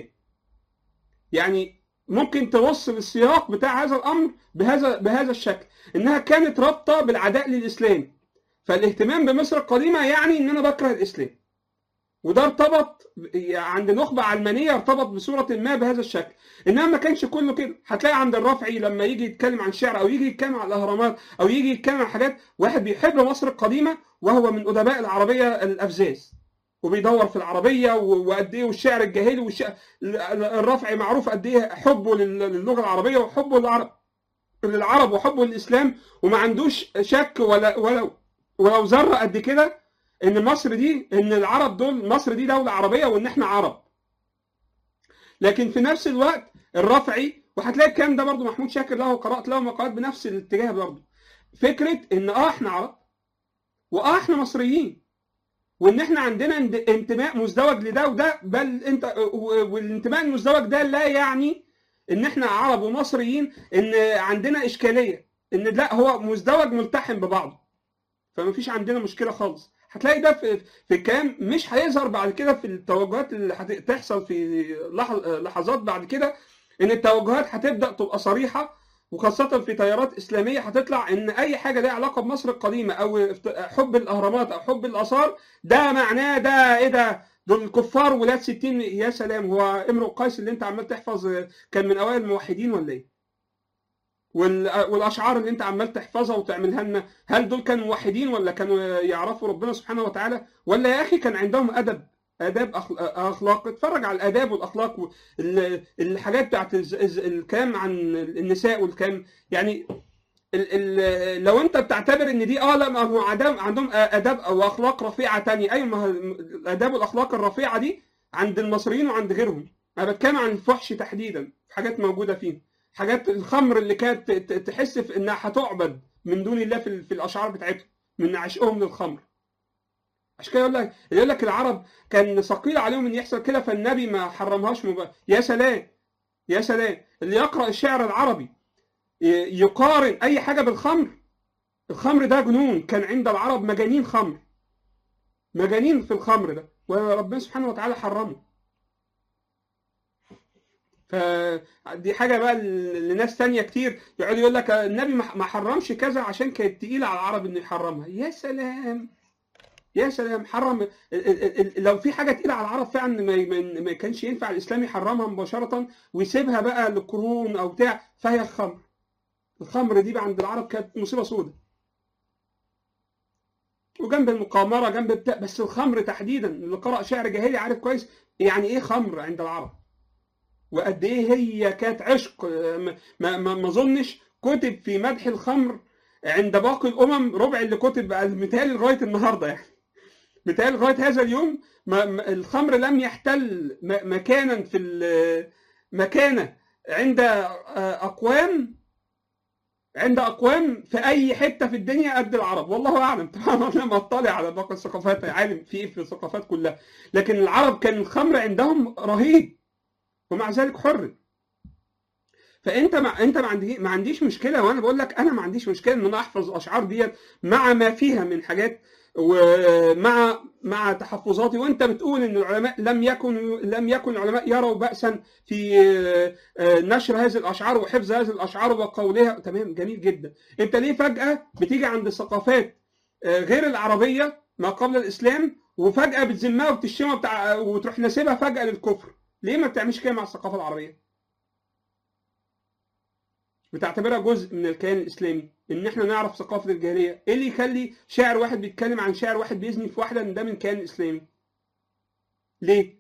يعني ممكن تبص للسياق بتاع هذا الامر بهذا بهذا الشكل انها كانت رابطه بالعداء للاسلام. فالاهتمام بمصر القديمه يعني ان انا بكره الاسلام. وده ارتبط عند نخبة علمانية ارتبط بصورة ما بهذا الشكل إنما ما كانش كله كده هتلاقي عند الرافعي لما يجي يتكلم عن شعر أو يجي يتكلم عن الأهرامات أو يجي يتكلم عن حاجات واحد بيحب مصر القديمة وهو من أدباء العربية الأفزاز وبيدور في العربية وقد إيه والشعر الجاهلي والشعر الرافعي معروف قد إيه حبه للغة العربية وحبه للعرب للعرب وحبه للإسلام وما عندوش شك ولا ولو ولو ذرة قد كده ان مصر دي ان العرب دول مصر دي دوله عربيه وان احنا عرب لكن في نفس الوقت الرافعي وهتلاقي الكلام ده برضو محمود شاكر له قرات له مقالات بنفس الاتجاه برضو فكره ان اه احنا عرب واه احنا مصريين وان احنا عندنا انتماء مزدوج لده وده بل انت والانتماء المزدوج ده لا يعني ان احنا عرب ومصريين ان عندنا اشكاليه ان لا هو مزدوج ملتحم ببعضه فما فيش عندنا مشكله خالص هتلاقي ده في في الكلام مش هيظهر بعد كده في التوجهات اللي هتحصل في لحظات بعد كده ان التوجهات هتبدا تبقى صريحه وخاصة في تيارات إسلامية هتطلع إن أي حاجة ليها علاقة بمصر القديمة أو حب الأهرامات أو حب الآثار ده معناه ده إيه ده دول الكفار ولاد ستين يا سلام هو امرؤ قيس اللي أنت عمال تحفظ كان من أوائل الموحدين ولا إيه؟ والاشعار اللي انت عمال تحفظها وتعملها لنا هل دول كانوا موحدين ولا كانوا يعرفوا ربنا سبحانه وتعالى ولا يا اخي كان عندهم ادب اداب اخلاق اتفرج على الاداب والاخلاق الحاجات بتاعت الكلام عن النساء والكلام يعني ال ال لو انت بتعتبر ان دي اه لا ما هو عندهم اداب او اخلاق رفيعه تانية ايوه ما الاداب والاخلاق الرفيعه دي عند المصريين وعند غيرهم انا بتكلم عن الفحش تحديدا حاجات موجوده فيه حاجات الخمر اللي كانت تحس في انها هتعبد من دون الله في, في الاشعار بتاعتهم من عشقهم للخمر عشان كده يقول لك يقول لك العرب كان ثقيل عليهم ان يحصل كده فالنبي ما حرمهاش مبا... يا سلام يا سلام اللي يقرا الشعر العربي يقارن اي حاجه بالخمر الخمر ده جنون كان عند العرب مجانين خمر مجانين في الخمر ده وربنا سبحانه وتعالى حرمه فدي حاجة بقى لناس تانية كتير يقعد يقول لك النبي ما حرمش كذا عشان كانت تقيلة على العرب انه يحرمها يا سلام يا سلام حرم ال- ال- ال- لو في حاجه تقيله على العرب فعلا ما, ما, ما كانش ينفع الاسلام يحرمها مباشره ويسيبها بقى للقرون او بتاع فهي الخمر الخمر دي بقى عند العرب كانت مصيبه سوداء وجنب المقامره جنب بتاع بس الخمر تحديدا اللي قرأ شعر جاهلي عارف كويس يعني ايه خمر عند العرب وقد ايه هي كانت عشق ما ما ما ما اظنش كتب في مدح الخمر عند باقي الامم ربع اللي كتب بقى متهيألي لغايه النهارده يعني متهيألي لغايه هذا اليوم ما ما- الخمر لم يحتل م- مكانا في ال- مكانه عند آه، اقوام عند اقوام في اي حته في الدنيا قد العرب والله اعلم طبعا انا ما اطلع على باقي الثقافات عالم في إيه في الثقافات كلها لكن العرب كان الخمر عندهم رهيب ومع ذلك حرم فانت مع انت ما عندي ما عنديش مشكله وانا بقول لك انا ما عنديش مشكله ان انا احفظ اشعار ديت مع ما فيها من حاجات ومع مع تحفظاتي وانت بتقول ان العلماء لم يكن لم يكن العلماء يروا بأسا في نشر هذه الاشعار وحفظ هذه الاشعار وقولها تمام جميل جدا انت ليه فجأة بتيجي عند الثقافات غير العربية ما قبل الاسلام وفجأة بتذمها وبتشتمها بتاع وتروح ناسبها فجأة للكفر ليه ما بتعملش كده مع الثقافة العربية بتعتبرها جزء من الكيان الاسلامي ان احنا نعرف ثقافه الجاهليه ايه اللي يخلي شاعر واحد بيتكلم عن شاعر واحد بيزني في واحده ان ده من كيان اسلامي ليه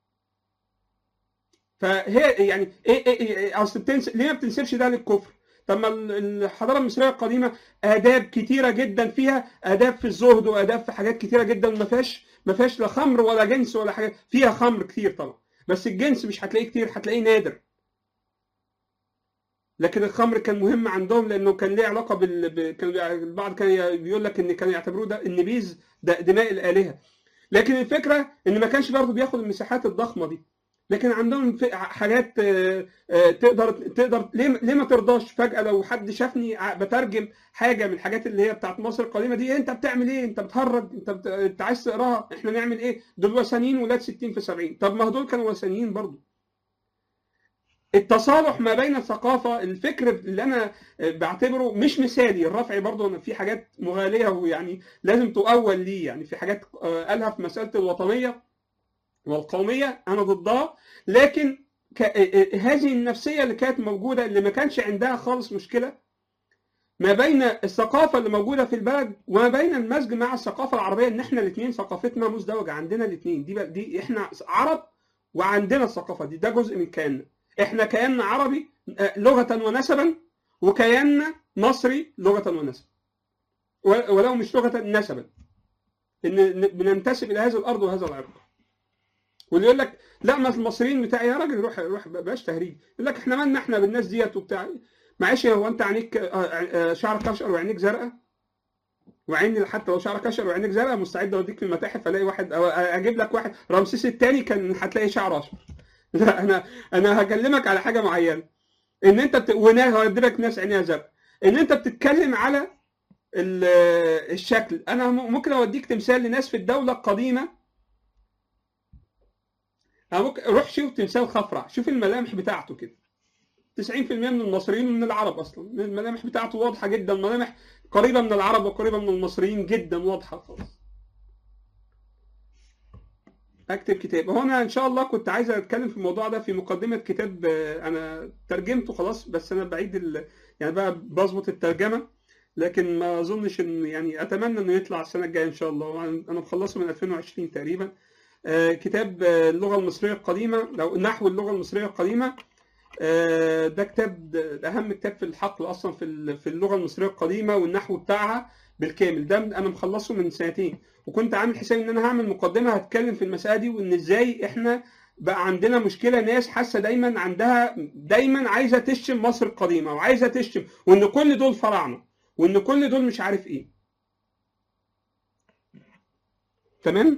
فهي يعني ايه ايه, إيه اصل بتنس... ليه ما بتنسبش ده للكفر طب ما الحضاره المصريه القديمه اداب كتيره جدا فيها اداب في الزهد واداب في حاجات كتيره جدا ما فيهاش ما فيهاش لا خمر ولا جنس ولا حاجه فيها خمر كتير طبعا بس الجنس مش هتلاقيه كتير هتلاقيه نادر لكن الخمر كان مهم عندهم لانه كان ليه علاقه بال ب... كان البعض كان بيقول لك ان كانوا يعتبروه ده النبيذ ده دماء الالهه لكن الفكره ان ما كانش برضه بياخد المساحات الضخمه دي لكن عندهم حاجات تقدر تقدر ليه ليه ما ترضاش فجاه لو حد شافني بترجم حاجه من الحاجات اللي هي بتاعت مصر القديمه دي انت بتعمل ايه انت بتهرج انت بت... انت عايز تقراها احنا نعمل ايه دول وثنيين ولاد 60 في 70 طب ما دول كانوا وثنيين برضه التصالح ما بين الثقافه الفكر اللي انا بعتبره مش مثالي الرفعي برضه في حاجات مغاليه ويعني لازم تؤول ليه يعني في حاجات قالها في مساله الوطنيه والقوميه انا ضدها لكن هذه النفسيه اللي كانت موجوده اللي ما كانش عندها خالص مشكله ما بين الثقافه اللي موجوده في البلد وما بين المزج مع الثقافه العربيه ان احنا الاثنين ثقافتنا مزدوجه عندنا الاثنين دي دي احنا عرب وعندنا الثقافه دي ده جزء من كياننا احنا كياننا عربي لغة ونسبا وكياننا مصري لغة ونسبا ولو مش لغة نسبا ان بننتسب الى هذه الارض وهذا العرق واللي يقول لك لا ما المصريين بتاعي يا راجل روح روح بلاش تهريج يقول لك احنا مالنا احنا بالناس ديت وبتاع معلش هو انت عينيك شعرك اشقر وعينيك زرقاء وعيني حتى لو شعرك اشقر وعينيك زرقاء مستعد اوديك في المتاحف الاقي واحد أو اجيب لك واحد رمسيس الثاني كان هتلاقي شعر اشقر لا انا انا هكلمك على حاجه معينه ان انت بت... وهديلك ناس عينيها زرقاء ان انت بتتكلم على الشكل انا ممكن اوديك تمثال لناس في الدوله القديمه أنا ممكن روح شوف تمثال خفرع شوف الملامح بتاعته كده 90% من المصريين ومن العرب اصلا الملامح بتاعته واضحه جدا ملامح قريبه من العرب وقريبه من المصريين جدا واضحه خالص اكتب كتاب هو انا ان شاء الله كنت عايز اتكلم في الموضوع ده في مقدمه كتاب انا ترجمته خلاص بس انا بعيد ال... يعني بقى بظبط الترجمه لكن ما اظنش ان يعني اتمنى انه يطلع السنه الجايه ان شاء الله انا مخلصه من 2020 تقريبا كتاب اللغه المصريه القديمه لو نحو اللغه المصريه القديمه ده كتاب اهم كتاب في الحقل اصلا في في اللغه المصريه القديمه والنحو بتاعها بالكامل ده انا مخلصه من سنتين وكنت عامل حسابي ان انا هعمل مقدمه هتكلم في المساله دي وان ازاي احنا بقى عندنا مشكله ناس حاسه دايما عندها دايما عايزه تشتم مصر القديمه وعايزه تشتم وان كل دول فراعنه وان كل دول مش عارف ايه تمام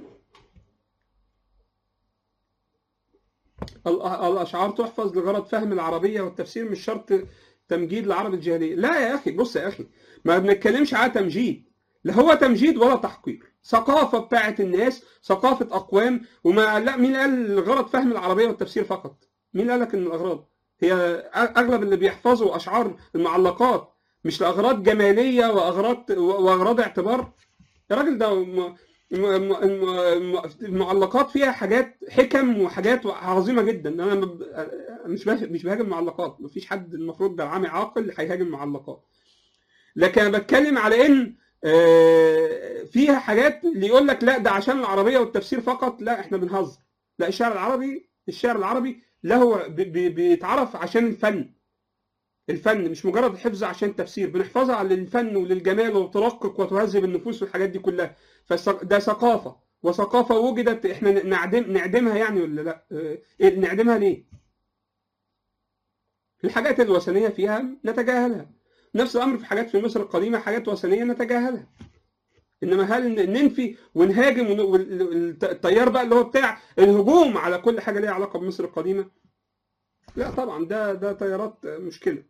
الاشعار تحفظ لغرض فهم العربيه والتفسير مش شرط تمجيد لعرب الجاهليه لا يا اخي بص يا اخي ما بنتكلمش على تمجيد لا هو تمجيد ولا تحقير ثقافة بتاعت الناس ثقافة أقوام وما لا مين قال الغرض فهم العربية والتفسير فقط مين قال لك إن الأغراض هي أغلب اللي بيحفظوا أشعار المعلقات مش لأغراض جمالية وأغراض وأغراض اعتبار يا راجل ده الم- الم- الم- المعلقات فيها حاجات حكم وحاجات عظيمه جدا انا ب- مش بها- مش بهاجم معلقات مفيش حد المفروض ده عامل عاقل هيهاجم معلقات لكن انا بتكلم على ان آه، فيها حاجات اللي يقول لك لا ده عشان العربيه والتفسير فقط لا احنا بنهزر لا الشعر العربي الشعر العربي له ب- ب- بيتعرف عشان الفن الفن مش مجرد الحفظ عشان تفسير بنحفظها للفن وللجمال وترقق وتهذب النفوس والحاجات دي كلها فده ثقافه وثقافه وجدت احنا نعدم نعدمها يعني ولا لا آه، إيه، نعدمها ليه الحاجات الوثنيه فيها نتجاهلها نفس الامر في حاجات في مصر القديمه حاجات وثنيه نتجاهلها انما هل ننفي ونهاجم ون- وال- وال- التيار بقى اللي هو بتاع الهجوم على كل حاجه ليها علاقه بمصر القديمه لا طبعا ده ده تيارات مشكله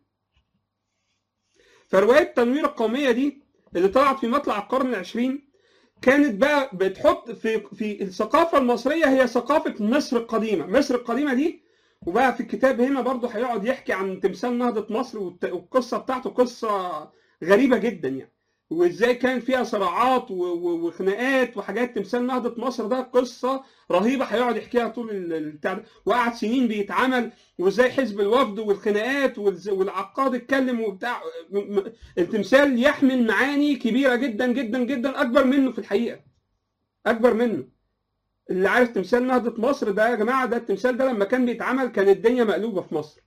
فروايه التنوير القوميه دي اللي طلعت في مطلع القرن العشرين كانت بقى بتحط في في الثقافه المصريه هي ثقافه مصر القديمه مصر القديمه دي وبقى في الكتاب هنا برضه هيقعد يحكي عن تمثال نهضه مصر والت- والقصه بتاعته قصه غريبه جدا يعني وازاي كان فيها صراعات و- و- وخناقات وحاجات تمثال نهضه مصر ده قصه رهيبه هيقعد يحكيها طول ال- البتاع ده وقعد سنين بيتعمل وازاي حزب الوفد والخناقات والز- والعقاد اتكلم وبتاع م- م- التمثال يحمل معاني كبيره جدا جدا جدا اكبر منه في الحقيقه اكبر منه اللي عارف تمثال نهضه مصر ده يا جماعه ده التمثال ده لما كان بيتعمل كان الدنيا مقلوبه في مصر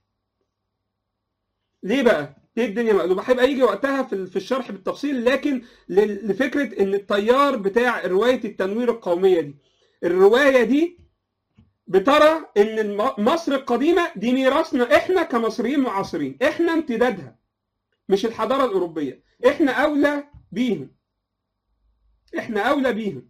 ليه بقى ليه الدنيا مقلوبه هيبقى يجي وقتها في في الشرح بالتفصيل لكن ل- لفكره ان التيار بتاع روايه التنوير القوميه دي الروايه دي بترى ان الم- مصر القديمه دي ميراثنا احنا كمصريين معاصرين احنا امتدادها مش الحضاره الاوروبيه احنا اولى بيهم احنا اولى بيهم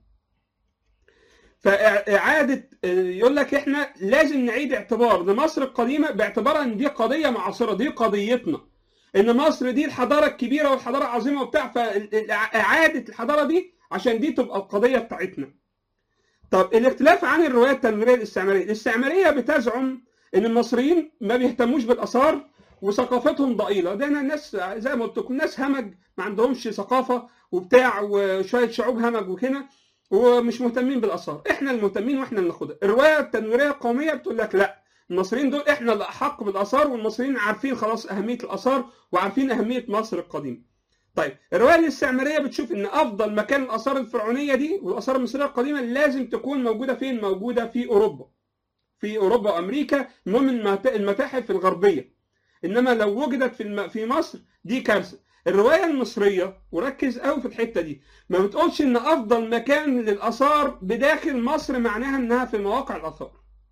فاعاده يقول لك احنا لازم نعيد اعتبار لمصر القديمه باعتبارها ان دي قضيه معاصره دي قضيتنا ان مصر دي الحضاره الكبيره والحضاره العظيمه وبتاع فاعاده الحضاره دي عشان دي تبقى القضيه بتاعتنا طب الاختلاف عن الروايه التنويريه الاستعماريه الاستعماريه بتزعم ان المصريين ما بيهتموش بالاثار وثقافتهم ضئيله ده الناس زي ما قلت لكم ناس همج ما عندهمش ثقافه وبتاع وشويه شعوب همج وكده ومش مهتمين بالاثار احنا المهتمين واحنا اللي ناخدها الروايه التنويريه القوميه بتقول لك لا المصريين دول احنا اللي احق بالاثار والمصريين عارفين خلاص اهميه الاثار وعارفين اهميه مصر القديمه طيب الروايه الاستعماريه بتشوف ان افضل مكان الاثار الفرعونيه دي والاثار المصريه القديمه لازم تكون موجوده فين موجوده في اوروبا في اوروبا وامريكا المهم المت- المتاحف الغربيه انما لو وجدت في الم... في مصر دي كارثه الروايه المصريه وركز قوي في الحته دي ما بتقولش ان افضل مكان للاثار بداخل مصر معناها انها في مواقع الاثار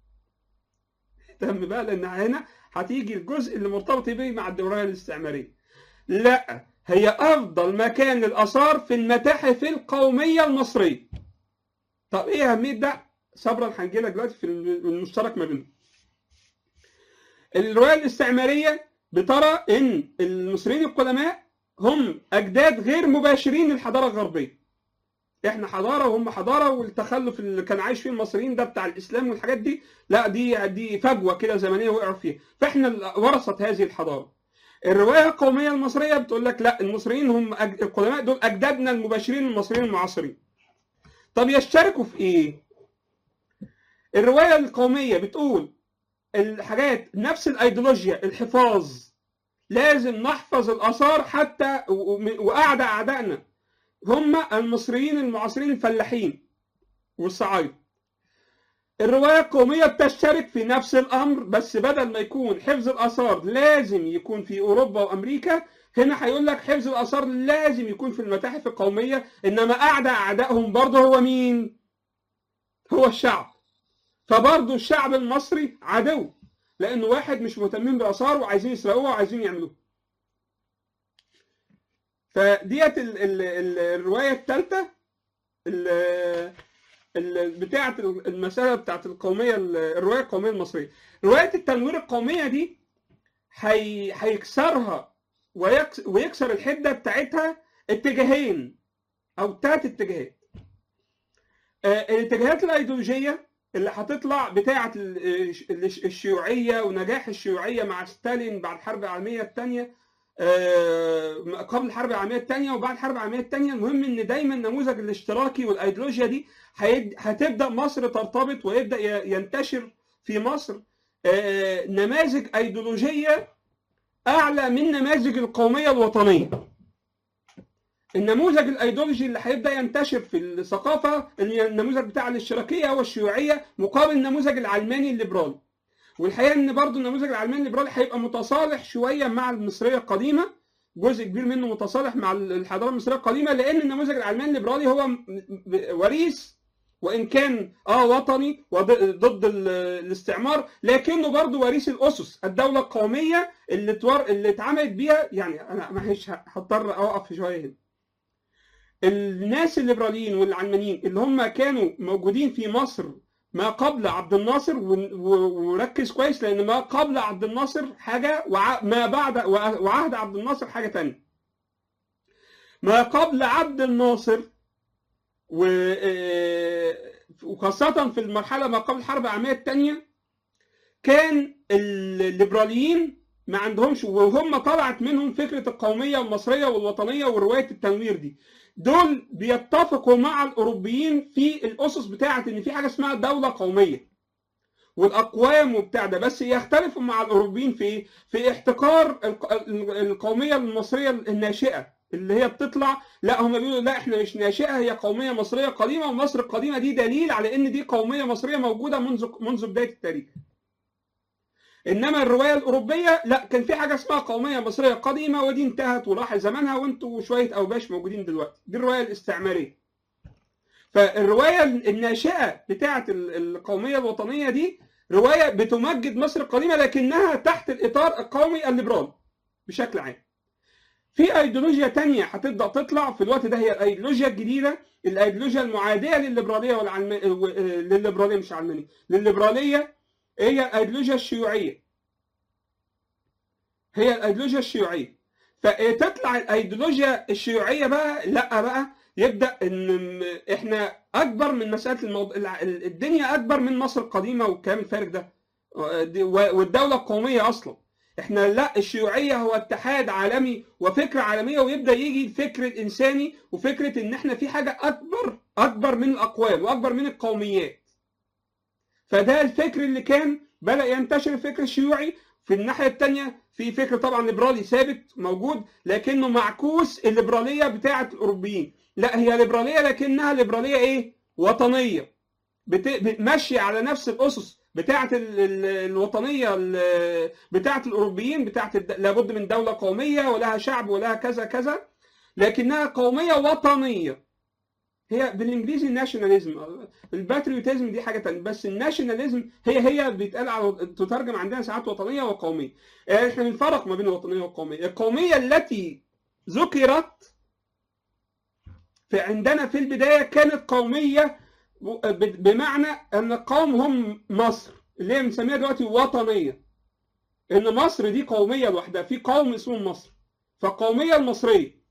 اهتم بقى لان هنا هتيجي الجزء اللي مرتبط بيه مع الروايه الاستعماريه لا هي افضل مكان للاثار في المتاحف القوميه المصريه طب ايه اهميه ده صبرا هنجي لك دلوقتي في المشترك ما بينهم الروايه الاستعماريه بترى ان المصريين القدماء هم اجداد غير مباشرين للحضاره الغربيه احنا حضاره وهم حضاره والتخلف اللي كان عايش فيه المصريين ده بتاع الاسلام والحاجات دي لا دي دي فجوه كده زمنيه وقعوا فيها فاحنا ورثه هذه الحضاره الروايه القوميه المصريه بتقول لك لا المصريين هم أج... القدماء دول اجدادنا المباشرين المصريين المعاصرين طب يشتركوا في ايه الروايه القوميه بتقول الحاجات نفس الايديولوجيا الحفاظ لازم نحفظ الاثار حتى واعدى اعدائنا هم المصريين المعاصرين الفلاحين والصعايده الرواية القومية بتشترك في نفس الأمر بس بدل ما يكون حفظ الآثار لازم يكون في أوروبا وأمريكا هنا هيقول لك حفظ الآثار لازم يكون في المتاحف القومية إنما أعدى أعدائهم برضه هو مين؟ هو الشعب فبرضه الشعب المصري عدو لأنه واحد مش مهتمين بالآثار وعايزين يسرقوها وعايزين يعملوها فديت ال ال ال الرواية الثالثة بتاعة المسألة بتاعة القومية الرواية القومية المصرية رواية التنوير القومية دي هي هيكسرها ويكسر الحدة بتاعتها اتجاهين أو ثلاث اتجاهات الاتجاهات الأيديولوجية اللي هتطلع بتاعة الشيوعية ونجاح الشيوعية مع ستالين بعد الحرب العالمية الثانية آه، قبل الحرب العالميه الثانيه وبعد الحرب العالميه الثانيه المهم ان دايما النموذج الاشتراكي والايديولوجيا دي هيد- هتبدا مصر ترتبط ويبدا ي- ينتشر في مصر آه، نماذج ايديولوجيه اعلى من نماذج القوميه الوطنيه النموذج الايديولوجي اللي هيبدا ينتشر في الثقافه النموذج بتاع الاشتراكيه هو الشيوعيه مقابل النموذج العلماني الليبرالي والحقيقه ان برضو النموذج العلماني الليبرالي هيبقى متصالح شويه مع المصريه القديمه جزء كبير منه متصالح مع الحضاره المصريه القديمه لان النموذج العلماني الليبرالي هو م- م- وريث وان كان اه وطني وضد الاستعمار لكنه برضه وريث الاسس الدوله القوميه اللي تور... اللي اتعملت بيها يعني انا معلش هضطر اوقف شويه هنا الناس الليبراليين والعلمانيين اللي هم كانوا موجودين في مصر ما قبل عبد الناصر ون- و- وركز كويس لان ما قبل عبد الناصر حاجه وع- ما بعد وع- وعهد عبد الناصر حاجه تانية ما قبل عبد الناصر و آه، وخاصة في المرحلة ما قبل الحرب العالمية الثانية كان الليبراليين ما عندهمش وهم طلعت منهم فكرة القومية والمصرية والوطنية ورواية التنوير دي دول بيتفقوا مع الأوروبيين في الأسس بتاعة إن في حاجة اسمها دولة قومية والأقوام وبتاع ده بس يختلفوا مع الأوروبيين في إيه؟ في احتكار الق- القومية المصرية الناشئة اللي هي بتطلع لا هم بيقولوا لا احنا مش ناشئه هي قوميه مصريه قديمه ومصر القديمه دي دليل على ان دي قوميه مصريه موجوده منذ منذ بدايه التاريخ. انما الروايه الاوروبيه لا كان في حاجه اسمها قوميه مصريه قديمه ودي انتهت وراح زمانها وانتوا شويه اوباش موجودين دلوقتي دي الروايه الاستعماريه. فالروايه الناشئه بتاعه ال- القوميه الوطنيه دي روايه بتمجد مصر القديمه لكنها تحت الاطار القومي الليبرالي بشكل عام. في ايديولوجيا تانية هتبدا تطلع في الوقت ده هي الايديولوجيا الجديده الايديولوجيا المعاديه للليبراليه والعلم... و- للليبراليه مش علمانيه للليبراليه هي الايديولوجيا الشيوعيه هي الايديولوجيا الشيوعيه فتطلع الايديولوجيا الشيوعيه بقى لا بقى يبدا ان احنا اكبر من مساله الموضوع الدنيا اكبر من مصر القديمه والكلام الفارغ ده والدوله القوميه اصلا احنا لا الشيوعيه هو اتحاد عالمي وفكره عالميه ويبدا يجي الفكر الانساني وفكره ان احنا في حاجه اكبر اكبر من الاقوال واكبر من القوميات فده الفكر اللي كان بدا ينتشر الفكر الشيوعي في الناحيه الثانيه في فكر طبعا ليبرالي ثابت موجود لكنه معكوس الليبراليه بتاعه الاوروبيين لا هي ليبراليه لكنها ليبراليه ايه وطنيه بت... ماشيه على نفس الاسس بتاعه ال... ال... الوطنيه ال... بتاعه الاوروبيين بتاعه الد... لابد من دوله قوميه ولها شعب ولها كذا كذا لكنها قوميه وطنيه هي بالانجليزي ناشوناليزم الباتريوتيزم دي حاجه ثانيه بس الناشوناليزم هي هي بيتقال على تترجم عندنا ساعات وطنيه وقوميه احنا بنفرق ما بين الوطنيه والقوميه القوميه التي ذكرت في عندنا في البدايه كانت قوميه بمعنى ان القوم هم مصر اللي هي بنسميها دلوقتي وطنيه ان مصر دي قوميه لوحدها في قوم اسمه مصر فالقوميه المصريه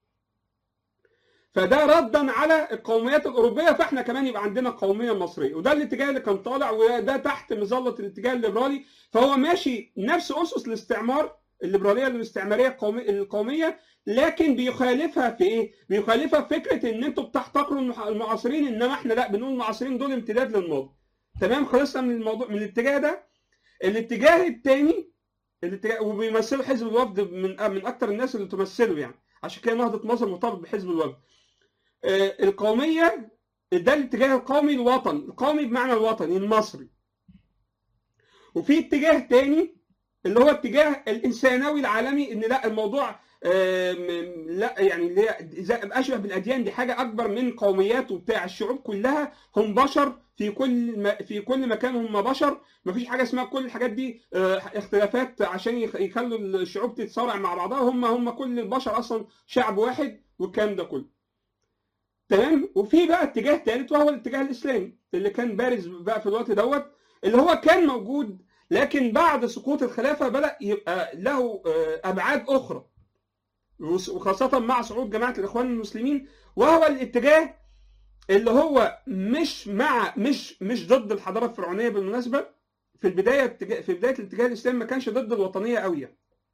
فده ردا على القوميات الاوروبيه فاحنا كمان يبقى عندنا قوميه مصريه وده الاتجاه اللي كان طالع وده تحت مظله الاتجاه الليبرالي فهو ماشي نفس اسس الاستعمار الليبراليه الاستعماريه القوميه لكن بيخالفها في ايه؟ بيخالفها في فكره ان انتوا بتحتقروا المعاصرين انما احنا لا بنقول المعاصرين دول امتداد للماضي. تمام خلصنا من الموضوع من الاتجاه ده. الاتجاه الثاني الاتجاه وبيمثلوا حزب الوفد من من اكثر الناس اللي تمثله يعني عشان كده نهضه مصر مرتبط بحزب الوفد. آه القوميه ده الاتجاه القومي الوطني، القومي بمعنى الوطني المصري. وفي اتجاه ثاني اللي هو اتجاه الانسانوي العالمي ان لا الموضوع لا يعني اللي هي اشبه بالاديان دي حاجه اكبر من قوميات وبتاع الشعوب كلها هم بشر في كل ما في كل مكان هم بشر ما فيش حاجه اسمها كل الحاجات دي اختلافات عشان يخلوا الشعوب تتصارع مع بعضها هم هم كل البشر اصلا شعب واحد والكلام ده كله تمام وفي بقى اتجاه ثالث وهو الاتجاه الاسلامي اللي كان بارز بقى في الوقت دوت اللي هو كان موجود لكن بعد سقوط الخلافه بدا يبقى له ابعاد اخرى وخاصة مع صعود جماعة الإخوان المسلمين وهو الاتجاه اللي هو مش مع مش مش ضد الحضارة الفرعونية بالمناسبة في البداية في بداية الاتجاه الإسلامي ما كانش ضد الوطنية قوي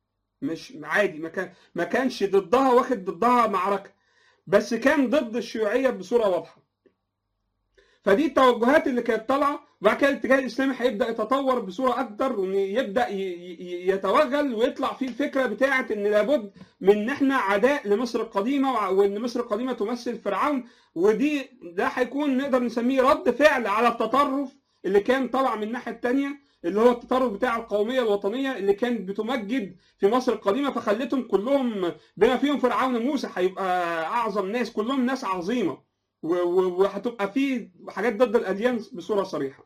مش عادي ما كان ما كانش ضدها واخد ضدها معركه بس كان ضد الشيوعيه بصوره واضحه فدي التوجهات اللي كانت طالعه وبعد كده الاتجاه الاسلامي هيبدا يتطور بصوره اكتر وان يبدا يتوغل ويطلع فيه الفكره بتاعه ان لابد من ان احنا عداء لمصر القديمه وان مصر القديمه تمثل فرعون ودي ده هيكون نقدر نسميه رد فعل على التطرف اللي كان طالع من الناحيه الثانيه اللي هو التطرف بتاع القوميه الوطنيه اللي كانت بتمجد في مصر القديمه فخلتهم كلهم بما فيهم فرعون موسى هيبقى اعظم ناس كلهم ناس عظيمه وهتبقى في حاجات ضد الاديان بصوره صريحه.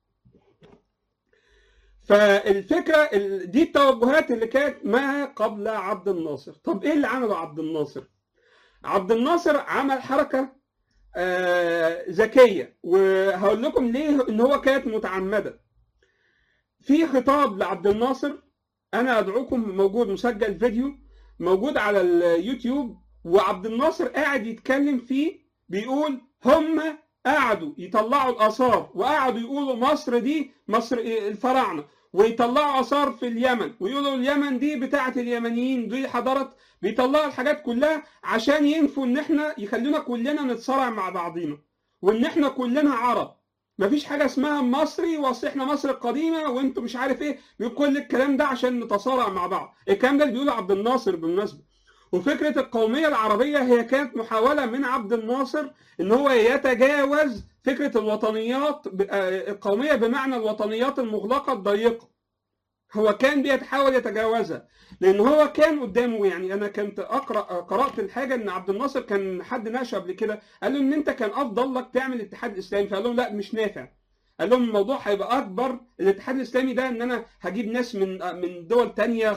فالفكره دي التوجهات اللي كانت ما قبل عبد الناصر، طب ايه اللي عمله عبد الناصر؟ عبد الناصر عمل حركه آه ذكيه وهقول لكم ليه ان هو كانت متعمده. في خطاب لعبد الناصر انا ادعوكم موجود مسجل فيديو موجود على اليوتيوب وعبد الناصر قاعد يتكلم فيه بيقول هم قعدوا يطلعوا الاثار وقعدوا يقولوا مصر دي مصر الفراعنه ويطلعوا اثار في اليمن ويقولوا اليمن دي بتاعه اليمنيين دي حضاره بيطلعوا الحاجات كلها عشان ينفوا ان احنا يخلونا كلنا نتصارع مع بعضينا وان احنا كلنا عرب مفيش حاجه اسمها مصري واصل احنا مصر القديمه وانتوا مش عارف ايه كل الكلام ده عشان نتصارع مع بعض الكلام ده اللي بيقوله عبد الناصر بالمناسبه وفكرة القومية العربية هي كانت محاولة من عبد الناصر إن هو يتجاوز فكرة الوطنيات القومية بمعنى الوطنيات المغلقة الضيقة. هو كان بيتحاول يتجاوزها لأن هو كان قدامه يعني أنا كنت أقرأ قرأت الحاجة إن عبد الناصر كان حد ناقشه قبل كده قال له إن أنت كان أفضل لك تعمل الاتحاد الإسلامي فقال لهم لا مش نافع. قال لهم الموضوع هيبقى أكبر الاتحاد الإسلامي ده إن أنا هجيب ناس من من دول تانية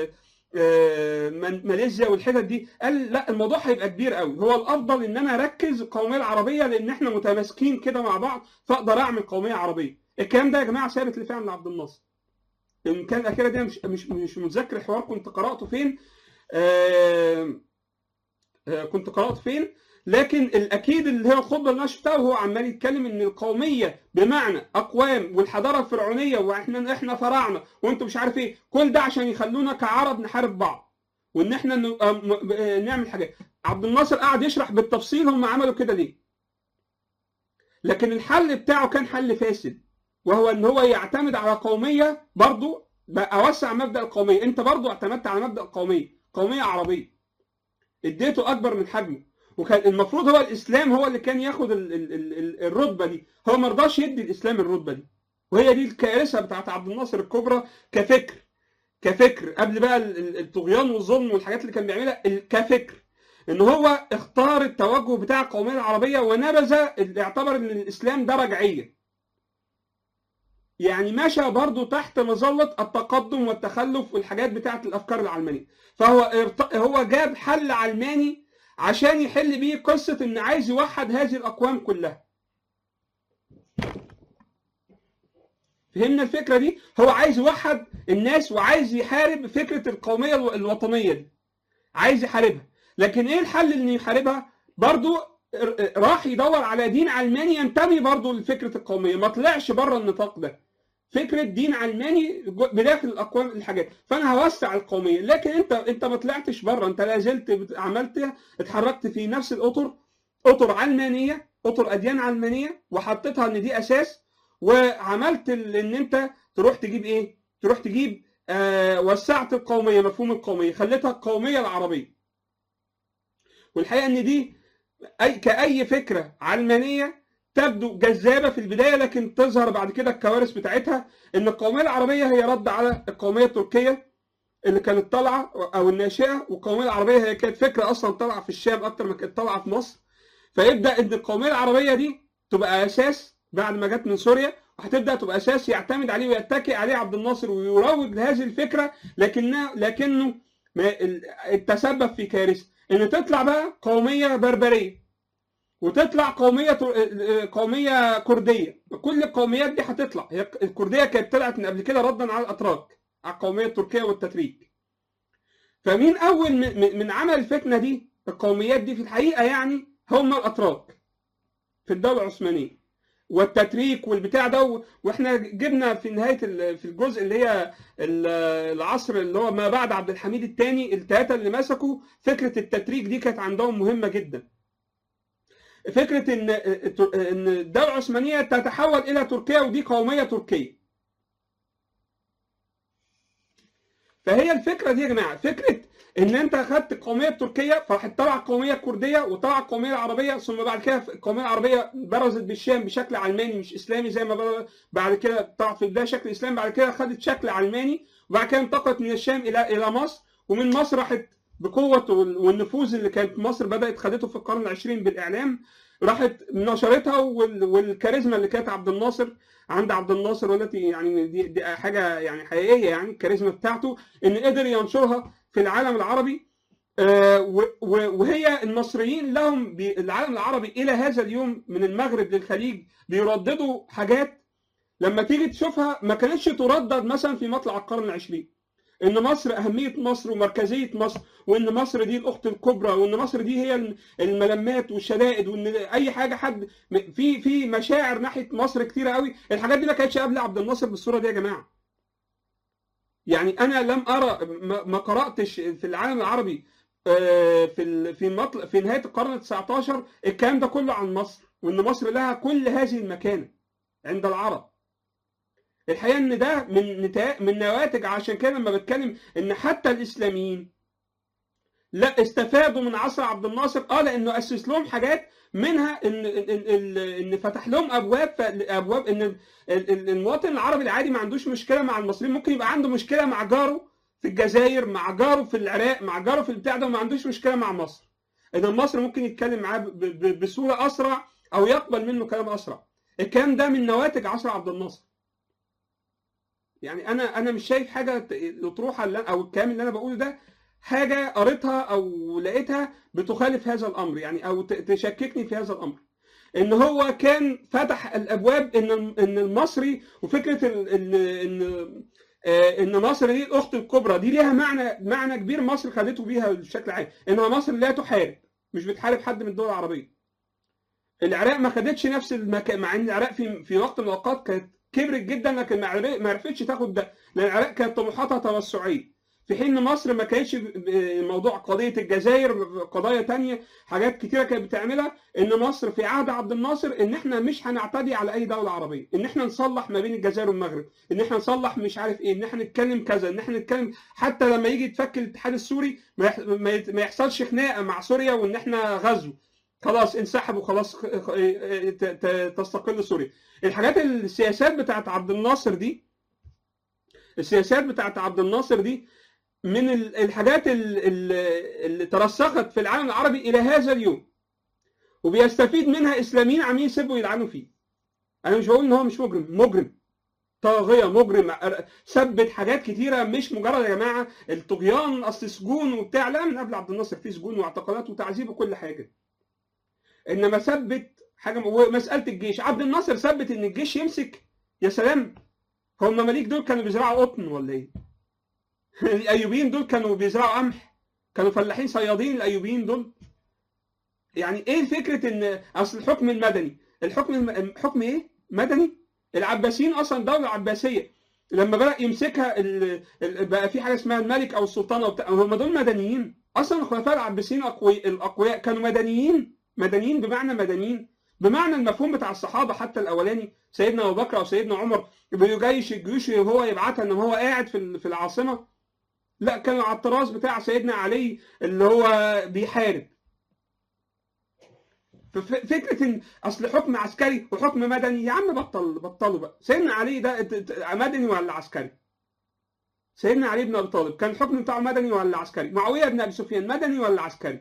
ماليزيا والحتت دي قال لا الموضوع هيبقى كبير قوي هو الافضل ان انا اركز القوميه العربيه لان احنا متماسكين كده مع بعض فاقدر اعمل قوميه عربيه الكلام ده يا جماعه ثابت لفعل عبد الناصر ان كان الاخيره دي مش مش مش متذكر الحوار كنت قراته فين آه آه كنت قراته فين لكن الاكيد اللي هي الخطبه اللي انا شفتها وهو عمال يتكلم ان القوميه بمعنى اقوام والحضاره الفرعونيه واحنا احنا فراعنه وانتم مش عارف ايه كل ده عشان يخلونا كعرب نحارب بعض وان احنا نعمل حاجات عبد الناصر قعد يشرح بالتفصيل هم عملوا كده ليه لكن الحل بتاعه كان حل فاسد وهو ان هو يعتمد على قوميه برضه اوسع مبدا القوميه انت برضه اعتمدت على مبدا القوميه قوميه عربيه اديته اكبر من حجمه وكان المفروض هو الاسلام هو اللي كان ياخد ال ال ال الرتبه دي هو ما رضاش يدي الاسلام الرتبه دي وهي دي الكارثه بتاعت عبد الناصر الكبرى كفكر كفكر قبل بقى الطغيان والظلم والحاجات اللي كان بيعملها كفكر ان هو اختار التوجه بتاع القوميه العربيه ونبذ اعتبر ان الاسلام ده رجعيه يعني مشى برضه تحت مظله التقدم والتخلف والحاجات بتاعت الافكار العلمانيه فهو هو جاب حل علماني عشان يحل بيه قصة إن عايز يوحد هذه الأقوام كلها. فهمنا الفكرة دي؟ هو عايز يوحد الناس وعايز يحارب فكرة القومية الوطنية دي. عايز يحاربها. لكن إيه الحل إنه يحاربها؟ برضو راح يدور على دين علماني ينتمي برضو لفكرة القومية، ما طلعش بره النطاق ده. فكره دين علماني بداخل الاقوام الحاجات فانا هوسع القوميه لكن انت انت ما طلعتش بره انت لا زلت عملت اتحركت في نفس الاطر اطر علمانيه اطر اديان علمانيه وحطيتها ان دي اساس وعملت ان انت تروح تجيب ايه تروح تجيب آه وسعت القوميه مفهوم القوميه خليتها القوميه العربيه والحقيقه ان دي اي كاي فكره علمانيه تبدو جذابه في البدايه لكن تظهر بعد كده الكوارث بتاعتها ان القوميه العربيه هي رد على القوميه التركيه اللي كانت طالعه او الناشئه والقوميه العربيه هي كانت فكره اصلا طالعه في الشام اكتر ما كانت طالعه في مصر فيبدا ان القوميه العربيه دي تبقى اساس بعد ما جت من سوريا وهتبدا تبقى اساس يعتمد عليه ويتكئ عليه عبد الناصر ويروج لهذه الفكره لكنه لكنه تسبب في كارثه ان تطلع بقى قوميه بربريه وتطلع قوميه قوميه كرديه كل القوميات دي هتطلع هي الكرديه كانت طلعت من قبل كده ردا على الاتراك على القوميه التركيه والتتريك فمين اول من عمل الفتنه دي القوميات دي في الحقيقه يعني هم الاتراك في الدوله العثمانيه والتتريك والبتاع ده و- واحنا جبنا في نهايه ال- في الجزء اللي هي ال- العصر اللي هو ما بعد عبد الحميد الثاني الثلاثه اللي مسكوا فكره التتريك دي كانت عندهم مهمه جدا فكره ان ان الدوله العثمانيه تتحول الى تركيا ودي قوميه تركيه فهي الفكره دي يا جماعه فكره ان انت اخدت القوميه التركيه فراحت طلع القوميه الكرديه وطلع القوميه العربيه ثم بعد كده القوميه العربيه برزت بالشام بشكل علماني مش اسلامي زي ما بر- بعد كده طلعت في البدايه شكل اسلامي بعد كده خدت شكل علماني وبعد كده انتقلت من الشام الى الى مصر ومن مصر راحت بقوه وال- والنفوذ اللي كانت مصر بدات خدته في القرن العشرين بالاعلام راحت نشرتها وال- والكاريزما اللي كانت عبد الناصر عند عبد الناصر والتي يعني دي, دي حاجه يعني حقيقيه يعني الكاريزما بتاعته ان قدر ينشرها في العالم العربي آه، و- و- وهي المصريين لهم بي- العالم العربي الى هذا اليوم من المغرب للخليج بيرددوا حاجات لما تيجي تشوفها ما كانتش تردد مثلا في مطلع القرن العشرين ان مصر اهميه مصر ومركزيه مصر وان مصر دي الاخت الكبرى وان مصر دي هي الملمات والشدائد وان اي حاجه حد في في مشاعر ناحيه مصر كتيره قوي الحاجات دي ما كانتش قبل عبد الناصر بالصوره دي يا جماعه يعني انا لم ارى ما ما قراتش في العالم العربي آه، في ال- في مطلع في نهايه القرن ال 19 الكلام ده كله عن مصر وان مصر لها كل هذه المكانه عند العرب الحقيقه ان ده من نتائج من نواتج عشان كده لما بتكلم ان حتى الاسلاميين لا استفادوا من عصر عبد الناصر اه لانه اسس لهم حاجات منها ان ان ان, إن فتح لهم ابواب ابواب ان ال- ال- المواطن العربي العادي ما عندوش مشكله مع المصريين ممكن يبقى عنده مشكله مع جاره في الجزائر مع جاره في العراق مع جاره في البتاع ده وما عندوش مشكله مع مصر ان مصر ممكن يتكلم معاه ب- ب- بصوره اسرع او يقبل منه كلام اسرع الكلام ده من نواتج عصر عبد الناصر يعني انا انا مش شايف حاجه ت- الاطروحه اللي أنا- او الكلام اللي انا بقوله ده حاجه قريتها او لقيتها بتخالف هذا الامر يعني او ت- تشككني في هذا الامر ان هو كان فتح الابواب ان ان المصري وفكره ال- ال- ان آه، ان مصر دي الاخت الكبرى دي ليها معنى معنى كبير مصر خدته بيها بشكل عام انها مصر لا تحارب مش بتحارب حد من الدول العربيه العراق ما خدتش نفس المكان مع ان العراق في في وقت من الاوقات كانت كبرت جدا لكن ما عرف- ما عرفتش تاخد ده لان العراق كانت طموحاتها توسعيه في حين مصر ما كانتش ب- ب- موضوع قضيه الجزائر قضايا تانية حاجات كتيره كانت بتعملها ان مصر في عهد عبد الناصر ان احنا مش هنعتدي على اي دوله عربيه ان احنا نصلح ما بين الجزائر والمغرب ان احنا نصلح مش عارف ايه ان احنا نتكلم كذا ان احنا نتكلم حتى لما يجي يتفك الاتحاد السوري ما يح- ما يت- ما يحصلش خناقه مع سوريا وان احنا غزو خلاص انسحبوا خلاص خ- خ- ت- ت- تستقل سوريا الحاجات السياسات بتاعت عبد الناصر دي السياسات بتاعت عبد الناصر دي من ال- الحاجات ال- ال- اللي ترسخت في العالم العربي الى هذا اليوم وبيستفيد منها اسلاميين عاملين يسبوا يلعنوا فيه انا مش بقول ان هو مش مجرم مجرم طاغيه مجرم ثبت حاجات كتيره مش مجرد يا جماعه الطغيان اصل سجون وبتاع لا من قبل عبد الناصر في سجون واعتقالات وتعذيب وكل حاجه انما ثبت حاجه ومساله الجيش عبد الناصر ثبت ان الجيش يمسك يا سلام هم المماليك دول كانوا بيزرعوا قطن ولا ايه؟ الايوبيين دول كانوا بيزرعوا قمح كانوا فلاحين صيادين الايوبيين دول يعني ايه فكره ان اصل الحكم المدني الحكم الم... حكم ايه مدني العباسيين اصلا دوله عباسيه لما بدا يمسكها ال... ال... بقى في حاجه اسمها الملك او السلطانه وبتاع هم دول مدنيين اصلا الخلفاء العباسيين الأقوي... الاقوياء كانوا مدنيين مدنيين بمعنى مدنيين بمعنى المفهوم بتاع الصحابه حتى الاولاني سيدنا ابو بكر او سيدنا عمر بيجيش الجيوش وهو يبعتها ان هو قاعد في في العاصمه لا كانوا على الطراز بتاع سيدنا علي اللي هو بيحارب فكره ان اصل حكم عسكري وحكم مدني يا عم بطل بطلوا بقى سيدنا علي ده مدني ولا عسكري سيدنا علي بن ابي طالب كان الحكم بتاعه مدني ولا عسكري معاويه بن ابي سفيان مدني ولا عسكري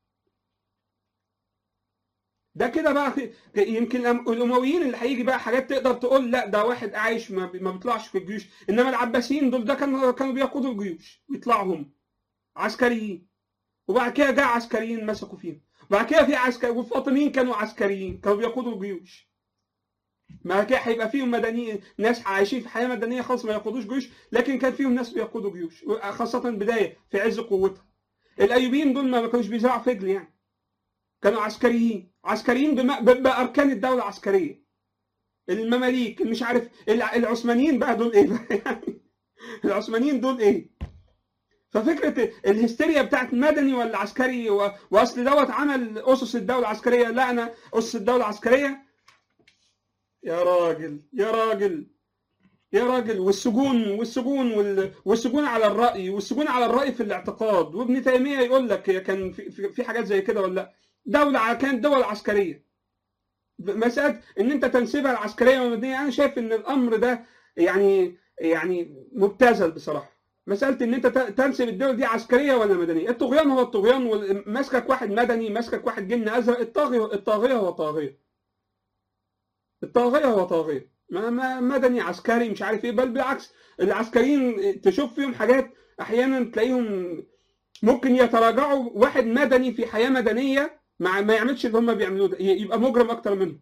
ده كده بقى يمكن الامويين اللي هيجي بقى حاجات تقدر تقول لا ده واحد عايش ما بيطلعش في الجيوش انما العباسيين دول ده كانوا كانوا بيقودوا الجيوش بيطلعوا هم عسكريين وبعد كده جاء عسكريين مسكوا فيهم بعد كده في عسكري والفاطميين كانوا عسكريين كانوا بيقودوا الجيوش بعد كده هيبقى فيهم مدنيين ناس عايشين في حياه مدنيه خالص ما يقودوش جيوش لكن كان فيهم ناس بيقودوا جيوش خاصه بدايه في عز قوتها الايوبيين دول ما كانوش بيزرعوا فجل يعني كانوا عسكريين عسكريين بأركان الدولة العسكرية المماليك مش عارف الع- العثمانيين بقى دول ايه بقى يعني العثمانيين دول ايه ففكره الهستيريا بتاعت مدني ولا عسكري و... واصل دوت عمل اسس الدوله العسكريه لا انا اسس الدوله العسكريه يا راجل يا راجل يا راجل والسجون والسجون وال... والسجون على الراي والسجون على الراي في الاعتقاد وابن تيميه يقول لك هي كان في, في, في حاجات زي كده ولا لا دوله ع- كانت دول عسكريه مساله ان انت تنسبها العسكريه والمدنيه انا شايف ان الامر ده يعني يعني مبتذل بصراحه مساله ان انت ت- تنسب الدول دي عسكريه ولا مدنيه الطغيان هو الطغيان وال- ماسكك واحد مدني ماسكك واحد جن ازرق الطاغي الطاغيه هو طاغيه الطاغيه هو طاغيه ما ما مدني عسكري مش عارف ايه بل بالعكس العسكريين تشوف فيهم حاجات احيانا تلاقيهم ممكن يتراجعوا واحد مدني في حياه مدنيه مع ما يعملش اللي هم بيعملوه ده ي- يبقى مجرم اكتر منهم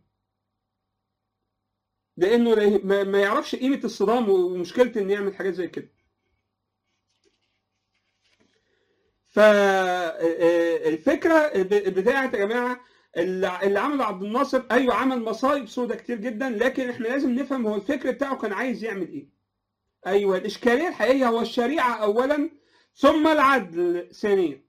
لانه لا- ما ما يعرفش قيمه الصدام ومشكله انه يعمل حاجات زي كده فالفكره بتاعت يا جماعه اللي اللي عمله عبد الناصر ايوه عمل مصايب سودة كتير جدا لكن احنا لازم نفهم هو الفكر بتاعه كان عايز يعمل ايه ايوه الاشكاليه الحقيقيه هو الشريعه اولا ثم العدل ثانيا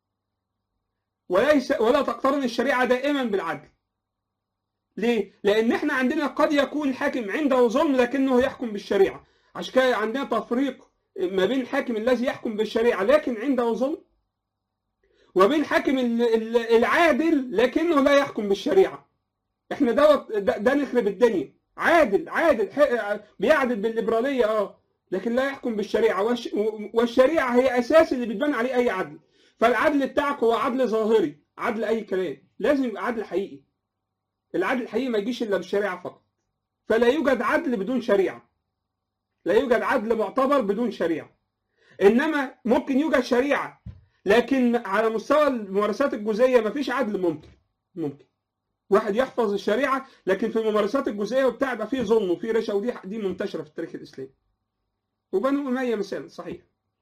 وليس ولا تقترن الشريعه دائما بالعدل ليه؟ لأن احنا عندنا قد يكون الحاكم عنده ظلم لكنه يحكم بالشريعة، عشان كده عندنا تفريق ما بين الحاكم الذي يحكم بالشريعة لكن عنده ظلم وبين الحاكم ال- ال- العادل لكنه لا يحكم بالشريعة. احنا دوت ده, ده نخرب الدنيا، عادل عادل ح- بيعدل بالليبرالية اه لكن لا يحكم بالشريعة والش والشريعة هي أساس اللي بتبان عليه أي عدل. فالعدل بتاعك هو عدل ظاهري، عدل أي كلام، لازم يبقى عدل حقيقي. العدل الحقيقي ما يجيش الا بالشريعه فقط فلا يوجد عدل بدون شريعه لا يوجد عدل معتبر بدون شريعه انما ممكن يوجد شريعه لكن على مستوى الممارسات الجزئيه ما فيش عدل ممكن ممكن واحد يحفظ الشريعه لكن في الممارسات الجزئيه وبتاع يبقى فيه ظلم وفيه رشا ودي دي منتشره في التاريخ الاسلامي وبنو اميه مثال صحيح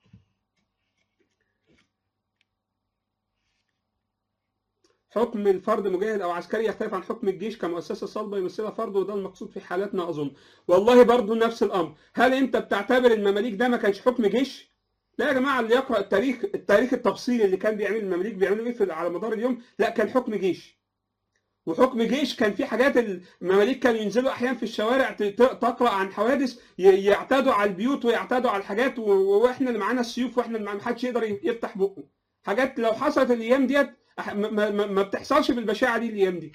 حكم الفرد مجاهد او عسكري يختلف عن حكم الجيش كمؤسسه صلبه يمثلها فرد وده المقصود في حالاتنا اظن والله برضو نفس الامر هل انت بتعتبر المماليك ده ما كانش حكم جيش لا يا جماعه اللي يقرا التاريخ التاريخ التفصيلي اللي كان بيعمل المماليك بيعملوا ايه في على مدار اليوم لا كان حكم جيش وحكم جيش كان في حاجات المماليك كانوا ينزلوا احيانا في الشوارع ت- ت- تقرا عن حوادث ي- يعتادوا على البيوت ويعتادوا على الحاجات و- و- واحنا اللي معانا السيوف واحنا اللي ما حدش يقدر يفتح بقه حاجات لو حصلت الايام ديت أح- ما, ما, ما- ما بتحصلش بالبشاعه دي الايام دي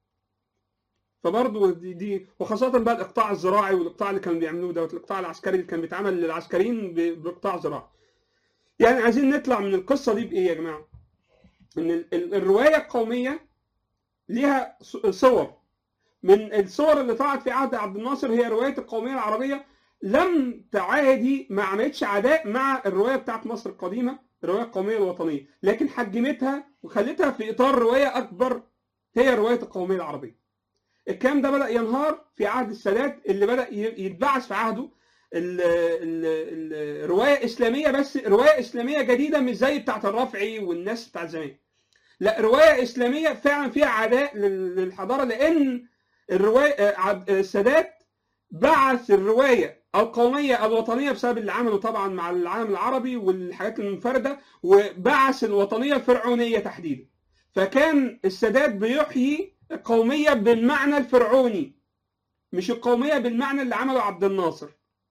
فبرضه دي, دي وخاصه بقى الاقطاع الزراعي والاقطاع اللي كانوا بيعملوه دوت الاقطاع العسكري اللي كان بيتعمل للعسكريين ب- باقطاع زراعي يعني عايزين نطلع من القصه دي بايه يا جماعه ان ال- ال- الروايه القوميه ليها ص- صور من الصور اللي طلعت في عهد عبد الناصر هي روايه القوميه العربيه لم تعادي ما عملتش عداء مع الروايه بتاعت مصر القديمه الروايه القوميه الوطنيه لكن حجمتها وخلتها في اطار روايه اكبر هي روايه القوميه العربيه الكلام ده بدا ينهار في عهد السادات اللي بدا ي- يتبعث في عهده ال- ال- الروايه اسلاميه بس روايه اسلاميه جديده مش زي بتاعت الرافعي والناس بتاعت زمان لا روايه اسلاميه فعلا فيها عداء لل- للحضاره لان الروايه آه، عبد- آه، السادات بعث الروايه القوميه الوطنيه بسبب اللي عمله طبعا مع العالم العربي والحاجات المنفرده وبعث الوطنيه الفرعونيه تحديدا فكان السادات بيحيي القوميه بالمعنى الفرعوني مش القوميه بالمعنى اللي عمله عبد الناصر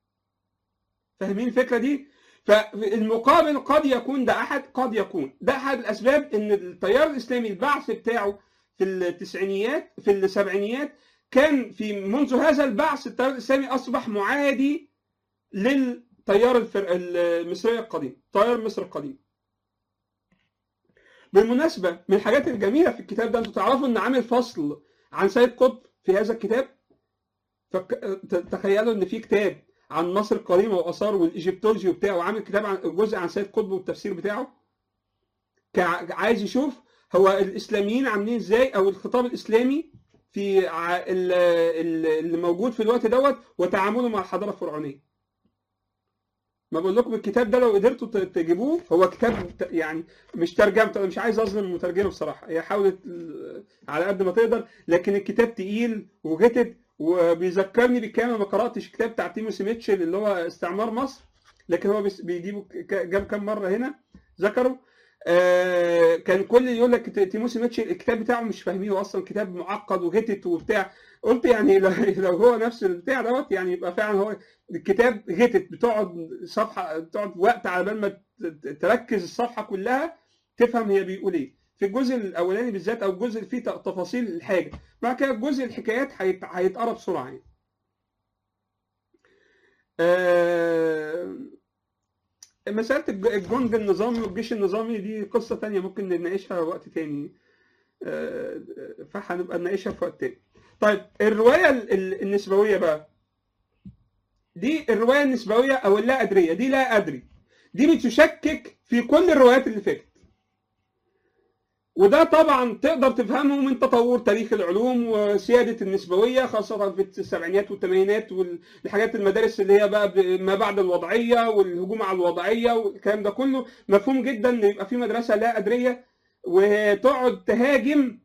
فاهمين الفكره دي فالمقابل قد يكون ده احد قد يكون ده احد الاسباب ان التيار الاسلامي البعث بتاعه في التسعينيات في السبعينيات كان في منذ هذا البعث التيار الاسلامي اصبح معادي للتيار الفر... المصريه القديم تيار مصر القديم بالمناسبه من الحاجات الجميله في الكتاب ده انتوا تعرفوا ان عامل فصل عن سيد قطب في هذا الكتاب فك... تخيلوا ان في كتاب عن مصر القديمه واثار والايجيبتولوجي وبتاع وعامل كتاب عن جزء عن سيد قطب والتفسير بتاعه كع- عايز يشوف هو الاسلاميين عاملين ازاي او الخطاب الاسلامي في ع- ال- ال- اللي موجود في الوقت دوت وتعامله مع الحضاره الفرعونيه ما بقول لكم الكتاب ده لو قدرتوا ت- تجيبوه هو كتاب ت- يعني مش ترجمته انا مش عايز اظلم المترجمه بصراحه هي حاولت ال- على قد ما تقدر لكن الكتاب تقيل وغتت وبيذكرني بكام ما قراتش الكتاب بتاع تيموسي ميتشل اللي هو استعمار مصر لكن هو بيس- بيجيبه ك- جاب كام مره هنا ذكره آه كان كل يقول لك ت- تيموسي ميتشل الكتاب بتاعه مش فاهمينه اصلا كتاب معقد وغتت وبتاع قلت يعني لو لو هو نفس البتاع دوت يعني يبقى فعلا هو الكتاب غتت بتقعد صفحه بتقعد وقت على بال ما ت- ت- تركز الصفحه كلها تفهم هي بيقول ايه في الجزء الاولاني بالذات او الجزء اللي فيه ت- تفاصيل الحاجه بعد كده جزء الحكايات هيت- هيتقرا بسرعه يعني آه، مسألة الج- الجند النظامي والجيش النظامي دي قصة تانية ممكن نناقشها وقت تاني آه، فهنبقى نناقشها في وقت تاني طيب الرواية ال- ال- النسبوية بقى دي الرواية النسبوية أو اللا أدرية دي لا أدري دي بتشكك في كل الروايات اللي فاتت وده طبعا تقدر تفهمه من تطور تاريخ العلوم وسيادة النسبوية خاصة في السبعينات والثمانينات والحاجات المدارس اللي هي بقى ب- ما بعد الوضعية والهجوم على الوضعية والكلام ده كله مفهوم جدا ان يبقى في مدرسة لا أدرية وتقعد تهاجم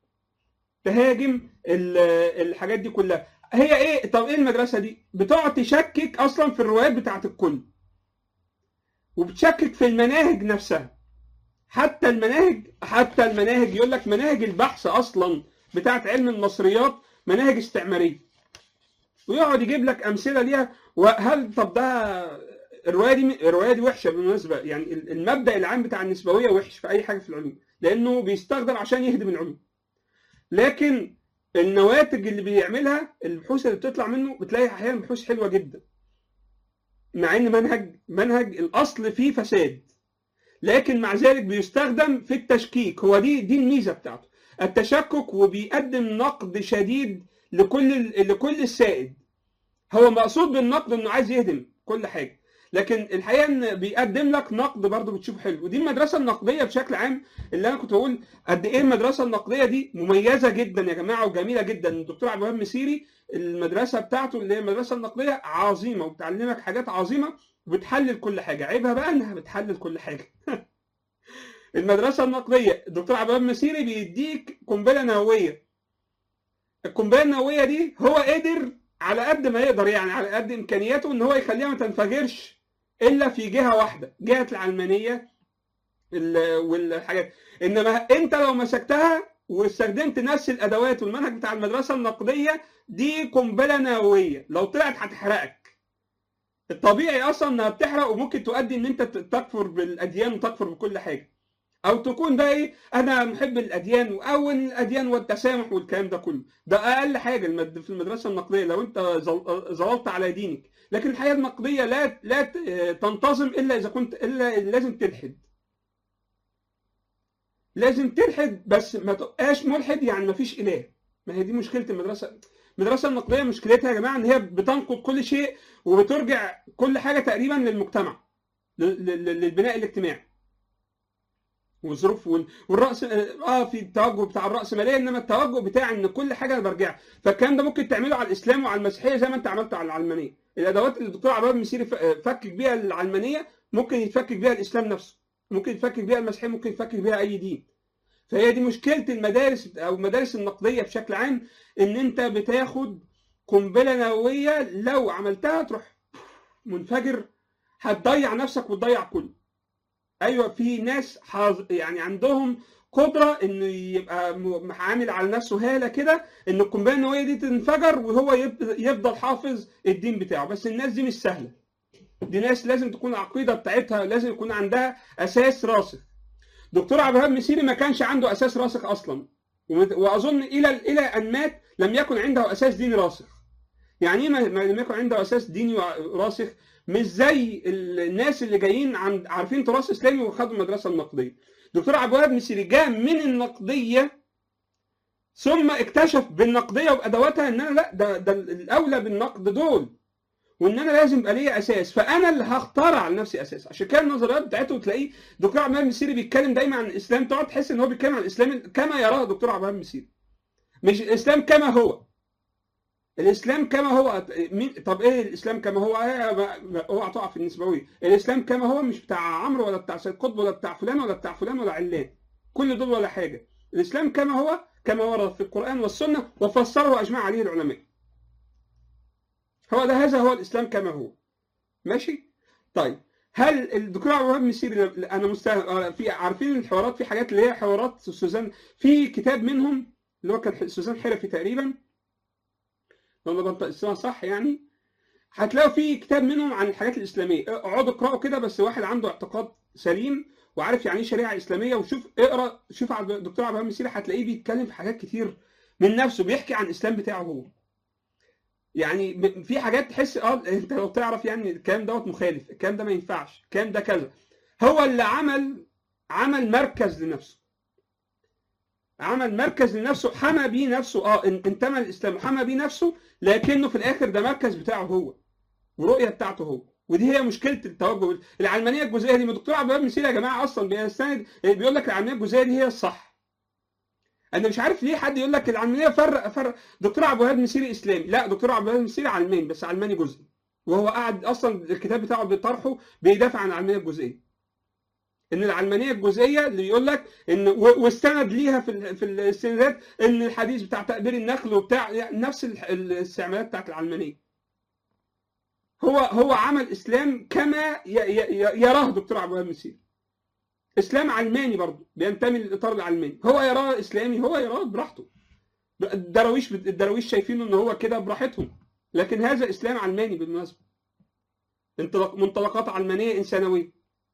تهاجم ال- الحاجات دي كلها هي ايه طب ايه المدرسة دي بتقعد تشكك اصلا في الروايات بتاعت الكل وبتشكك في المناهج نفسها حتى المناهج حتى المناهج يقول لك مناهج البحث اصلا بتاعت علم المصريات مناهج استعماريه ويقعد يجيب لك امثله ليها وهل طب ده الروايه دي الروايه دي وحشه بالمناسبه يعني المبدا العام بتاع النسبويه وحش في اي حاجه في العلوم لانه بيستخدم عشان يهدم العلوم لكن النواتج اللي بيعملها البحوث اللي بتطلع منه بتلاقي احيانا بحوث حلوه جدا مع ان منهج منهج الاصل فيه فساد لكن مع ذلك بيستخدم في التشكيك هو دي دي الميزه بتاعته التشكك وبيقدم نقد شديد لكل لكل السائد هو مقصود بالنقد انه عايز يهدم كل حاجه لكن الحقيقه ان بيقدم لك نقد برضه بتشوفه حلو ودي المدرسه النقديه بشكل عام اللي انا كنت بقول قد ايه المدرسه النقديه دي مميزه جدا يا جماعه وجميله جدا الدكتور عبد الوهاب مسيري المدرسه بتاعته اللي هي المدرسه النقديه عظيمه وبتعلمك حاجات عظيمه وبتحلل كل حاجه عيبها بقى انها بتحلل كل حاجه المدرسه النقديه الدكتور عبد الوهاب مسيري بيديك قنبله نوويه القنبله النوويه دي هو قدر على قد ما يقدر يعني على قد امكانياته ان هو يخليها ما تنفجرش الا في جهه واحده جهه العلمانيه ال- والحاجات انما انت لو مسكتها واستخدمت نفس الادوات والمنهج بتاع المدرسه النقديه دي قنبله نوويه لو طلعت هتحرقك الطبيعي اصلا انها بتحرق وممكن تؤدي ان انت تكفر بالاديان وتكفر بكل حاجه او تكون بقى ايه انا محب الاديان او الاديان والتسامح والكلام ده كله ده اقل حاجه المد- في المدرسه النقديه لو انت ظل- ظللت على دينك لكن الحياه النقديه لا لا ت- تنتظم الا اذا كنت الا لازم تلحد لازم تلحد بس ما تبقاش ملحد يعني ما فيش اله ما هي دي مشكله المدرسه المدرسه النقديه مشكلتها يا جماعه ان هي بتنقد كل شيء وبترجع كل حاجه تقريبا للمجتمع لل- لل- للبناء الاجتماعي والظروف وال- والراس اه في التوجه بتاع الراسماليه انما التوجه بتاع ان كل حاجه انا برجع فالكلام ده ممكن تعمله على الاسلام وعلى المسيحيه زي ما انت عملت على العلمانيه الادوات اللي الدكتور عبد الوهاب المسيري ف- فكك بيها العلمانيه ممكن يتفكك بيها الاسلام نفسه ممكن يتفكك بيها المسيحيه ممكن يتفكك بيها اي دين فهي دي مشكله المدارس او المدارس النقديه بشكل عام ان انت بتاخد قنبله نوويه لو عملتها تروح منفجر هتضيع نفسك وتضيع كله ايوه في ناس حاز يعني عندهم قدره انه يبقى م- عامل على نفسه هاله كده ان القنبله النوويه دي تنفجر وهو يب- يفضل حافظ الدين بتاعه بس الناس دي مش سهله دي ناس لازم تكون العقيده بتاعتها لازم يكون عندها اساس راسخ دكتور عبد الوهاب مسيري ما كانش عنده اساس راسخ اصلا ومت- واظن الى الى ان مات لم يكن عنده اساس ديني راسخ يعني ايه ما ما لم يكن عنده اساس ديني راسخ مش زي ال- الناس اللي جايين عند عارفين تراث اسلامي وخدوا المدرسه النقديه دكتور عبد الوهاب مسيري جاء من النقديه ثم اكتشف بالنقديه وبادواتها ان انا لا ده ده الاولى بالنقد دول وان انا لازم يبقى ليا اساس فانا اللي هخترع لنفسي اساس عشان كده النظريات بتاعته تلاقيه دكتور عبد الوهاب المسيري بيتكلم دايما عن الاسلام تقعد تحس ان هو بيتكلم عن الاسلام كما يراه دكتور عبد الوهاب المسيري مش الاسلام كما هو الاسلام كما هو مين طب ايه الاسلام كما هو إيه ما- ما- اوعى تقع في النسبويه الاسلام كما هو مش بتاع عمرو ولا بتاع سيد قطب ولا بتاع فلان ولا بتاع فلان ولا علان كل دول ولا حاجه الاسلام كما هو كما ورد في القران والسنه وفسره واجمع عليه العلماء هو ده هذا هو الاسلام كما هو ماشي طيب هل الدكتور عبد الوهاب مسيري انا مستغرب في عارفين الحوارات في حاجات اللي هي حوارات سوزان في كتاب منهم اللي هو كان سوزان حرفي تقريبا لو انا بنطق اسمها صح يعني هتلاقوا في كتاب منهم عن الحاجات الاسلاميه اقعدوا اقراوا كده بس واحد عنده اعتقاد سليم وعارف يعني ايه شريعه اسلاميه وشوف اقرا شوف على الدكتور عبد الوهاب مسيري هتلاقيه بيتكلم في حاجات كتير من نفسه بيحكي عن الاسلام بتاعه هو يعني في حاجات تحس اه انت لو تعرف يعني الكلام دوت مخالف الكلام ده ما ينفعش الكلام ده كذا هو اللي عمل عمل مركز لنفسه عمل مركز لنفسه حمى بيه نفسه اه انتمى للاسلام وحمى بيه نفسه لكنه في الاخر ده مركز بتاعه هو ورؤيه بتاعته هو ودي هي مشكله التوجه العلمانيه الجزئيه دي دكتور عبد الوهاب مسيري يا جماعه اصلا بيستند بيقول لك العلمانيه الجزئيه دي هي الصح انا مش عارف ليه حد يقول لك العلمانيه فرق فرق دكتور عبد الوهاب مسيري اسلامي لا دكتور عبد الوهاب مسيري علماني بس علماني جزئي وهو قاعد اصلا الكتاب بتاعه بطرحه بيدافع عن العلمانيه الجزئيه ان العلمانيه الجزئيه اللي بيقول لك ان واستند ليها في في الاستندات ان الحديث بتاع تقدير النخل وبتاع يعني نفس الاستعمالات بتاعت العلمانيه هو هو عمل اسلام كما يراه دكتور عبد الوهاب مسيري اسلام علماني برضه بينتمي للاطار العلماني هو يراه اسلامي هو يراه براحته الدراويش الدراويش شايفينه ان هو كده براحتهم لكن هذا اسلام علماني بالمناسبه منطلقات علمانيه انسانويه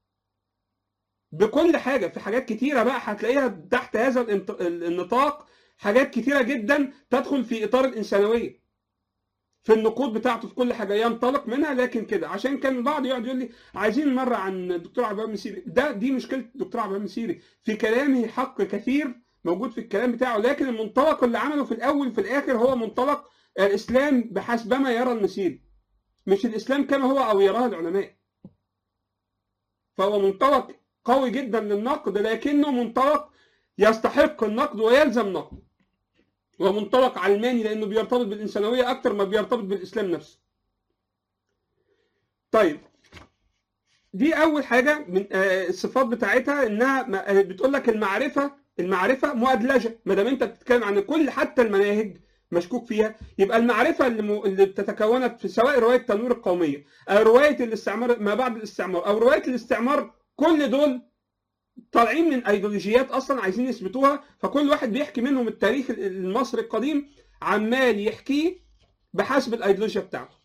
بكل حاجه في حاجات كتيره بقى هتلاقيها تحت هذا النطاق حاجات كتيره جدا تدخل في اطار الانسانويه في النقود بتاعته في كل حاجه ينطلق منها لكن كده عشان كان البعض يقعد يقول لي عايزين مره عن الدكتور عبد الوهاب مسيري ده دي مشكله الدكتور عبد الوهاب مسيري في كلامه حق كثير موجود في الكلام بتاعه لكن المنطلق اللي عمله في الاول وفي الاخر هو منطلق الاسلام بحسب ما يرى المسيري مش الاسلام كما هو او يراه العلماء فهو منطلق قوي جدا للنقد لكنه منطلق يستحق النقد ويلزم نقده ومنطلق علماني لانه بيرتبط بالانسانويه اكتر ما بيرتبط بالاسلام نفسه. طيب دي اول حاجه من الصفات بتاعتها انها بتقول لك المعرفه المعرفه مؤدلجه ما دام انت بتتكلم عن كل حتى المناهج مشكوك فيها يبقى المعرفه اللي, م... اللي بتتكونت في سواء روايه تنوير القوميه او روايه الاستعمار ما بعد الاستعمار او روايه الاستعمار كل دول طالعين من ايديولوجيات اصلا عايزين يثبتوها فكل واحد بيحكي منهم التاريخ المصري القديم عمال يحكيه بحسب الايديولوجيا بتاعته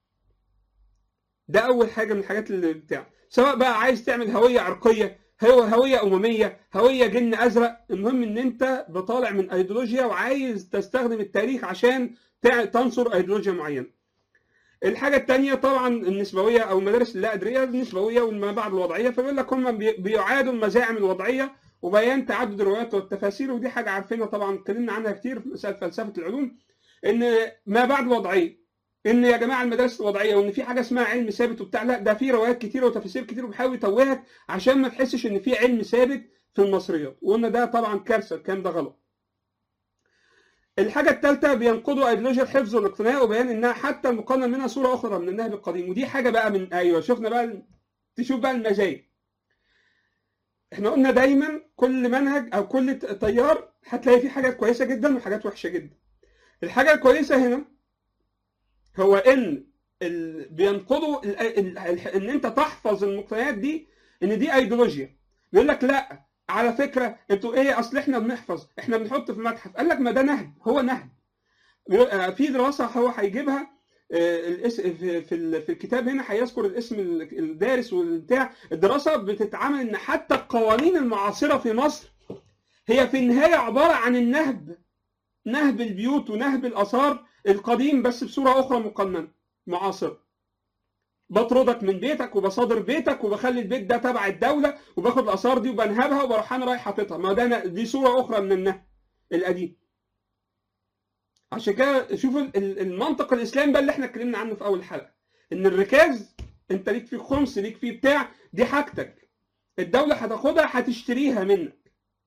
ده اول حاجه من الحاجات اللي بتاع سواء بقى عايز تعمل هويه عرقيه هويه امميه هويه جن ازرق المهم ان انت بطالع من ايديولوجيا وعايز تستخدم التاريخ عشان تنصر ايديولوجيا معينه الحاجة الثانية طبعا النسبوية أو المدارس اللا أدرية النسبوية والما بعد الوضعية فبيقول لك هم بيعادوا المزاعم الوضعية وبيان تعدد الروايات والتفاسير ودي حاجة عارفينها طبعا اتكلمنا عنها كتير في مسألة فلسفة العلوم إن ما بعد الوضعية إن يا جماعة المدارس الوضعية وإن في حاجة اسمها علم ثابت وبتاع لا ده في روايات كتيرة وتفاسير كتير وبيحاول يتوهك عشان ما تحسش إن في علم ثابت في المصريات وقلنا ده طبعا كارثة الكلام ده غلط. الحاجة الثالثة بينقضوا ايديولوجيا الحفظ والاقتناء وبيان انها حتى المقنن منها صورة أخرى من النهب القديم ودي حاجة بقى من أيوه شفنا بقى تشوف بقى المزايا. احنا قلنا دايما كل منهج أو كل تيار هتلاقي فيه حاجات كويسة جدا وحاجات وحشة جدا. الحاجة الكويسة هنا هو إن ال... بينقضوا ال... ال... ال... إن أنت تحفظ المقتنيات دي إن دي ايديولوجيا. بيقول لك لا على فكره انتوا ايه اصل احنا بنحفظ احنا بنحط في المتحف قال لك ما ده نهب هو نهب في دراسه هو هيجيبها في في الكتاب هنا هيذكر الاسم الدارس والبتاع الدراسه بتتعامل ان حتى القوانين المعاصره في مصر هي في النهايه عباره عن النهب نهب البيوت ونهب الاثار القديم بس بصوره اخرى مقننه معاصره بطردك من بيتك وبصادر بيتك وبخلي البيت ده تبع الدوله وباخد الاثار دي وبنهبها وبروح انا رايح حاططها ما ده دي صوره اخرى من النهب القديم عشان كده شوفوا المنطق الاسلامي بقى اللي احنا اتكلمنا عنه في اول حلقه ان الركاز انت ليك فيه خمس ليك فيه بتاع دي حاجتك الدوله هتاخدها هتشتريها منك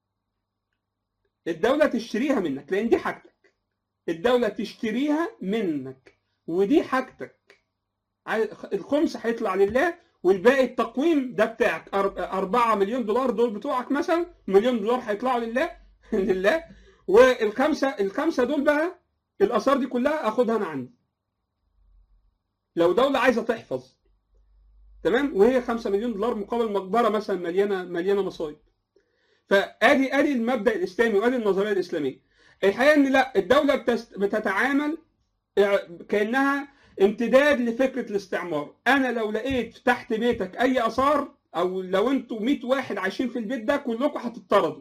الدوله تشتريها منك لان دي حاجتك الدوله تشتريها منك ودي حاجتك الخمس هيطلع لله والباقي التقويم ده بتاعك 4 مليون دولار دول بتوعك مثلا مليون دولار هيطلعوا لله لله والخمسه الخمسه دول بقى الاثار دي كلها اخدها انا عندي لو دوله عايزه تحفظ تمام وهي 5 مليون دولار مقابل مقبره مثلا مليانه مليانه مصايب فادي ادي المبدا الاسلامي وادي النظريه الاسلاميه الحقيقه ان لا الدوله بتست... بتتعامل كانها امتداد لفكره الاستعمار انا لو لقيت تحت بيتك اي اثار او لو انتوا 100 واحد عايشين في البيت ده كلكم هتطردوا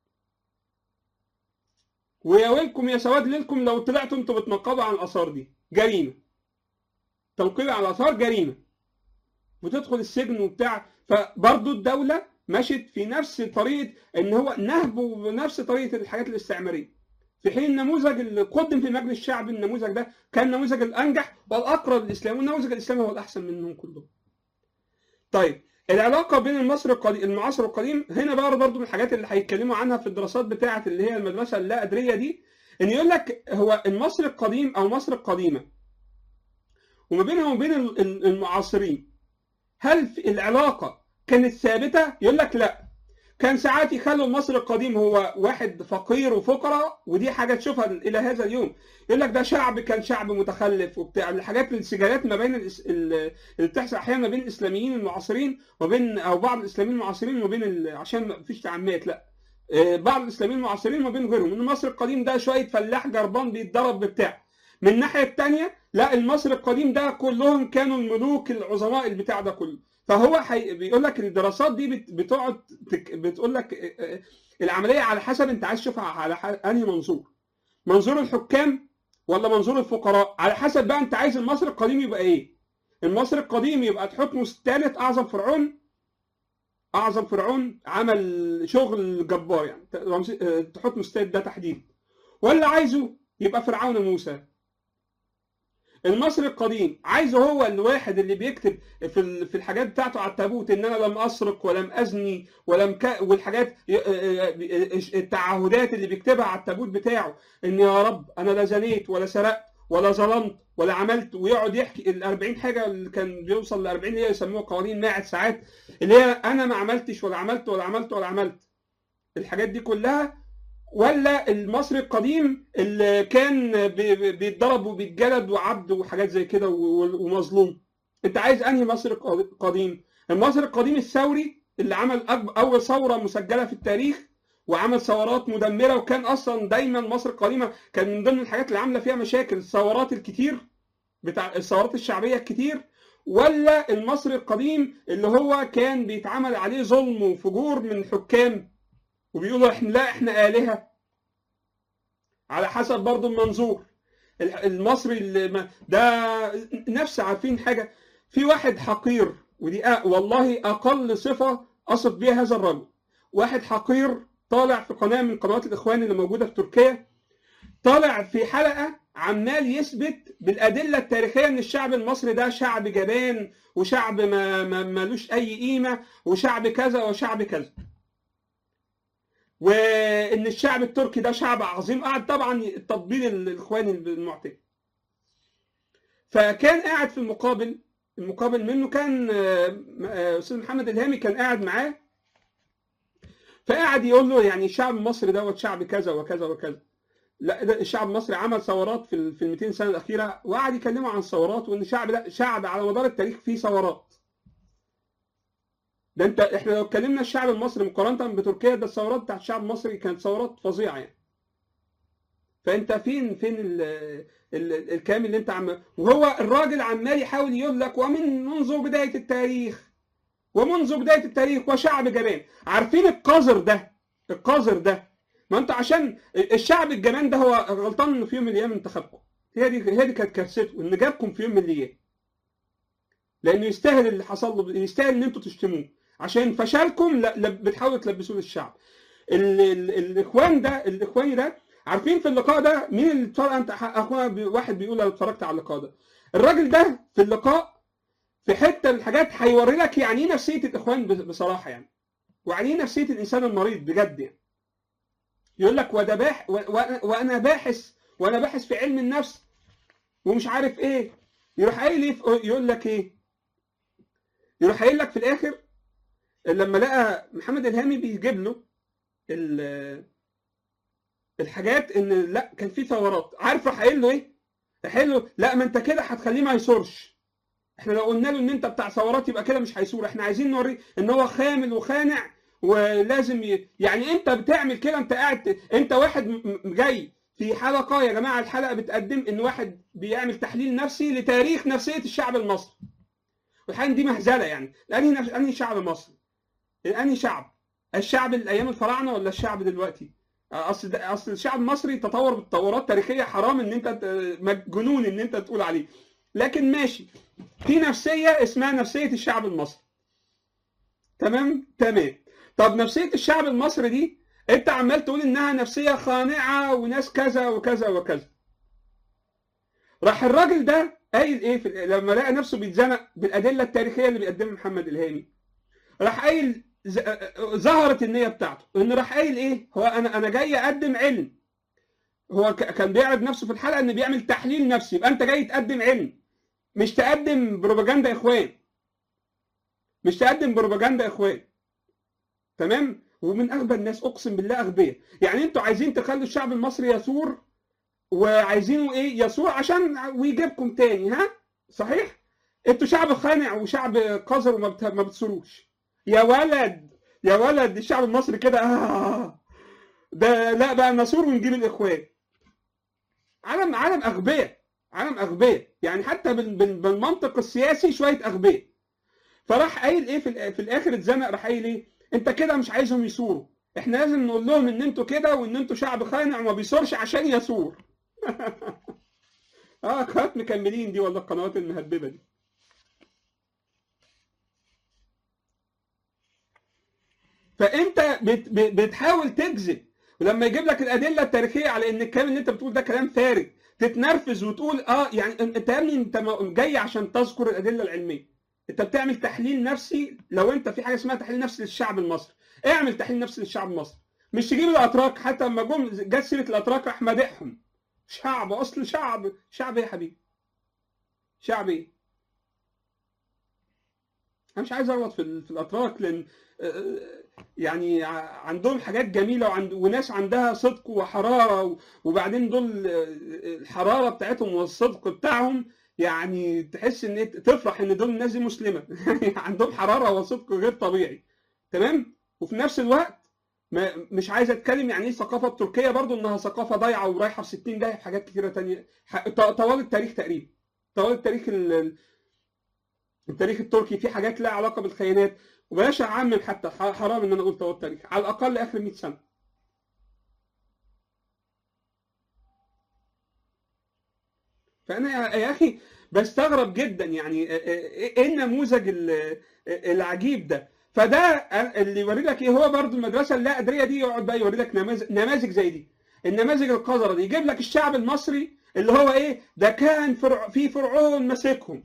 ويا ويلكم يا سواد ليلكم لو طلعتوا انتوا بتنقبوا عن الاثار دي جريمه تنقيب على الاثار جريمه وتدخل السجن وبتاع فبرضه الدوله مشت في نفس طريقه ان هو نهبه بنفس طريقه الحاجات الاستعماريه في حين النموذج اللي قدم في مجلس الشعب النموذج ده كان النموذج الانجح والاقرب للاسلام والنموذج الاسلامي هو الاحسن منهم كلهم. طيب العلاقه بين المصري القديم المعاصر والقديم هنا بقى برضه من الحاجات اللي هيتكلموا عنها في الدراسات بتاعه اللي هي المدرسه اللا ادريه دي ان يقول لك هو المصري القديم او مصر القديمه وما بينها وبين المعاصرين هل العلاقه كانت ثابته؟ يقول لك لا كان ساعات يخلوا المصري القديم هو واحد فقير وفقراء ودي حاجه تشوفها الى هذا اليوم يقول لك ده شعب كان شعب متخلف وبتاع الحاجات السجالات ما بين الإس... اللي بتحصل احيانا ما بين الاسلاميين المعاصرين وبين او بعض الاسلاميين المعاصرين وبين ال... عشان ما فيش تعميات لا بعض الاسلاميين المعاصرين وبين غيرهم ان المصري القديم ده شويه فلاح جربان بيتضرب بتاع من الناحيه الثانيه لا المصري القديم ده كلهم كانوا الملوك العظماء البتاع ده كله فهو حي... بيقول لك الدراسات دي بت... بتقعد تك... بتقول لك العمليه على حسب انت عايز تشوفها على ح... انهي منظور منظور الحكام ولا منظور الفقراء على حسب بقى انت عايز المصري القديم يبقى ايه المصري القديم يبقى تحتمس الثالث اعظم فرعون اعظم فرعون عمل شغل جبار يعني تحتمس الثالث ده تحديدا ولا عايزه يبقى فرعون موسى المصري القديم عايزه هو الواحد اللي بيكتب في في الحاجات بتاعته على التابوت ان انا لم اسرق ولم ازني ولم ك... والحاجات التعهدات اللي بيكتبها على التابوت بتاعه ان يا رب انا لا زنيت ولا سرقت ولا ظلمت ولا عملت ويقعد يحكي ال 40 حاجه اللي كان بيوصل ل 40 اللي هي يسموها قوانين ماعد ساعات اللي هي انا ما عملتش ولا عملت ولا عملت ولا عملت الحاجات دي كلها ولا المصري القديم اللي كان بيتضرب وبيتجلد وعبد وحاجات زي كده ومظلوم انت عايز انهي مصري قديم المصري القديم الثوري اللي عمل اول ثوره مسجله في التاريخ وعمل ثورات مدمره وكان اصلا دايما مصر القديمه كان من ضمن الحاجات اللي عامله فيها مشاكل الثورات الكتير بتاع الثورات الشعبيه الكتير ولا المصري القديم اللي هو كان بيتعمل عليه ظلم وفجور من حكام وبيقولوا احنا لا احنا آلهة على حسب برضو المنظور المصري اللي ده نفس عارفين حاجة في واحد حقير ودي أ... والله أقل صفة أصف بيها هذا الرجل واحد حقير طالع في قناة من قنوات الإخوان اللي موجودة في تركيا طالع في حلقة عمال يثبت بالأدلة التاريخية إن الشعب المصري ده شعب جبان وشعب ما ملوش أي قيمة وشعب كذا وشعب كذا وان الشعب التركي ده شعب عظيم قعد طبعا تطبيل الاخوان المعتدل فكان قاعد في المقابل المقابل منه كان استاذ محمد الهامي كان قاعد معاه فقعد يقول له يعني الشعب المصري دوت شعب كذا وكذا وكذا لا ده الشعب المصري عمل ثورات في في ال 200 سنه الاخيره وقعد يكلمه عن ثورات وان الشعب لا شعب على مدار التاريخ فيه ثورات ده انت احنا لو اتكلمنا الشعب المصري مقارنه بتركيا ده الثورات بتاعت الشعب المصري كانت ثورات فظيعه يعني فانت فين فين ال ال الكلام اللي انت عم وهو الراجل عمال يحاول يقول لك ومن منذ بدايه التاريخ ومنذ بدايه التاريخ وشعب جبان عارفين القذر ده القذر ده ما انت عشان الشعب الجبان ده هو غلطان انه في يوم من الايام انتخبكم هي دي هي دي كانت كارثته ان جابكم في يوم من الايام لانه يستاهل اللي حصل له يستاهل ان انتوا تشتموه عشان فشلكم لا بتحاولوا تلبسوه للشعب ال ال الاخوان ده الاخواني ده عارفين في اللقاء ده مين اللي اتفرج انت اخونا واحد بيقول انا اتفرجت على اللقاء ده الراجل ده في اللقاء في حته من الحاجات هيوري لك يعني ايه نفسيه الاخوان بصراحه يعني ويعني ايه نفسيه الانسان المريض بجد يعني يقول لك وده باح وانا باحث وانا باحث في علم النفس ومش عارف ايه يروح قايل ايه يقول لك ايه يروح قايل لك في الاخر لما لقى محمد الهامي بيجيب له الحاجات ان لا كان في ثورات عارف راح قايل له ايه؟ راح قايل له لا ما انت كده هتخليه ما يصورش احنا لو قلنا له ان انت بتاع ثورات يبقى كده مش هيثور احنا عايزين نوريه ان هو خامل وخانع ولازم ي... يعني انت بتعمل كده انت قاعد ت- انت واحد م- م- جاي في حلقه يا جماعه الحلقه بتقدم ان واحد بيعمل تحليل نفسي لتاريخ نفسيه الشعب المصري والحقيقه دي مهزله يعني انهي نفس انهي شعب مصري انهي شعب الشعب الايام الفراعنه ولا الشعب دلوقتي اصل ده- اصل الشعب المصري تطور بتطورات تاريخيه حرام ان انت ت- مجنون ان انت تقول عليه لكن ماشي في نفسيه اسمها نفسيه الشعب المصري تمام تمام طب نفسيه الشعب المصري دي انت عمال تقول انها نفسيه خانعه وناس كذا وكذا وكذا راح الراجل ده قايل ايه في لما لقى نفسه بيتزنق بالادله التاريخيه اللي بيقدمها محمد الهامي راح قايل ز- ظهرت النيه بتاعته ان راح قايل ايه هو انا انا جاي اقدم علم هو ك- كان بيعرض نفسه في الحلقه ان بيعمل تحليل نفسي يبقى انت جاي تقدم علم مش تقدم بروباجندا اخوان مش تقدم بروباجندا اخوان تمام ومن اغبى الناس اقسم بالله اغبياء يعني انتوا عايزين تخلوا الشعب المصري يثور وعايزينه ايه يثور عشان ويجيبكم تاني ها صحيح انتوا شعب خانع وشعب قذر وما بت- ما بتثوروش يا ولد يا ولد الشعب المصري كده آه ده لا بقى نثور ونجيب الاخوان عالم عالم اغبياء عالم اغبياء يعني حتى بال- بال- بالمنطق السياسي شويه اغبياء فراح قايل ايه في, الآ- في الاخر اتزنق راح قايل ايه انت كده مش عايزهم يثوروا احنا لازم نقول لهم ان انتوا كده وان انتوا شعب خانع وما بيثورش عشان يثور اه قنوات مكملين دي ولا القنوات المهببه دي فانت بت بت- بتحاول تكذب ولما يجيب لك الادله التاريخيه على ان الكلام اللي انت بتقول ده كلام فارغ تتنرفز وتقول اه يعني انت يا ابني انت م- جاي عشان تذكر الادله العلميه انت بتعمل تحليل نفسي لو انت في حاجه اسمها تحليل نفسي للشعب المصري اعمل تحليل نفسي للشعب المصري مش تجيب الاتراك حتى لما جم جت سيره الاتراك راح مادحهم شعب اصل شعب شعب ايه يا حبيبي شعب ايه انا مش عايز اغلط في, ال- في الاتراك لان آه، يعني ع- عندهم حاجات جميله وعند وناس عندها صدق وحراره و- وبعدين دول آه، الحراره بتاعتهم والصدق بتاعهم يعني تحس ان إنت تفرح ان دول الناس دي مسلمه يعني عندهم حراره وصدق غير طبيعي تمام وفي نفس الوقت ما مش عايز اتكلم يعني ايه الثقافه التركيه برضو انها ثقافه ضايعه ورايحه في 60 داهيه في حاجات كتيره تانية ح- ط- طوال التاريخ تقريبا طوال التاريخ ال- ال- التاريخ التركي في حاجات لها علاقه بالخيانات وبلاش اعمم حتى ح- حرام ان انا اقول طوال التاريخ على الاقل اخر 100 سنه فانا يا يا اخي بستغرب جدا يعني ايه النموذج ال- العجيب ده فده اللي يوري لك ايه هو برضو المدرسه اللا ادريه دي يقعد بقى يوري لك نماذج نماذج زي دي النماذج القذره دي يجيب لك الشعب المصري اللي هو ايه ده كان فرع في فرعون ماسكهم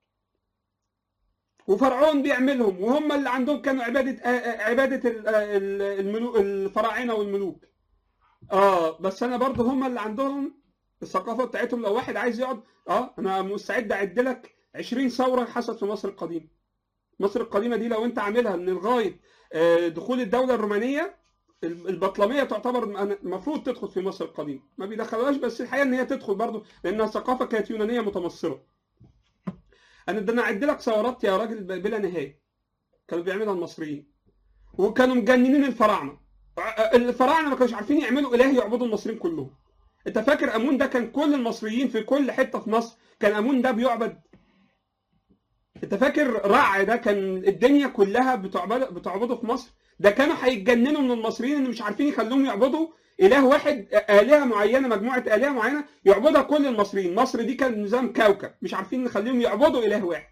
وفرعون بيعملهم وهم اللي عندهم كانوا عباده عباده ال- ال- الملوك الفراعنه والملوك اه بس انا برضو هم اللي عندهم الثقافه بتاعتهم لو واحد عايز يقعد اه انا مستعد اعد لك 20 ثوره حصلت في مصر القديمه مصر القديمه دي لو انت عاملها من لغايه آه، دخول الدوله الرومانيه البطلميه تعتبر المفروض تدخل في مصر القديمه ما بيدخلوهاش بس الحقيقه ان هي تدخل برضه لانها ثقافه كانت يونانيه متمصره انا ده انا اعد لك ثورات يا راجل بلا نهايه كانوا بيعملها المصريين وكانوا مجننين الفراعنه ع- الفراعنه ما كانوش عارفين يعملوا اله يعبدوا المصريين كلهم انت فاكر امون ده كان كل المصريين في كل حته في مصر كان امون ده بيعبد انت فاكر رع ده كان الدنيا كلها بتعبد بتعبده في مصر ده كانوا هيتجننوا من المصريين ان مش عارفين يخلوهم يعبدوا اله واحد الهه معينه مجموعه الهه معينه يعبدها كل المصريين مصر دي كان نظام كوكب مش عارفين نخليهم يعبدوا اله واحد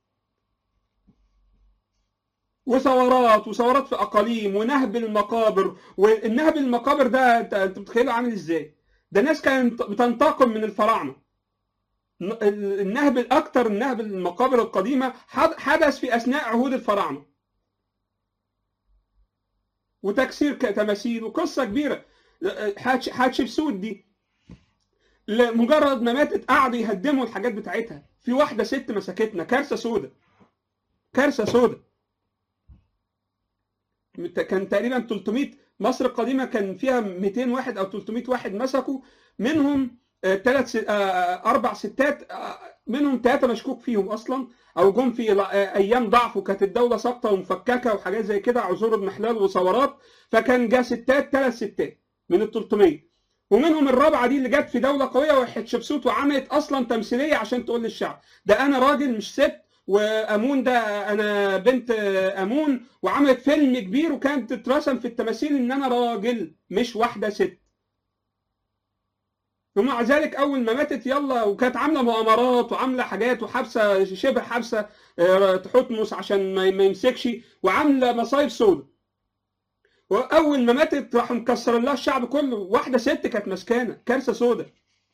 وثورات وثورات في اقاليم ونهب المقابر والنهب المقابر ده انت انت متخيله عامل ازاي ده ناس كانت بتنتقم من الفراعنه النهب الاكثر النهب المقابر القديمه حد- حدث في اثناء عهود الفراعنه وتكسير ك- تماثيل وقصه كبيره حتش- حتشبسوت دي مجرد ما ماتت قعدوا يهدموا الحاجات بتاعتها في واحده ست مسكتنا كارثه سودة كارثه سودة مت- كان تقريبا 300 مصر القديمه كان فيها 200 واحد او 300 واحد مسكوا منهم ثلاث اربع ستات آه، منهم ثلاثه مشكوك فيهم اصلا او جم في ل- آه، ايام ضعف وكانت الدوله ساقطه ومفككه وحاجات زي كده عذور ابن حلال وثورات فكان جا ستات ثلاث ستات من ال 300 ومنهم الرابعه دي اللي جت في دوله قويه وحتشبسوت وعملت اصلا تمثيليه عشان تقول للشعب ده انا راجل مش ست وامون ده انا بنت امون وعملت فيلم كبير وكانت تترسم في التماثيل ان انا راجل مش واحده ست ومع ذلك اول ما ماتت يلا وكانت عامله مؤامرات وعامله حاجات وحابسه شبه حابسه آه، تحتمس عشان ما ما يمسكش وعامله مصايب سودة واول ما ماتت راحوا مكسرين لها الشعب كله واحده ست كانت مسكانه كارثه سودة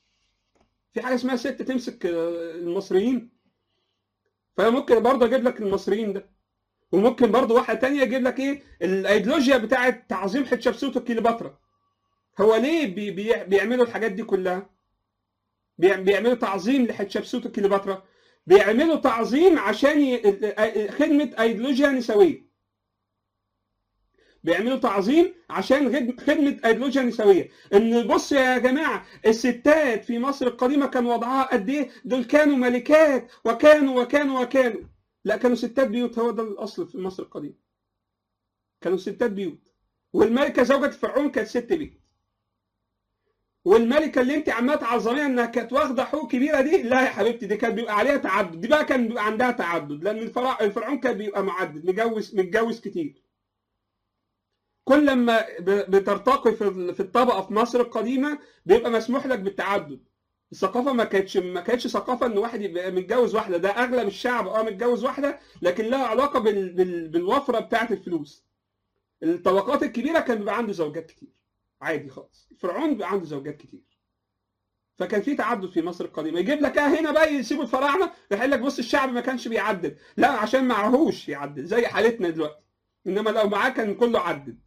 في حاجه اسمها ست تمسك آه، المصريين فممكن برضه اجيب لك المصريين ده وممكن برضه واحده تانية اجيب لك ايه الايديولوجيا بتاعه تعظيم حتشبسوت وكليوباترا هو ليه بي بي بيعملوا الحاجات دي كلها بيع- بيعملوا تعظيم لحتشبسوت وكليوباترا بيعملوا تعظيم عشان ي... خدمه ايديولوجيا نسويه بيعملوا تعظيم عشان غد- خدمه ايديولوجيا نسويه ان بص يا جماعه الستات في مصر القديمه كان وضعها قد ايه دول كانوا ملكات وكانوا وكانوا وكانوا لا كانوا ستات بيوت هو ده الاصل في مصر القديمه كانوا ستات بيوت والملكه زوجة فرعون كانت ست بيت والملكه اللي انت عماله تعظميها انها كانت واخده حقوق كبيره دي لا يا حبيبتي دي كان بيبقى عليها تعدد دي بقى كان بيبقى عندها تعدد لان الفرع الفرعون كان بيبقى معدد متجوز متجوز كتير كل لما ب- بترتقي في ال- في الطبقه في مصر القديمه بيبقى مسموح لك بالتعدد الثقافه ما كانتش ما كانتش ثقافه ان واحد يبقى متجوز واحده ده اغلب الشعب اه متجوز واحده لكن لها علاقه بال... بال... بالوفره بتاعه الفلوس الطبقات الكبيره كان بيبقى عنده زوجات كتير عادي خالص فرعون بيبقى عنده زوجات كتير فكان في تعدد في مصر القديمه يجيب لك اه هنا بقى يسيبوا الفراعنه يقول لك بص الشعب ما كانش بيعدد لا عشان معهوش يعدد زي حالتنا دلوقتي انما لو معاه كان كله عدد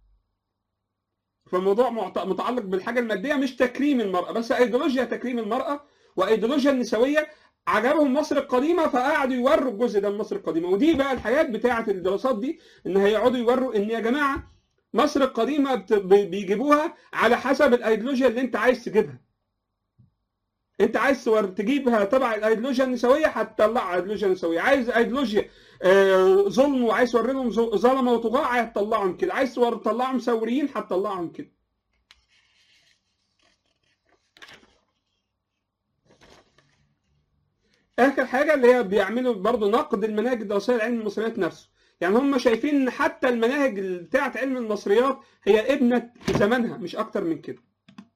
فالموضوع معت- متعلق بالحاجه الماديه مش تكريم المراه بس ايديولوجيا تكريم المراه وايديولوجيا النسويه عجبهم مصر القديمه فقعدوا يوروا الجزء ده من مصر القديمه ودي بقى الحاجات بتاعه الدراسات دي ان هيقعدوا يوروا ان يا جماعه مصر القديمه بت- ب- بيجيبوها على حسب الايديولوجيا اللي انت عايز تجيبها انت عايز تور- تجيبها تبع الايديولوجيا النسويه هتطلع ايديولوجيا نسويه عايز ايديولوجيا آه، ظلم وعايز توري لهم ظ- ظلمه وطغاة هتطلعهم كده عايز تور- تطلعهم ثوريين هتطلعهم كده اخر حاجه اللي هي بيعملوا برضه نقد المناهج الدراسيه لعلم المصريات نفسه يعني هم شايفين ان حتى المناهج بتاعه علم المصريات هي ابنه زمانها مش اكتر من كده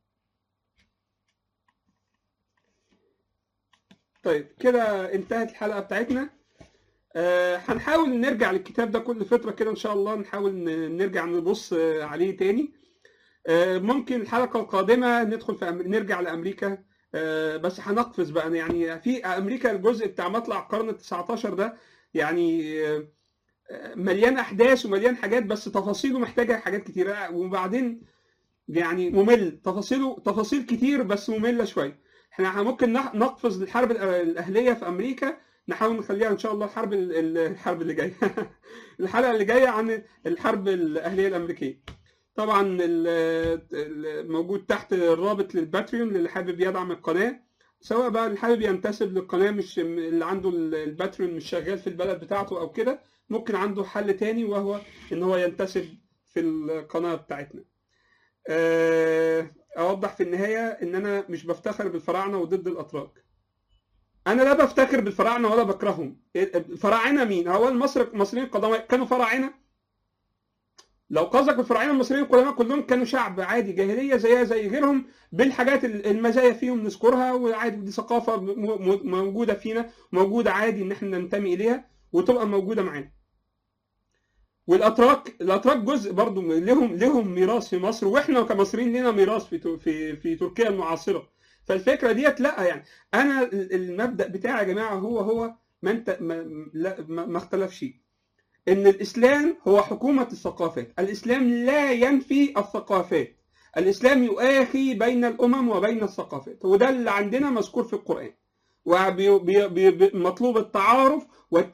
طيب كده انتهت الحلقه بتاعتنا آه، هنحاول نرجع للكتاب ده كل فتره كده ان شاء الله نحاول ن- نرجع نبص آه، عليه تاني آه، ممكن الحلقه القادمه ندخل في أم... نرجع لامريكا آه، بس هنقفز بقى يعني في امريكا الجزء بتاع مطلع القرن ال 19 ده يعني آه، آه، مليان احداث ومليان حاجات بس تفاصيله محتاجه حاجات كتيره وبعدين يعني ممل تفاصيله تفاصيل كتير بس ممله شويه احنا ممكن نح- نقفز الحرب الأ- الاهليه في امريكا نحاول نخليها ان شاء الله الحرب ال- ال- الحرب اللي جايه الحلقه اللي جايه عن الحرب الاهليه الامريكيه طبعا ال- ال- موجود تحت الرابط للباتريون اللي حابب يدعم القناه سواء بقى اللي حابب ينتسب للقناه مش اللي عنده ال- الباتريون مش شغال في البلد بتاعته او كده ممكن عنده حل تاني وهو ان هو ينتسب في القناه بتاعتنا آه، اوضح في النهايه ان انا مش بفتخر بالفراعنه وضد الاتراك انا لا بفتخر بالفراعنه ولا بكرههم الفراعنه مين هو المصر المصريين القدماء كانوا فراعنه لو قصدك بالفراعنه المصريين القدماء كلهم كانوا شعب عادي جاهليه زيها زي غيرهم بالحاجات المزايا فيهم نذكرها وعادي دي ثقافه م- م- موجوده فينا موجوده عادي ان احنا ننتمي اليها وتبقى موجوده معانا والاتراك الاتراك جزء برضو من- لهم لهم ميراث في مصر واحنا كمصريين لنا ميراث في تو- في في تركيا المعاصره فالفكره ديت لا يعني انا ال- المبدا بتاعي يا جماعه هو هو ما انت ما, لا ما, ما اختلفش ان الاسلام هو حكومه الثقافات الاسلام لا ينفي الثقافات الاسلام يؤاخي بين الامم وبين الثقافات وده اللي عندنا مذكور في القران ومطلوب التعارف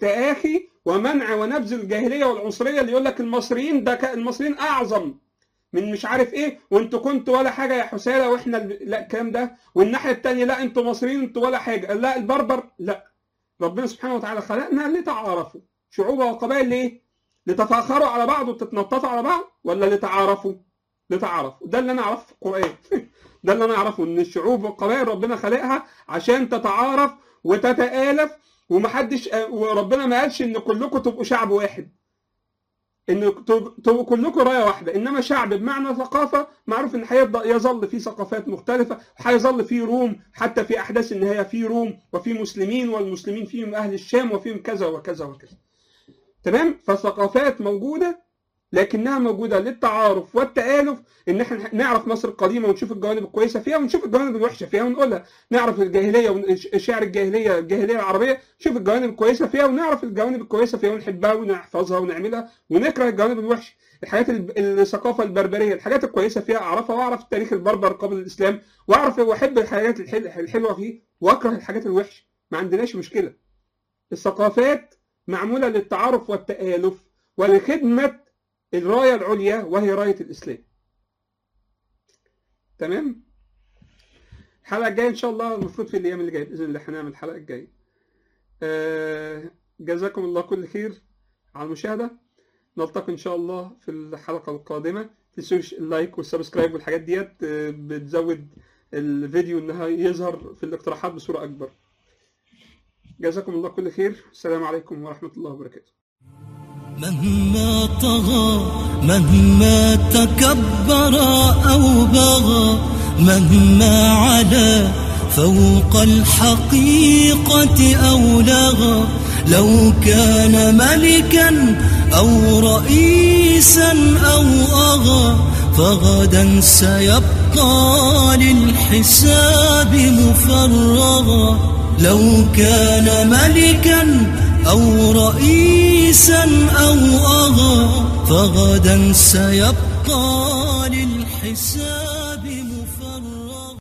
والتآخي ومنع ونبذ الجاهليه والعنصريه اللي يقول لك المصريين ده ك- المصريين اعظم من مش عارف ايه وانتوا كنتوا ولا حاجه يا حسالة واحنا ال- لا الكلام ده والناحيه الثانيه لا انتوا مصريين انتوا ولا حاجه لا البربر لا ربنا سبحانه وتعالى خلقنا لتعارفوا شعوب وقبائل ليه؟ لتفاخروا على بعض وتتنططوا على بعض ولا لتعارفوا؟ لتعارفوا ده اللي انا اعرفه في القران ده اللي انا اعرفه ان الشعوب والقبائل ربنا خلقها عشان تتعارف وتتآلف ومحدش وربنا ما قالش ان كلكم تبقوا شعب واحد ان تبقوا كلكم رايه واحده انما شعب بمعنى ثقافه معروف ان هيفضل يظل في ثقافات مختلفه هيظل في روم حتى في احداث النهايه في روم وفي مسلمين والمسلمين فيهم اهل الشام وفيهم كذا وكذا وكذا تمام فالثقافات موجوده لكنها موجوده للتعارف والتآلف ان احنا نعرف مصر القديمه ونشوف الجوانب الكويسه فيها ونشوف الجوانب الوحشه فيها ونقولها نعرف الجاهليه وشعر الجاهليه الجاهليه العربيه نشوف الجوانب الكويسه فيها ونعرف الجوانب الكويسه فيها ونحبها ونحفظها ونعملها ونكره الجوانب الوحشه الحاجات الثقافه البربريه الحاجات الكويسه فيها اعرفها واعرف تاريخ البربر قبل الاسلام واعرف واحب الحاجات الحلوه فيه واكره الحاجات الوحشه ما عندناش مشكله الثقافات معموله للتعارف والتآلف ولخدمه الرايه العليا وهي رايه الاسلام تمام الحلقه الجايه ان شاء الله المفروض في الايام اللي جايه باذن الله هنعمل الحلقه الجايه آه جزاكم الله كل خير على المشاهده نلتقي ان شاء الله في الحلقه القادمه تنسوش اللايك والسبسكرايب والحاجات ديت آه بتزود الفيديو انها يظهر في الاقتراحات بصوره اكبر جزاكم الله كل خير السلام عليكم ورحمه الله وبركاته مهما طغى مهما تكبر أو بغى مهما علا فوق الحقيقة أو لغى لو كان ملكا أو رئيسا أو أغى فغدا سيبقى للحساب مفرغا لو كان ملكا أو رئيسا أو أغى فغدا سيبقى للحساب مفرغا